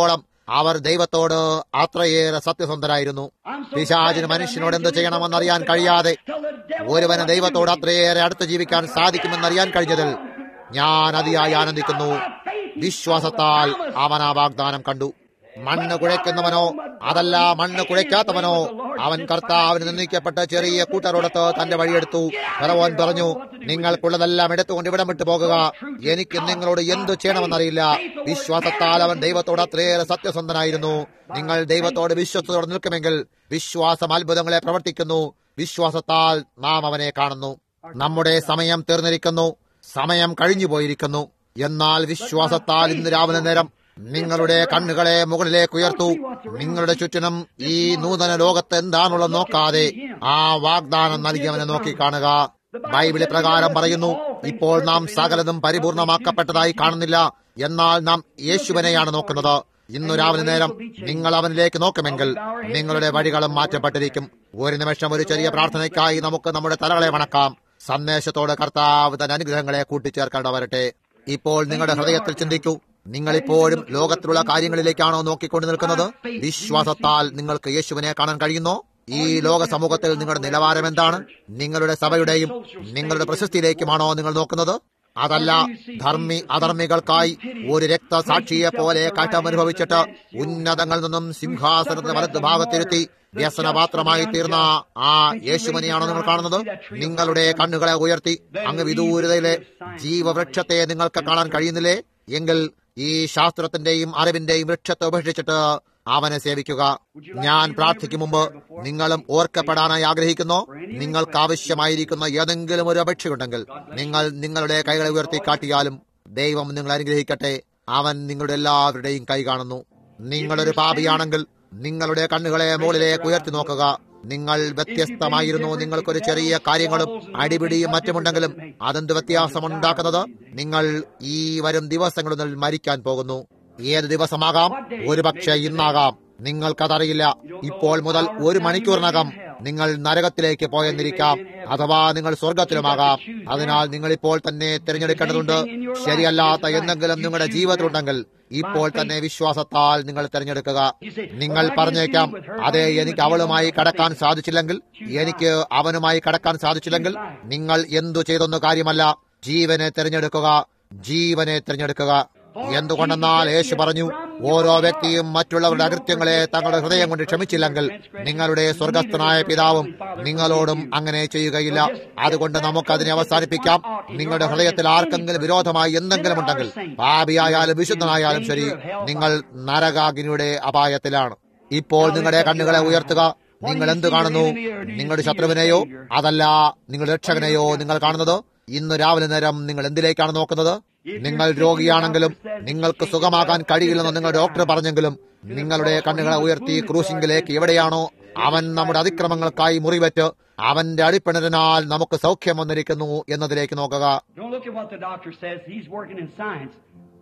[SPEAKER 1] അവർ ദൈവത്തോട് അത്രയേറെ സത്യസന്ധരായിരുന്നു പിശാചിന് മനുഷ്യനോട് എന്ത് ചെയ്യണമെന്നറിയാൻ കഴിയാതെ ഒരുവന് ദൈവത്തോട് അത്രയേറെ അടുത്ത് ജീവിക്കാൻ സാധിക്കുമെന്നറിയാൻ കഴിഞ്ഞതിൽ ഞാൻ അതിയായി ആനന്ദിക്കുന്നു വിശ്വാസത്താൽ അവൻ ആ വാഗ്ദാനം കണ്ടു മണ്ണ് കുഴയ്ക്കുന്നവനോ അതല്ല മണ്ണ് കുഴയ്ക്കാത്തവനോ അവൻ കർത്താവിന് നിന്ദിക്കപ്പെട്ട ചെറിയ കൂട്ടരോടത്ത് തന്റെ വഴിയെടുത്തു ഫറവോൻ പറഞ്ഞു നിങ്ങൾക്കുള്ളതെല്ലാം എടുത്തുകൊണ്ട് ഇവിടം വിട്ടു പോകുക എനിക്ക് നിങ്ങളോട് എന്തു ചെയ്യണമെന്നറിയില്ല വിശ്വാസത്താൽ അവൻ ദൈവത്തോട് അത്രയേറെ സത്യസന്ധനായിരുന്നു നിങ്ങൾ ദൈവത്തോട് വിശ്വസത്തോടെ നിൽക്കുമെങ്കിൽ വിശ്വാസം അത്ഭുതങ്ങളെ പ്രവർത്തിക്കുന്നു വിശ്വാസത്താൽ നാം അവനെ കാണുന്നു നമ്മുടെ സമയം തീർന്നിരിക്കുന്നു സമയം കഴിഞ്ഞു പോയിരിക്കുന്നു എന്നാൽ വിശ്വാസത്താൽ ഇന്ന് രാവിലെ നേരം നിങ്ങളുടെ കണ്ണുകളെ മുകളിലേക്ക് ഉയർത്തു നിങ്ങളുടെ ചുറ്റിനും ഈ നൂതന ലോകത്ത് എന്താണുള്ളത് നോക്കാതെ ആ വാഗ്ദാനം നൽകിയവനെ നോക്കി കാണുക ബൈബിള് പ്രകാരം പറയുന്നു ഇപ്പോൾ നാം സകലതും പരിപൂർണമാക്കപ്പെട്ടതായി കാണുന്നില്ല എന്നാൽ നാം യേശുവിനെയാണ് നോക്കുന്നത് ഇന്നു രാവിലെ നേരം നിങ്ങൾ അവനിലേക്ക് നോക്കുമെങ്കിൽ നിങ്ങളുടെ വഴികളും മാറ്റപ്പെട്ടിരിക്കും ഒരു നിമിഷം ഒരു ചെറിയ പ്രാർത്ഥനയ്ക്കായി നമുക്ക് നമ്മുടെ തലകളെ വണക്കാം സന്ദേശത്തോട് കർത്താവ് തന്റെ അനുഗ്രഹങ്ങളെ കൂട്ടിച്ചേർക്കേണ്ട വരട്ടെ ഇപ്പോൾ നിങ്ങളുടെ ഹൃദയത്തിൽ ചിന്തിക്കൂ നിങ്ങൾ ഇപ്പോഴും ലോകത്തിലുള്ള കാര്യങ്ങളിലേക്കാണോ നോക്കിക്കൊണ്ട് നിൽക്കുന്നത് വിശ്വാസത്താൽ നിങ്ങൾക്ക് യേശുവിനെ കാണാൻ കഴിയുന്നോ ഈ ലോക സമൂഹത്തിൽ നിങ്ങളുടെ നിലവാരം എന്താണ് നിങ്ങളുടെ സഭയുടെയും നിങ്ങളുടെ പ്രശസ്തിയിലേക്കുമാണോ നിങ്ങൾ നോക്കുന്നത് അതല്ല ധർമ്മി അധർമ്മികൾക്കായി ഒരു രക്തസാക്ഷിയെ പോലെ കാറ്റം അനുഭവിച്ചിട്ട് ഉന്നതങ്ങളിൽ നിന്നും സിംഹാസനത്തിന് വലത് ഭാഗത്തിരുത്തി വ്യസനപാത്രമായി തീർന്ന ആ യേശുമനെയാണോ നിങ്ങൾ കാണുന്നത് നിങ്ങളുടെ കണ്ണുകളെ ഉയർത്തി അങ്ങ് വിദൂരതയിലെ ജീവവൃക്ഷത്തെ നിങ്ങൾക്ക് കാണാൻ കഴിയുന്നില്ലേ എങ്കിൽ ഈ ശാസ്ത്രത്തിന്റെയും അറിവിന്റെയും വൃക്ഷത്തെ ഉപേക്ഷിച്ചിട്ട് അവനെ സേവിക്കുക ഞാൻ പ്രാർത്ഥിക്കും മുമ്പ് നിങ്ങളും ഓർക്കപ്പെടാനായി ആഗ്രഹിക്കുന്നു നിങ്ങൾക്ക് ആവശ്യമായിരിക്കുന്ന ഏതെങ്കിലും ഒരു അപേക്ഷയുണ്ടെങ്കിൽ നിങ്ങൾ നിങ്ങളുടെ കൈകളെ ഉയർത്തി കാട്ടിയാലും ദൈവം നിങ്ങൾ അനുഗ്രഹിക്കട്ടെ അവൻ നിങ്ങളുടെ എല്ലാവരുടെയും കൈ കാണുന്നു നിങ്ങളൊരു പാപിയാണെങ്കിൽ നിങ്ങളുടെ കണ്ണുകളെ മുകളിലേക്ക് ഉയർത്തി നോക്കുക നിങ്ങൾ വ്യത്യസ്തമായിരുന്നു നിങ്ങൾക്കൊരു ചെറിയ കാര്യങ്ങളും അടിപിടിയും മറ്റുമുണ്ടെങ്കിലും അതെന്ത് വ്യത്യാസമുണ്ടാക്കുന്നത് നിങ്ങൾ ഈ വരും ദിവസങ്ങളിൽ മരിക്കാൻ പോകുന്നു ഏത് ദിവസമാകാം ഒരുപക്ഷെ ഇന്നാകാം നിങ്ങൾക്കതറിയില്ല ഇപ്പോൾ മുതൽ ഒരു മണിക്കൂറിനകം നിങ്ങൾ നരകത്തിലേക്ക് പോയെന്നിരിക്കാം അഥവാ നിങ്ങൾ സ്വർഗത്തിലുമാകാം അതിനാൽ നിങ്ങൾ ഇപ്പോൾ തന്നെ തിരഞ്ഞെടുക്കേണ്ടതുണ്ട് ശരിയല്ലാത്ത എന്തെങ്കിലും നിങ്ങളുടെ ജീവിതത്തിലുണ്ടെങ്കിൽ ഇപ്പോൾ തന്നെ വിശ്വാസത്താൽ നിങ്ങൾ തിരഞ്ഞെടുക്കുക നിങ്ങൾ പറഞ്ഞേക്കാം അതെ എനിക്ക് അവളുമായി കടക്കാൻ സാധിച്ചില്ലെങ്കിൽ എനിക്ക് അവനുമായി കടക്കാൻ സാധിച്ചില്ലെങ്കിൽ നിങ്ങൾ എന്തു ചെയ്തൊന്നു കാര്യമല്ല ജീവനെ തിരഞ്ഞെടുക്കുക ജീവനെ തിരഞ്ഞെടുക്കുക എന്തുകൊണ്ടെന്നാൽ യേശു പറഞ്ഞു ഓരോ വ്യക്തിയും മറ്റുള്ളവരുടെ അകൃത്യങ്ങളെ തങ്ങളുടെ ഹൃദയം കൊണ്ട് ക്ഷമിച്ചില്ലെങ്കിൽ നിങ്ങളുടെ സ്വർഗസ്ഥനായ പിതാവും നിങ്ങളോടും അങ്ങനെ ചെയ്യുകയില്ല അതുകൊണ്ട് നമുക്കതിനെ അവസാനിപ്പിക്കാം നിങ്ങളുടെ ഹൃദയത്തിൽ ആർക്കെങ്കിലും വിരോധമായി എന്തെങ്കിലും ഉണ്ടെങ്കിൽ പാപിയായാലും വിശുദ്ധനായാലും ശരി നിങ്ങൾ നരകാഗ്നിയുടെ അപായത്തിലാണ് ഇപ്പോൾ നിങ്ങളുടെ കണ്ണുകളെ ഉയർത്തുക നിങ്ങൾ എന്ത് കാണുന്നു നിങ്ങളുടെ ശത്രുവിനെയോ അതല്ല നിങ്ങളുടെ രക്ഷകനെയോ നിങ്ങൾ കാണുന്നത് ഇന്ന് രാവിലെ നേരം നിങ്ങൾ എന്തിലേക്കാണ് നോക്കുന്നത് നിങ്ങൾ രോഗിയാണെങ്കിലും നിങ്ങൾക്ക് സുഖമാകാൻ കഴിയില്ലെന്ന് നിങ്ങൾ ഡോക്ടർ പറഞ്ഞെങ്കിലും നിങ്ങളുടെ കണ്ണുകളെ ഉയർത്തി ക്രൂശിങ്കിലേക്ക് എവിടെയാണോ അവൻ നമ്മുടെ അതിക്രമങ്ങൾക്കായി മുറിവെറ്റ് അവന്റെ അടിപ്പിണരിനാൽ നമുക്ക് സൗഖ്യം വന്നിരിക്കുന്നു എന്നതിലേക്ക് നോക്കുക
[SPEAKER 2] Don't look at what the doctor says. He's working in science.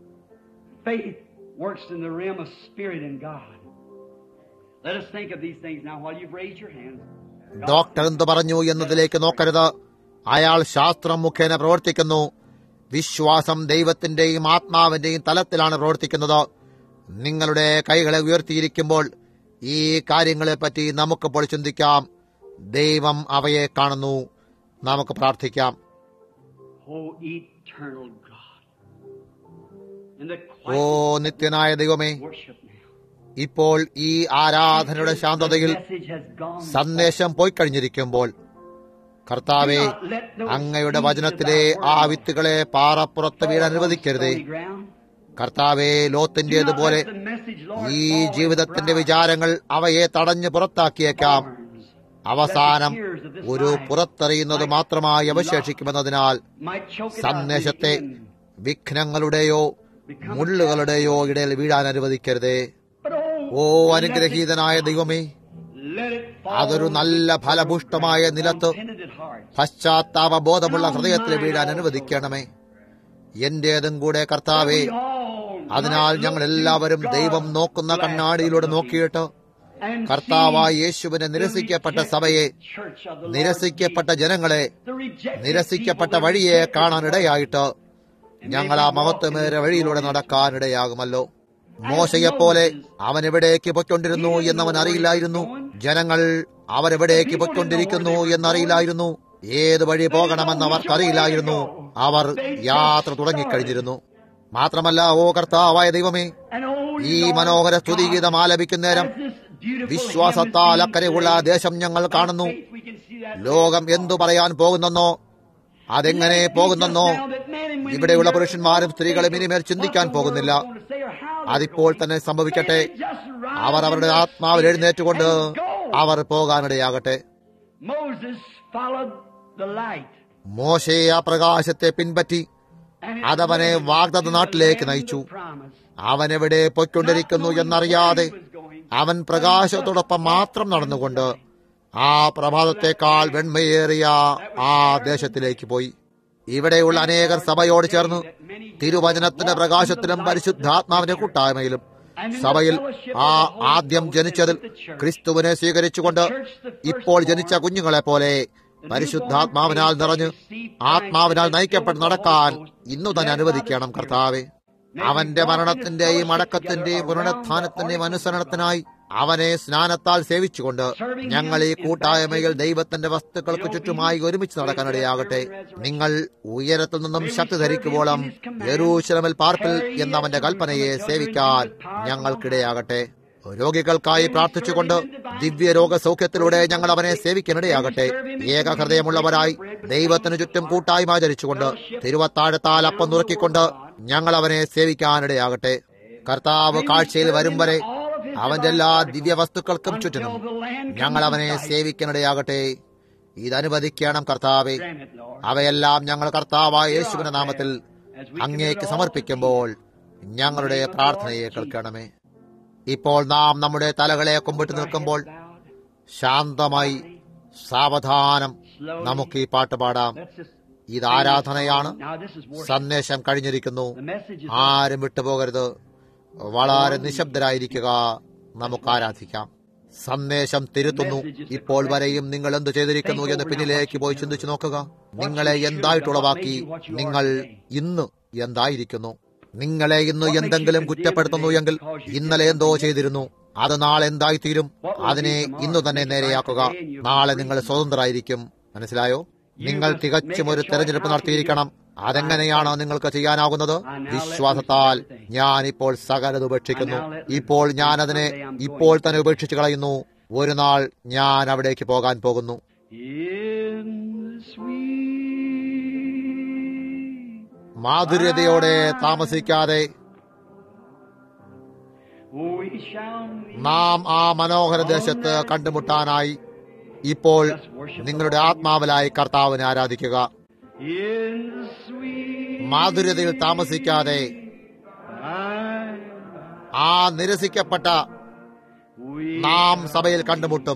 [SPEAKER 2] Faith works in the realm of spirit and God. Let us think of these things now while you've raised your hands.
[SPEAKER 1] Doctor എന്ത് പറഞ്ഞു എന്നതിലേക്ക് നോക്കരുത് അയാൾ ശാസ്ത്രം മുഖേന പ്രവർത്തിക്കുന്നു വിശ്വാസം ദൈവത്തിന്റെയും ആത്മാവിന്റെയും തലത്തിലാണ് പ്രവർത്തിക്കുന്നത് നിങ്ങളുടെ കൈകളെ ഉയർത്തിയിരിക്കുമ്പോൾ ഈ കാര്യങ്ങളെപ്പറ്റി നമുക്കിപ്പോൾ ചിന്തിക്കാം ദൈവം അവയെ കാണുന്നു നമുക്ക് പ്രാർത്ഥിക്കാം
[SPEAKER 2] Oh, eternal God. In the
[SPEAKER 1] oh
[SPEAKER 2] quiet
[SPEAKER 1] നിത്യനായ ദൈവമേ
[SPEAKER 2] worship now.
[SPEAKER 1] ഇപ്പോൾ ഈ ആരാധനയുടെ ശാന്തതയിൽ
[SPEAKER 2] The message has gone.
[SPEAKER 1] സന്ദേശം പോയി കഴിഞ്ഞിരിക്കുമ്പോൾ കർത്താവെ അങ്ങയുടെ വചനത്തിലെ ആ വിത്തുകളെ പാറപ്പുറത്ത് വീട് അനുവദിക്കരുതേ
[SPEAKER 2] Stony ground.
[SPEAKER 1] കർത്താവെ ലോത്തിന്റേതുപോലെ
[SPEAKER 2] Do not let the message, Lord,
[SPEAKER 1] ഈ
[SPEAKER 2] fall in
[SPEAKER 1] ജീവിതത്തിന്റെ
[SPEAKER 2] dry
[SPEAKER 1] വിചാരങ്ങൾ അവയെ തടഞ്ഞു പുറത്താക്കിയേക്കാം
[SPEAKER 2] thorns.
[SPEAKER 1] അവസാനം ഒരു പുറത്തെറിയുന്നത് മാത്രമായി അവശേഷിക്കുമെന്നതിനാൽ
[SPEAKER 2] Might choke it out
[SPEAKER 1] സന്ദേശത്തെ
[SPEAKER 2] in the end.
[SPEAKER 1] വിഘ്നങ്ങളുടെയോ മുള്ളുകളുടെയോ ഇടയിൽ വീഴാൻ അനുവദിക്കരുതേ
[SPEAKER 2] But
[SPEAKER 1] ഓ
[SPEAKER 2] oh,
[SPEAKER 1] അനുഗ്രഹീതനായ ദൈവമേ
[SPEAKER 2] let it fall
[SPEAKER 1] അതൊരു നല്ല
[SPEAKER 2] on the
[SPEAKER 1] ഫലപുഷ്ടമായ നിലത്ത്
[SPEAKER 2] penitent heart.
[SPEAKER 1] പശ്ചാത്താപ ബോധമുള്ള ഹൃദയത്തിൽ വീഴാൻ അനുവദിക്കണമേ എന്റേതും കൂടെ കർത്താവേ
[SPEAKER 2] We all
[SPEAKER 1] അതിനാൽ
[SPEAKER 2] might
[SPEAKER 1] ഞങ്ങൾ
[SPEAKER 2] look to
[SPEAKER 1] എല്ലാവരും
[SPEAKER 2] God's
[SPEAKER 1] ദൈവം നോക്കുന്ന
[SPEAKER 2] glass
[SPEAKER 1] കണ്ണാടിയിലൂടെ
[SPEAKER 2] of
[SPEAKER 1] നോക്കിയിട്ട്
[SPEAKER 2] and
[SPEAKER 1] കർത്താവായ
[SPEAKER 2] see
[SPEAKER 1] യേശുവിനെ
[SPEAKER 2] the
[SPEAKER 1] നിരസിക്കപ്പെട്ട
[SPEAKER 2] rejected
[SPEAKER 1] സഭയെ
[SPEAKER 2] church of the Lord
[SPEAKER 1] നിരസിക്കപ്പെട്ട ജനങ്ങളെ
[SPEAKER 2] Jesus. The rejected
[SPEAKER 1] നിരസിക്കപ്പെട്ട
[SPEAKER 2] people, the
[SPEAKER 1] വഴിയെ
[SPEAKER 2] rejected
[SPEAKER 1] കാണാനിടയായിട്ട്
[SPEAKER 2] And
[SPEAKER 1] ഞങ്ങൾ
[SPEAKER 2] may
[SPEAKER 1] ആ
[SPEAKER 2] we walk in
[SPEAKER 1] മഹത്വമേറെ
[SPEAKER 2] this
[SPEAKER 1] വഴിയിലൂടെ
[SPEAKER 2] glorious
[SPEAKER 1] നടക്കാനിടയാകുമല്ലോ മോശയെപ്പോലെ അവൻ എവിടേക്ക് പൊയ്ക്കൊണ്ടിരുന്നു എന്നവൻ അറിയില്ലായിരുന്നു ജനങ്ങൾ അവരെവിടേക്ക് പൊയ്ക്കൊണ്ടിരിക്കുന്നു എന്നറിയില്ലായിരുന്നു ഏത് വഴി പോകണമെന്ന് അവർക്കറിയില്ലായിരുന്നു അവർ യാത്ര തുടങ്ങിക്കഴിഞ്ഞിരുന്നു മാത്രമല്ല ഓ കർത്താവായ ദൈവമേ ഈ മനോഹര സ്തുതിഗീതം ആലപിക്കുന്ന നേരം വിശ്വാസത്താൽ അക്കരെയുള്ള ദേശം ഞങ്ങൾ കാണുന്നു ലോകം എന്തു പറയാൻ പോകുന്നെന്നോ അതെങ്ങനെ പോകുന്നെന്നോ ഇവിടെയുള്ള പുരുഷന്മാരും സ്ത്രീകളും ഇനിമേൽ ചിന്തിക്കാൻ പോകുന്നില്ല അതിപ്പോൾ തന്നെ സംഭവിക്കട്ടെ അവർ അവരുടെ ആത്മാവിൽ എഴുന്നേറ്റുകൊണ്ട് അവർ പോകാനിടയാകട്ടെ മോശെ ആ പ്രകാശത്തെ പിൻപറ്റി അതവനെ വാഗ്ദത്ത നാട്ടിലേക്ക് നയിച്ചു അവൻ എവിടെ പൊയ്ക്കൊണ്ടിരിക്കുന്നു എന്നറിയാതെ അവൻ പ്രകാശത്തോടൊപ്പം മാത്രം നടന്നുകൊണ്ട് ആ പ്രഭാതത്തെക്കാൾ വെണ്മയേറിയ ആ ദേശത്തിലേക്ക് പോയി ഇവിടെയുള്ള അനേകർ സഭയോട് ചേർന്ന് തിരുവചനത്തിന്റെ പ്രകാശത്തിലും പരിശുദ്ധാത്മാവിന്റെ കൂട്ടായ്മയിലും സഭയിൽ ആ ആദ്യം ജനിച്ചതിൽ ക്രിസ്തുവിനെ സ്വീകരിച്ചുകൊണ്ട് ഇപ്പോൾ ജനിച്ച കുഞ്ഞുങ്ങളെ പോലെ പരിശുദ്ധാത്മാവിനാൽ നിറഞ്ഞ് ആത്മാവിനാൽ നയിക്കപ്പെട്ട് നടക്കാൻ ഇന്നു തന്നെ അനുവദിക്കണം കർത്താവെ അവന്റെ മരണത്തിന്റെയും അടക്കത്തിന്റെയും പുനരുത്ഥാനത്തിന്റെയും അനുസരണത്തിനായി അവനെ സ്നാനത്താൽ സേവിച്ചുകൊണ്ട് ഞങ്ങൾ ഈ കൂട്ടായ്മയിൽ ദൈവത്തിന്റെ വസ്തുക്കൾക്ക് ചുറ്റുമായി ഒരുമിച്ച് നടക്കാനിടയാകട്ടെ നിങ്ങൾ ഉയരത്തിൽ നിന്നും ശക്തി ധരിക്കുവോളം യരൂശലമിൽ പാർപ്പിൽ എന്നവന്റെ കൽപ്പനയെ സേവിക്കാൻ ഞങ്ങൾക്കിടയാകട്ടെ രോഗികൾക്കായി പ്രാർത്ഥിച്ചുകൊണ്ട് ദിവ്യ രോഗസൗഖ്യത്തിലൂടെ ഞങ്ങൾ അവനെ സേവിക്കാനിടയാകട്ടെ ഏക ഹൃദയമുള്ളവരായി ദൈവത്തിന് ചുറ്റും കൂട്ടായ്മ ആചരിച്ചുകൊണ്ട് തിരുവത്താഴത്താൽ അപ്പം നുറുക്കിക്കൊണ്ട് ഞങ്ങൾ അവനെ സേവിക്കാനിടയാകട്ടെ കർത്താവ് കാഴ്ചയിൽ വരും വരെ അവന്റെ എല്ലാ ദിവ്യ വസ്തുക്കൾക്കും ചുറ്റിനും ഞങ്ങൾ അവനെ സേവിക്കാനിടയാകട്ടെ ഇതനുവദിക്കണം കർത്താവെ അവയെല്ലാം ഞങ്ങൾ കർത്താവായ യേശുവിന്റെ നാമത്തിൽ അങ്ങേക്ക് സമർപ്പിക്കുമ്പോൾ ഞങ്ങളുടെ പ്രാർത്ഥനയെ കേൾക്കണമേ ഇപ്പോൾ നാം നമ്മുടെ തലകളെ കുമ്പിട്ട് നിൽക്കുമ്പോൾ ശാന്തമായി സാവധാനം നമുക്ക് ഈ പാട്ട് പാടാം ഇത് ആരാധനയാണ് സന്ദേശം കഴിഞ്ഞിരിക്കുന്നു ആരും വിട്ടുപോകരുത് വളരെ നിശബ്ദരായിരിക്കുക നമുക്ക് ആരാധിക്കാം സന്ദേശം തിരുത്തുന്നു ഇപ്പോൾ വരെയും നിങ്ങൾ എന്ത് ചെയ്തിരിക്കുന്നു എന്ന് പിന്നിലേക്ക് പോയി ചിന്തിച്ചു നോക്കുക നിങ്ങളെ എന്തായിട്ടുളവാക്കി നിങ്ങൾ ഇന്ന് എന്തായിരിക്കുന്നു നിങ്ങളെ ഇന്ന് എന്തെങ്കിലും കുറ്റപ്പെടുത്തുന്നു എങ്കിൽ ഇന്നലെ എന്തോ ചെയ്തിരുന്നു അത് നാളെ എന്തായിത്തീരും അതിനെ ഇന്നു തന്നെ നേരെയാക്കുക നാളെ നിങ്ങൾ സ്വതന്ത്രരായിരിക്കും മനസ്സിലായോ നിങ്ങൾ തികച്ചും ഒരു തെരഞ്ഞെടുപ്പ് നടത്തിയിരിക്കണം അതെങ്ങനെയാണ് നിങ്ങൾക്ക് ചെയ്യാനാകുന്നത് വിശ്വാസത്താൽ ഞാൻ ഇപ്പോൾ സകലത് ഉപേക്ഷിക്കുന്നു ഇപ്പോൾ ഞാൻ അതിനെ ഇപ്പോൾ തന്നെ ഉപേക്ഷിച്ചു കളയുന്നു ഒരു നാൾ ഞാൻ അവിടേക്ക് പോകാൻ പോകുന്നു മാധുര്യതയോടെ താമസിക്കാതെ നാം ആ മനോഹര ദേശത്ത് കണ്ടുമുട്ടാനായി ഇപ്പോൾ നിങ്ങളുടെ ആത്മാവിലായി കർത്താവിനെ ആരാധിക്കുക മാധുര്യതയിൽ താമസിക്കാതെ ആ നിരസിക്കപ്പെട്ട നാം സഭയിൽ കണ്ടുമുട്ടും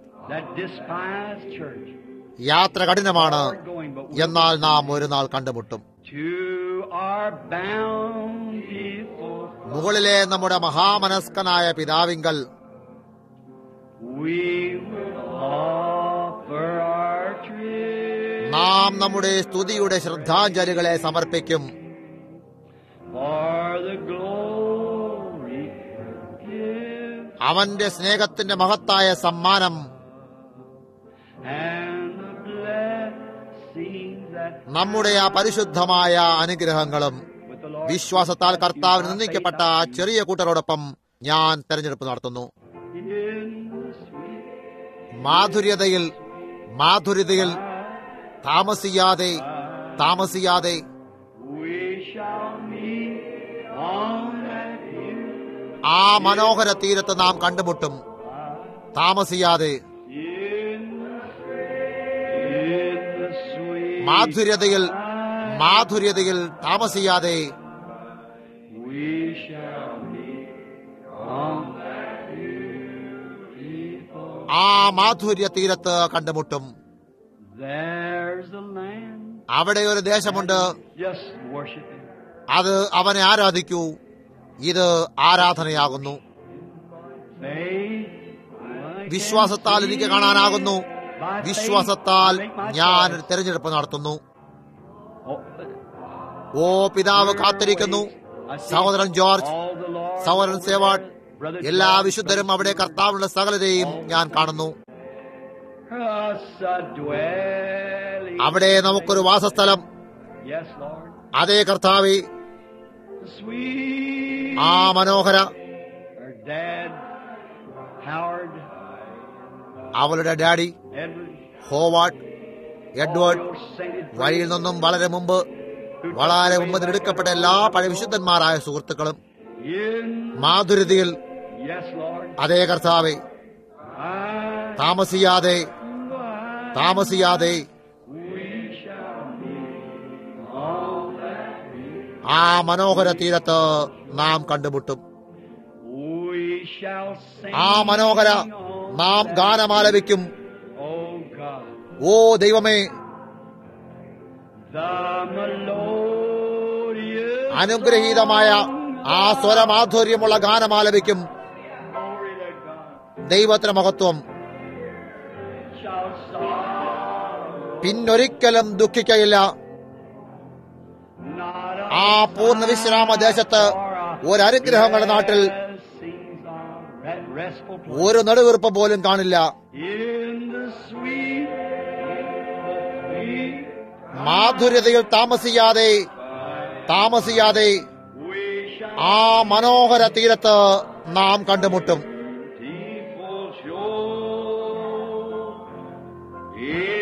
[SPEAKER 1] യാത്ര കഠിനമാണ് എന്നാൽ നാം ഒരു നാൾ കണ്ടുമുട്ടും മുകളിലെ നമ്മുടെ മഹാമനസ്കനായ പിതാവിങ്കൽ നാം നമ്മുടെ സ്തുതിയുടെ ശ്രദ്ധാഞ്ജലികളെ സമർപ്പിക്കും അവന്റെ സ്നേഹത്തിന്റെ മഹത്തായ സമ്മാനം നമ്മുടെ ആ പരിശുദ്ധമായ അനുഗ്രഹങ്ങളും വിശ്വാസത്താൽ കർത്താവിന് നിന്ദിക്കപ്പെട്ട ചെറിയ കൂട്ടരോടൊപ്പം ഞാൻ തെരഞ്ഞെടുപ്പ് നടത്തുന്നു മാധുര്യതയിൽ മാധുര്യതയിൽ താമസിയാതെ താമസിയാതെ ആ മനോഹര തീരത്ത് നാം കണ്ടുമുട്ടും താമസിയാതെ മാധുര്യതയിൽ മാധുര്യതയിൽ താമസിയാതെ ആ മാധുര്യ തീരത്ത് കണ്ടുമുട്ടും അവിടെ ഒരു ദേശമുണ്ട് അത് അവനെ ആരാധിക്കൂ ഇത് ആരാധനയാകുന്നു വിശ്വാസത്താൽ എനിക്ക് കാണാനാകുന്നു വിശ്വാസത്താൽ ഞാൻ ഒരു തെരഞ്ഞെടുപ്പ് നടത്തുന്നു ഓ പിതാവ് കാത്തിരിക്കുന്നു സഹോദരൻ ജോർജ് സൗരൻ സേവാഡ് എല്ലാ വിശുദ്ധരും അവിടെ കർത്താവിനുള്ള സകലരെയും ഞാൻ കാണുന്നു
[SPEAKER 2] us a dwelling.
[SPEAKER 1] അവിടെ നമുക്കൊരു വാസസ്ഥലം
[SPEAKER 2] Yes, Lord.
[SPEAKER 1] അതേ കർത്താവെ
[SPEAKER 2] Sweet.
[SPEAKER 1] ആ മനോഹര
[SPEAKER 2] Her dad, Howard,
[SPEAKER 1] അവളുടെ daddy
[SPEAKER 2] Edward,
[SPEAKER 1] Howard Edward
[SPEAKER 2] all those sainted
[SPEAKER 1] വഴിയിൽ നിന്നും വളരെ മുമ്പ് വളരെ മുമ്പ് എടുക്കപ്പെട്ട എല്ലാ പഴയ വിശുദ്ധന്മാരായ സുഹൃത്തുക്കളും
[SPEAKER 2] in.
[SPEAKER 1] മാധുരതയിൽ
[SPEAKER 2] Yes, Lord.
[SPEAKER 1] അതേ കർത്താവെ
[SPEAKER 2] I,
[SPEAKER 1] താമസിയാതെ താമസിയാതെ
[SPEAKER 2] we shall be on that beach.
[SPEAKER 1] ആ മനോഹര തീരത്ത് നാം കണ്ടുമുട്ടും
[SPEAKER 2] We shall sing
[SPEAKER 1] ആ മനോഹര
[SPEAKER 2] on
[SPEAKER 1] നാം
[SPEAKER 2] that
[SPEAKER 1] ഗാനമാലപിക്കും
[SPEAKER 2] Oh God,
[SPEAKER 1] ഓ ദൈവമേ
[SPEAKER 2] the melodious
[SPEAKER 1] അനുഗ്രഹീതമായ ആ സ്വരമാധുര്യമുള്ള ഗാനമാലപിക്കും
[SPEAKER 2] glory to God
[SPEAKER 1] ദൈവത്തിന് മഹത്വം
[SPEAKER 2] shall sorrow
[SPEAKER 1] പിന്നൊരിക്കലും ദുഃഖിക്കയില്ല
[SPEAKER 2] not
[SPEAKER 1] ആ പൂർണ്ണ വിശ്രാമ ദേശത്ത് ഒരനുഗ്രഹങ്ങളുടെ നാട്ടിൽ
[SPEAKER 2] blessings of that restful place.
[SPEAKER 1] ഒരു നെടുവീർപ്പ് പോലും കാണില്ല
[SPEAKER 2] in the sweet, sweet
[SPEAKER 1] മാധുര്യതയിൽ താമസിയാതെ താമസിയാതെ
[SPEAKER 2] we shall
[SPEAKER 1] ആ മനോഹര തീരത്ത് നാം കണ്ടുമുട്ടും
[SPEAKER 2] beautiful shore. In